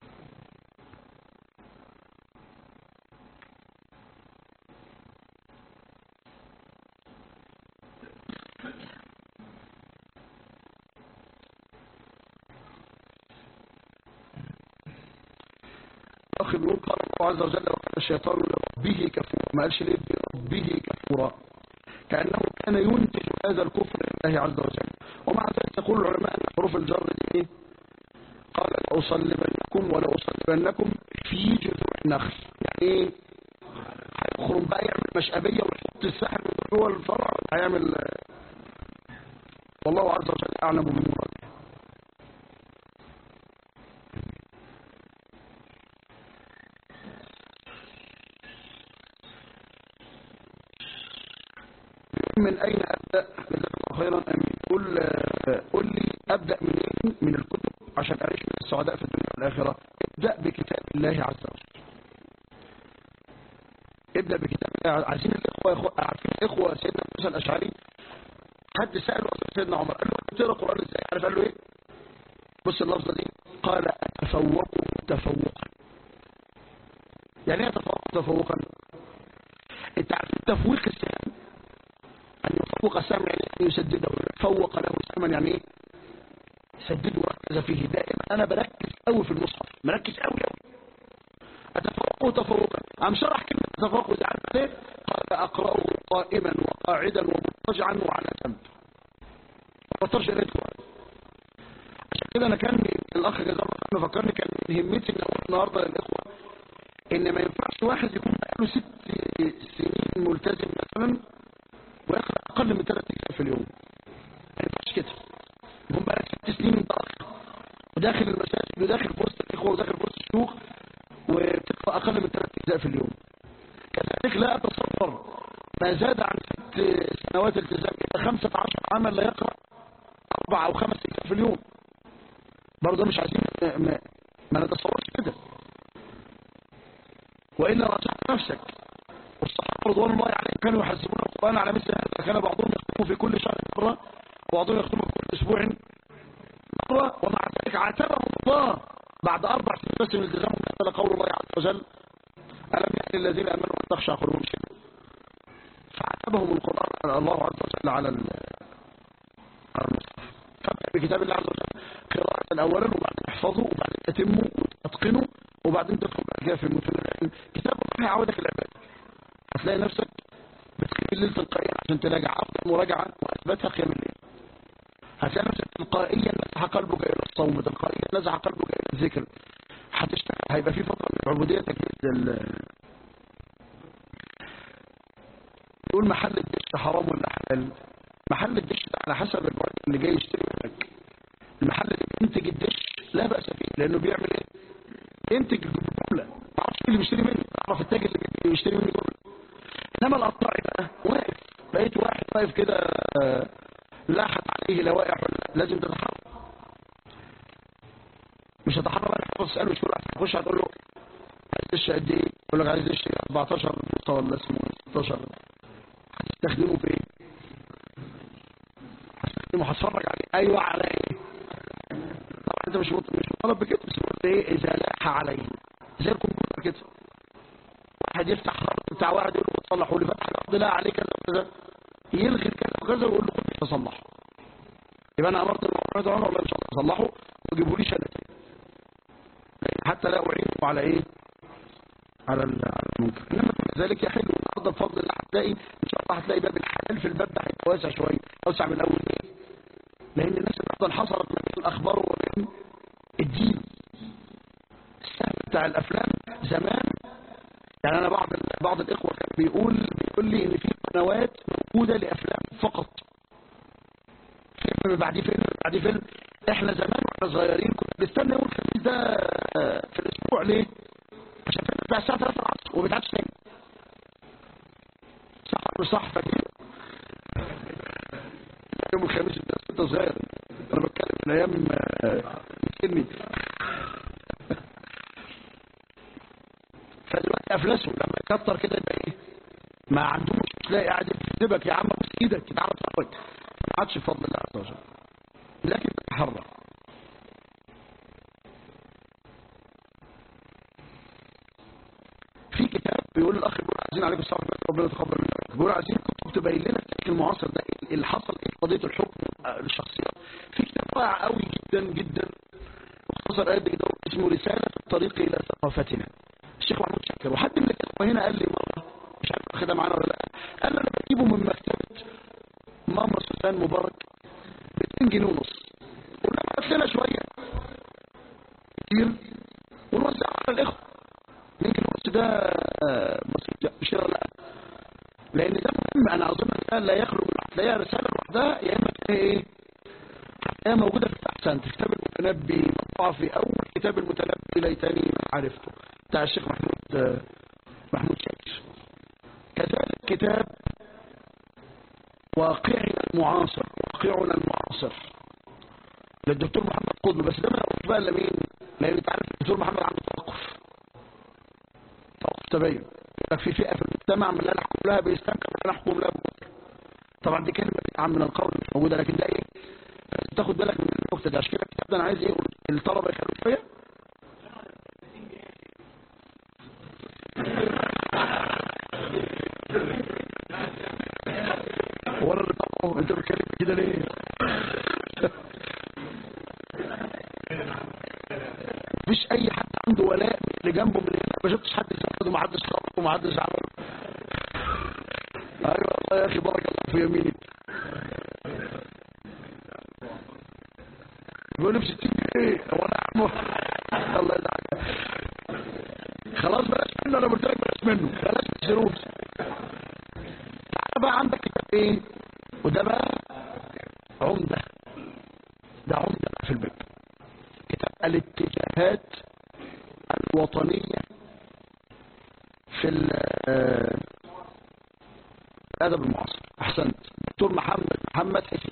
أخي بيقول قال الله عز وجل وقال الشيطان لربه كفورا ما قالش ليه لربه كفورا كأنه كان ينتج هذا الكفر لله عز وجل ومع ذلك يقول العلماء أن حروف الجر دي إيه؟ قال لأصلبنكم ولأصلبنكم في جذوع النخل يعني إيه؟ هيخرم بقى يعمل مشأبية ويحط السحر جوه الفرع ولا هيعمل والله عز وجل أعلم بمراده من أين أبدأ جزاك الله خيرا أمين قل قل لي أبدأ منين من الكتب عشان أعيش من السعداء في الدنيا والآخرة ابدأ بكتاب الله عز وجل ابدأ بكتاب الله عايزين الإخوة يخو... عارفين الإخوة سيدنا موسى الأشعري حد سأله سيدنا عمر قال له بتقرا القرآن ازاي عارف قال له ايه بص اللفظة دي قال أتفوق تفوقا يعني ايه أتفوق تفوقا انت عارف تفويق السهم أن يفوق سهم يعني أن يسدده فوق له سهما يعني ايه سدده وركز فيه دائما أنا بركز قوي في المصحف مركز قوي قوي أتفوق تفوقا عم شرح كلمة تفوق وإذا عارف ليه قال أقرأه قائما وقاعدا ومضطجعا وعلى جنب مضطجع ليه عشان كده أنا كان الأخ جزاه الله خير فكرني كان من همتي من أول النهاردة للإخوة إن ما ينفعش واحد يكون بقاله ست سنين ملتزم مثلا ويقرأ أقل من ثلاث أيام في اليوم ما ينفعش كده يكون بقى ست سنين انت وداخل المساجد وداخل في وسط الإخوة وداخل في وسط الشيوخ وتقرأ أقل من ثلاث أجزاء في اليوم كذلك لا أتصور ما زاد عن ست سنوات التزام إلى خمسة عشر عاما لا يقرأ أربع أو خمس أجزاء في اليوم برضه مش عايزين ما, ما نتصورش كده وإلا رجعت نفسك والصحابة رضوان الله عليهم كانوا يحسبون القرآن على مثل هذا كان بعضهم يختمه في كل شهر مرة وبعضهم يختمه في كل أسبوع مرة ومع ذلك عاتبهم الله بعد أربع سنين بس من التزامهم مثل قول الله عز وجل ألم يعني الذين أمنوا أن تخشى قلوبهم شيء فعاتبهم القرآن الله عز وجل على على المصحف فابدأ بكتاب الله عز وجل قراءة أولا وبعدين احفظه وبعدين تتمه وتتقنه وبعدين تدخل بعد كده في المتون العلم كتاب الله هيعودك العبادة هتلاقي نفسك بتقيم الليل تلقائيا عشان تراجع أفضل مراجعة وأثبتها قيام الليل هتلاقي نفسك تلقائيا نزح قلبك إلى الصوم تلقائيا نزح قلبك إلى الذكر هتشتغل هيبقى في فترة من عبوديتك لل تقول محل الدش حرام ولا حلال محل الدش ده على حسب الراجل اللي جاي يشتري منك المحل اللي بينتج الدش لا بأس فيه لأنه بيعمل ايه ينتج الجملة ما تعرفش اللي بيشتري منه تعرف التاجر اللي بيشتري منه جملة انما القطاعي بقى واقف لقيت واحد واقف كده لاحت عليه لوائح ولا لازم تتحرك مش هتحرك بقى تحفظ تساله شو تخش هتقول له عايز تشتري قد ايه يقول لك عايز تشتري 14 نقطه ولا اسمه 16 هتستخدمه في ايه هتستخدمه هتفرج عليه ايوه على ايه طبعا انت مش مش مطالب بكده بس قلت ايه اذا لاح عليه زي الكمبيوتر كده واحد يفتح خرط بتاع واحد يقول له تصلحوا لي فتح الارض لا عليه كذا وكذا يلغي كذا وكذا ويقول له خد تصلحه يبقى انا امرت الموضوع ده والله ان شاء الله تصلحه وجيبوا لي شهادتين حتى لا اعينه على ايه على المنكر انما ذلك يحل النهارده بفضل الله هتلاقي ان شاء الله هتلاقي باب الحلال في الباب ده هيبقى واسع شويه اوسع من الاول ليه؟ لان الناس النهارده انحصرت ما بين الاخبار وبين الدين السهم بتاع الافلام زمان يعني انا بعض بعض الاخوه كان بيقول بيقول لي ان في قنوات موجوده لافلام فقط فيلم بعديه فيلم بعديه فيلم احنا زمان واحنا صغيرين كنا بنستنى يوم الخميس ده في الاسبوع ليه عشان فيلم بتاع الساعه 3 العصر وما بيتعادش تاني صح مش صح فاكر يوم الخميس انت انت صغير انا بتكلم في الايام سني فدلوقتي افلسوا لما يكتر كده يبقى ايه ما عندهمش تلاقي قاعد يكذبك يا عم بص ايدك تعالى اتفرج ما عادش بفضل الله عز وجل لكن تتحرك بيقول الاخ بيقول عايزين عليكم الصلاه والسلام ربنا يتقبل منكم بيقول عايزين كتب تبين لنا التاريخ المعاصر ده إيه اللي حصل ايه قضيه الحكم آه، للشخصيات في كتاب رائع قوي جدا جدا مختصر قد كده اسمه رساله الطريق الى ثقافتنا الشيخ محمود شاكر وحد من الاخوه هنا قال لي مره مش عارف واخدها معانا ولا لا قال لي انا بجيبه من مكتبه ماما سوسان مبارك ب 2 جنيه ونص ونبعت لنا شويه كتير ونوزعها على الاخوه 2 جنيه ونص ده آه، بسيط مش كده ولا لا لان ده مهم انا اظن ان ده لا يخلو من هتلاقيها رساله لوحدها يا اما تلاقيها ايه هي موجوده في الاحسن في كتاب المتنبي مطبوعه في اول كتاب المتنبي ليتني ما عرفته بتاع الشيخ محمود آه، محمود شاكر كذلك كتاب واقعنا المعاصر واقعنا المعاصر للدكتور محمد قطب بس ده ما نقولش بقى الا مين لان انت عارف الدكتور محمد عنده توقف توقف تبين يقول لك في فئه في المجتمع من لا نحكم لها بيستنكر ولا نحكم لها بكفر طبعا دي كلمه بدعه من القول مش موجوده لكن ده ايه لازم تاخد بالك من النقطه دي عشان كده الكتاب ده انا عايز ايه الطلبه يخلوا شويه ولا اللي طبعه انت بتتكلم كده ليه مفيش اي حد عنده ولاء من اللي جنبه من اللي هنا ما شفتش حد زود وما حدش خبط وما حدش عمل ايوه والله يا اخي بارك الله في يمينك بيقول لي ب 60 جنيه هو انا عمو الله يزعلك خلاص بلاش منه انا قلت لك بلاش منه بلاش تشتروش تعالى بقى عندك كتاب ايه وده بقى عمده ده عمده في البيت كتاب الاتجاهات الوطنيه في ال- آه، الادب المعاصر احسنت دكتور محمد محمد حسين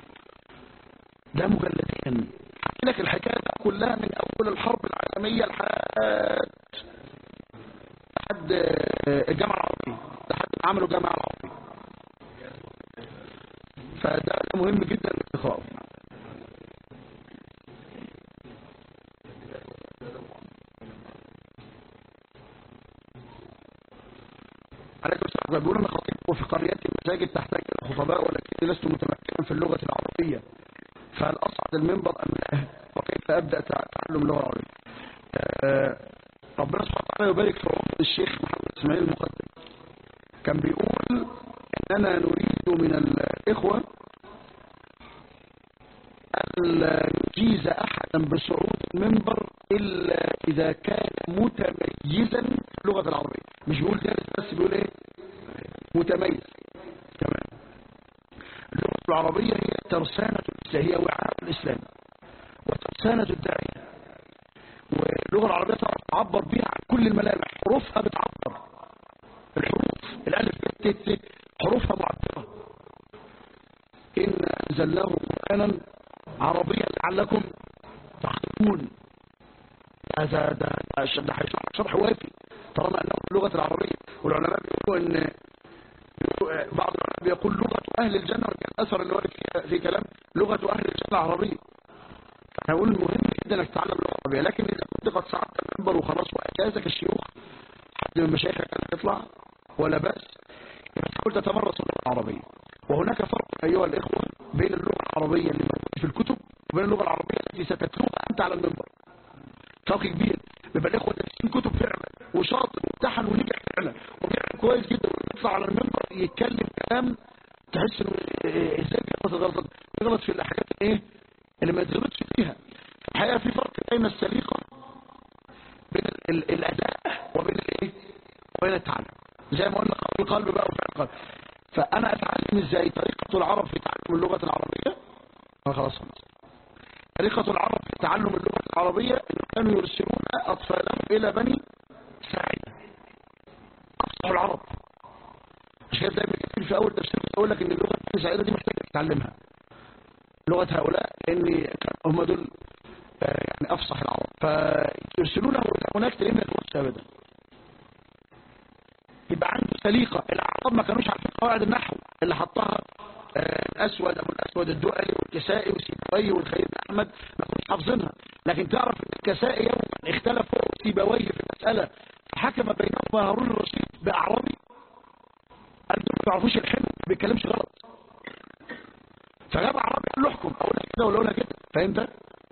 ده مجلدين احكي لك الحكايه بقى كلها من اول الحرب العالميه لحد لحد آه، الجامعه العربيه لحد ما عملوا الجامعه العربيه فده ده مهم جدا للاقراء عليكم السلام بيقول انا خطيب وفي قريتي المساجد تحتاج الى خطباء ولكني لست متمكنا في اللغه العربيه فهل اصعد المنبر ام لا وكيف ابدا تع- تعلم اللغه العربيه آه، ربنا سبحانه وتعالى يبارك في عمر الشيخ محمد اسماعيل المقدم كان بيقول اننا نريد من الاخوه ألا نجيز أحدا بصعود المنبر إلا إذا كان متميزا في اللغة العربية مش بيقول دارس بس بيقول إيه متميز تمام اللغة العربية هي ترسانة الإسلام هي وعاء الإسلام وترسانة الداعية واللغة العربية تعرف تعبر بها عن كل الملامح حروفها بتعبر الحروف الألف ب ت ت حروفها معبرة إن أنزلناه قرآنا عربيا لعلكم تعقلون هذا ده ده ش- ده هيشرح لك شرح وافي طالما انه اللغه العربيه والعلماء بيقولوا ان بيقولوا- بعض العلماء بيقول لغه اهل الجنه وكان الاثر اللي وارد في في كلام لغه اهل الجنه عربيه هنقول مهم جدا انك تتعلم اللغه العربيه لكن اذا كنت قد صعدت المنبر وخلاص واجازك الشيوخ حد من مشايخك كان يطلع ولا باس يبقى تحاول تتمرس اللغه العربيه وهناك فرق ايها الاخوه بين اللغه العربيه اللي موجوده في الكتب وبين اللغه العربيه التي ستتلوها انت على المنبر فرق كبير بيبقى الاخوه دارسين كتب فعلا وشاطر وامتحن ونجح فعلا وبيعمل كويس جدا ويطلع على المنبر يتكلم كلام تحس انه إيه، ازاي بيغلط غلط بيغلط في الحاجات الايه اللي ما يتغلطش فيها الحقيقه في فرق بين السليقه بين ال- ال- الاداء وبين الايه وبين التعلم زي ما قلنا قول القلب بقى وفعل القلب فانا اتعلم ازاي طريقه العرب في تعلم اللغه العربيه آه خلاص خلاص طريقه العرب في تعلم اللغه العربيه انه كانوا يرسلون اطفالهم الى بني ساعده افصح العرب مش كده دايما كتير في اول تفسير بيقول لك ان اللغه بني ساعده دي محتاجه تتعلمها لغه هؤلاء لان كان- هم دول آه، يعني افصح العرب فيرسلونه الى هناك تلاقيه ما يخلصش ابدا يبقى عنده سليقه الاعراب ما كانوش عارفين قواعد النحو اللي حطها آه، الاسود ابو الاسود الدؤلي والكسائي وسيبويه والخليل بن احمد ما كانوش حافظينها لكن تعرف ان الكسائي يوما اختلف هو وسيبويه في المساله فحكم بينهما هارون الرشيد باعرابي قال له ما بيعرفوش الحلم ما بيتكلمش غلط فجاب اعرابي قال له احكم اقولها كده ولا اقولها كده فهمت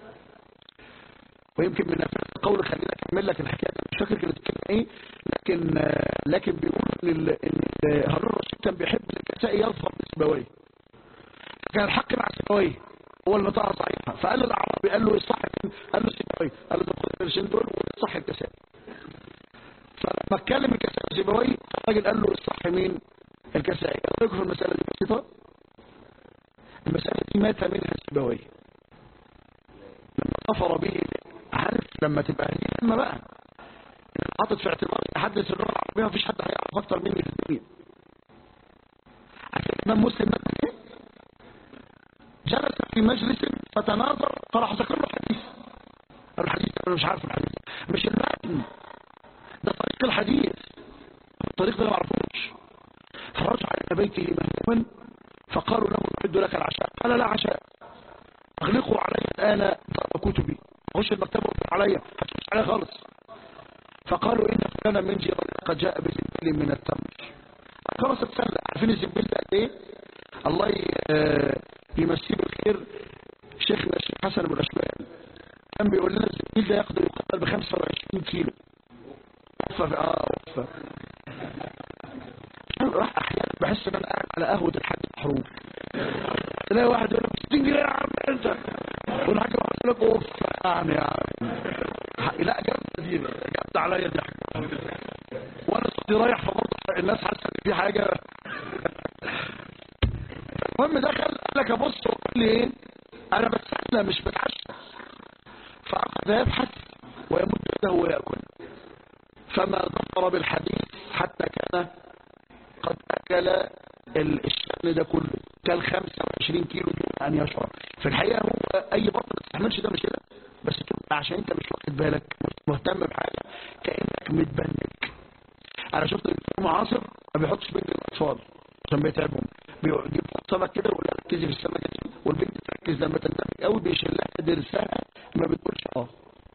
ويمكن من نفس القول خلينا اكمل لك الحكايه دي مش فاكر كانت كلمه ايه لكن آه، لكن بيقول ان ال- ان ال- هارون الرشيد كان بيحب الكسائي يظهر بسيبويه كان الحق مع سيبويه هو اللي طلع صحيحه فقال الاعرابي قال له ايه الصح فين؟ قال له سيبويه قال له طب خد القرشين دول والصح الكسائي فلما اتكلم الكسائي سيبويه الراجل قال له الصح مين؟ الكسائي ايه رايكم في المساله دي بسيطه؟ المساله دي مات منها سيبويه لما كفر به عارف لما تبقى هذه لما بقى حاطط في اعتبار يحدث اللغه العربيه مفيش حد هيعرف اكتر مني في الدنيا عشان الامام مسلم مثلا إيه؟ جلس في مجلس فتناظر فراح ذكر له حديث قال له الحديث انا مش عارف الحديث مش المتن ده طريق الحديث الطريق ده ما اعرفوش فرجع الى بيته مهموما فقالوا له نعد لك العشاء قال لا عشاء اغلقوا علي الان باب كتبي خش المكتبه واقفل عليا هتخش عليا خالص فقالوا ان فلانا من جيراننا قد جاء بزنبيل من التمر خلاص اتسلى عارفين الزنبيل ده قد ايه الله ي- آه، يمسيه بالخير شيخنا الشيخ حسن بن رشوان كان بيقول لنا الزنبيل ده يقدر يقدر ب 25 كيلو وفى في- اه وفى راح احيانا بحس ان انا قاعد على قهوه الحاج محروم تلاقي واحد يقول لك 60 جنيه يا عم انت والحاج محروم يقول لك اوف يعني يا عم لا جامده دي جامده عليا دي وانا كنت رايح فبرضه الناس حاسه ان في حاجه المهم دخل قال لك ابص وقال لي ايه انا بتسلى مش بتعشى فاخذ يبحث ويمد يده وياكل فما ظفر بالحديث حتى كان قد اكل ال- الشأن ده كله كان 25 كيلو دون ان يشعر في الحقيقه هو اي بطن ما تستحملش ده مش كده بس تبقى عشان انت مش واخد بالك مش مهتم بحاجه كانك متبنك انا شفت الدكتور معاصر ما بيحطش بين الاطفال عشان بيتعبهم بيجيب سمك كده ويقول لها ركزي في السمكه دي والبنت تركز لما تندمج قوي بيشيلها درسها ما بتقولش اه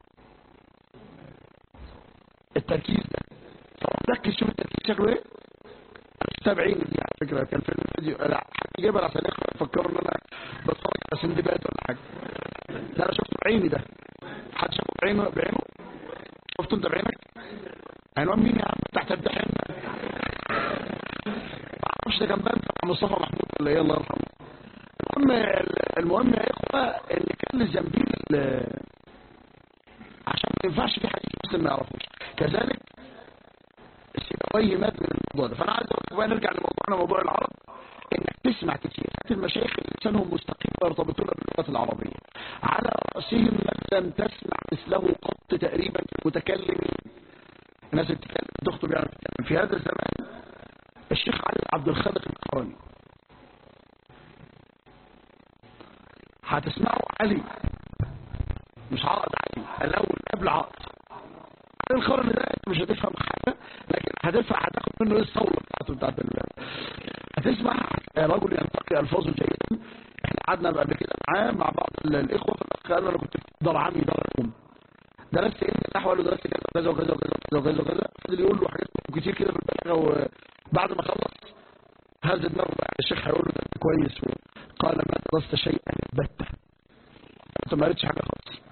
التركيز ده فركز شوف التركيز شكله ايه تابعين دي على فكره كان فيلم فيديو لا حد جايبها عشان يفكروا ان انا بتفرج على سندباد ولا حاجه لا انا شفته بعيني ده حد شافه بعينه بعينه شفته انت بعينك عنوان مين يا عم تحت الدحين ما اعرفش ده كان بان مع مصطفى محمود ولا ايه الله يرحمه المهم المهم يا اخوه ان كان الزنبيل ال- عشان ما ينفعش في حديث مسلم ما يعرفوش كذلك السيبويه مات من الموضوع ده فانا عايز اقول لك بقى نرجع لموضوعنا موضوع العرب انك تسمع كتير هات المشايخ اللي لسانهم مستقيم ويرتبطون باللغه العربيه على راسهم من لم تسمع مثله قط تقريبا في المتكلمين الناس اللي بتتكلم تخطب يعني بتتكلم في هذا الزمان الشيخ علي عبد الخالق القراني هتسمعوا علي مش عقد علي الاول قبل عقد القرن ده انت مش هتفهم حاجه لكن هتفهم هتاخد منه ايه الثوره بتاعته بتاعت ال... هتسمع رجل ينتقي الفاظه جيدا احنا قعدنا قبل كده معاه مع بعض ال- الاخوه فالاخ قال له انا كنت في دار عمي دار الام درست ايه النحو قال له درست كذا وكذا وكذا وكذا وكذا وكذا فضل يقول له حاجات كتير كده في البلاغه وبعد ما خلص هذا دماغه بقى الشيخ هيقول له ده كويس قال ما درست شيئا البته انت ما قريتش حاجه خالص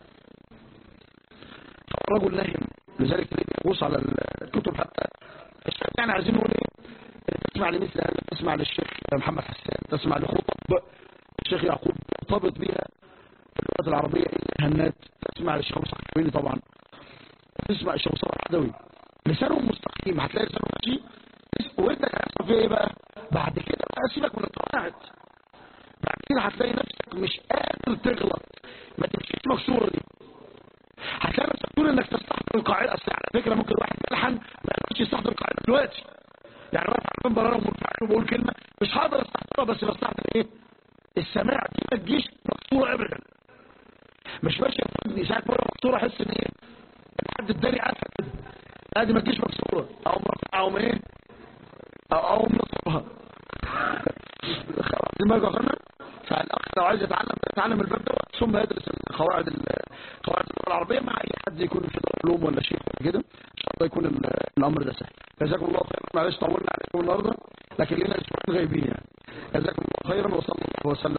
رجل نهم لذلك تلاقيه يغوص على الكتب حتى الشيخ يعني عايزين نقول ايه تسمع لمثل هذا تسمع للشيخ محمد حسان تسمع لخطب الشيخ يعقوب مرتبط بها اللغه العربيه هنات تسمع للشيخ مصطفى الحويني طبعا تسمع الشيخ مصطفى العدوي لسانهم مستقيم هتلاقي لسانه ماشي وانت هيحصل فيها ايه بقى بعد كده بقى سيبك من القواعد بعد كده هتلاقي نفسك مش قادر تغلط ما تمشيش مكسوره دي هتلاقي نفسك تقول انك تستحضر القاعده اصل على فكره ممكن واحد يلحن ما يقدرش يستحضر القاعده دلوقتي يعني واقف على المنبر انا ومنفعل وبقول كلمه مش هقدر استحضرها بس بستحضر ايه؟ السماع دي ما تجيش مكسوره ابدا مش ماشي ودني ساعه مره مكسوره احس ان ايه؟ حد اداني عارفه كده ادي ما تجيش مكسوره او مرفعه او ايه؟ او او مصبها خلاص دماغك اخوانا فالاخ لو عايز يتعلم يتعلم الباب ده ثم يدرس القواعد قواعد اللغه العربيه مع اي حد يكون في العلوم ولا شيخ ولا كده ان شاء الله يكون ال- الامر ده سهل جزاكم الله خيرا معلش طولنا عليكم النهارده لكن لنا اسبوعين غايبين يعني جزاكم الله خيرا وصلى الله وسلم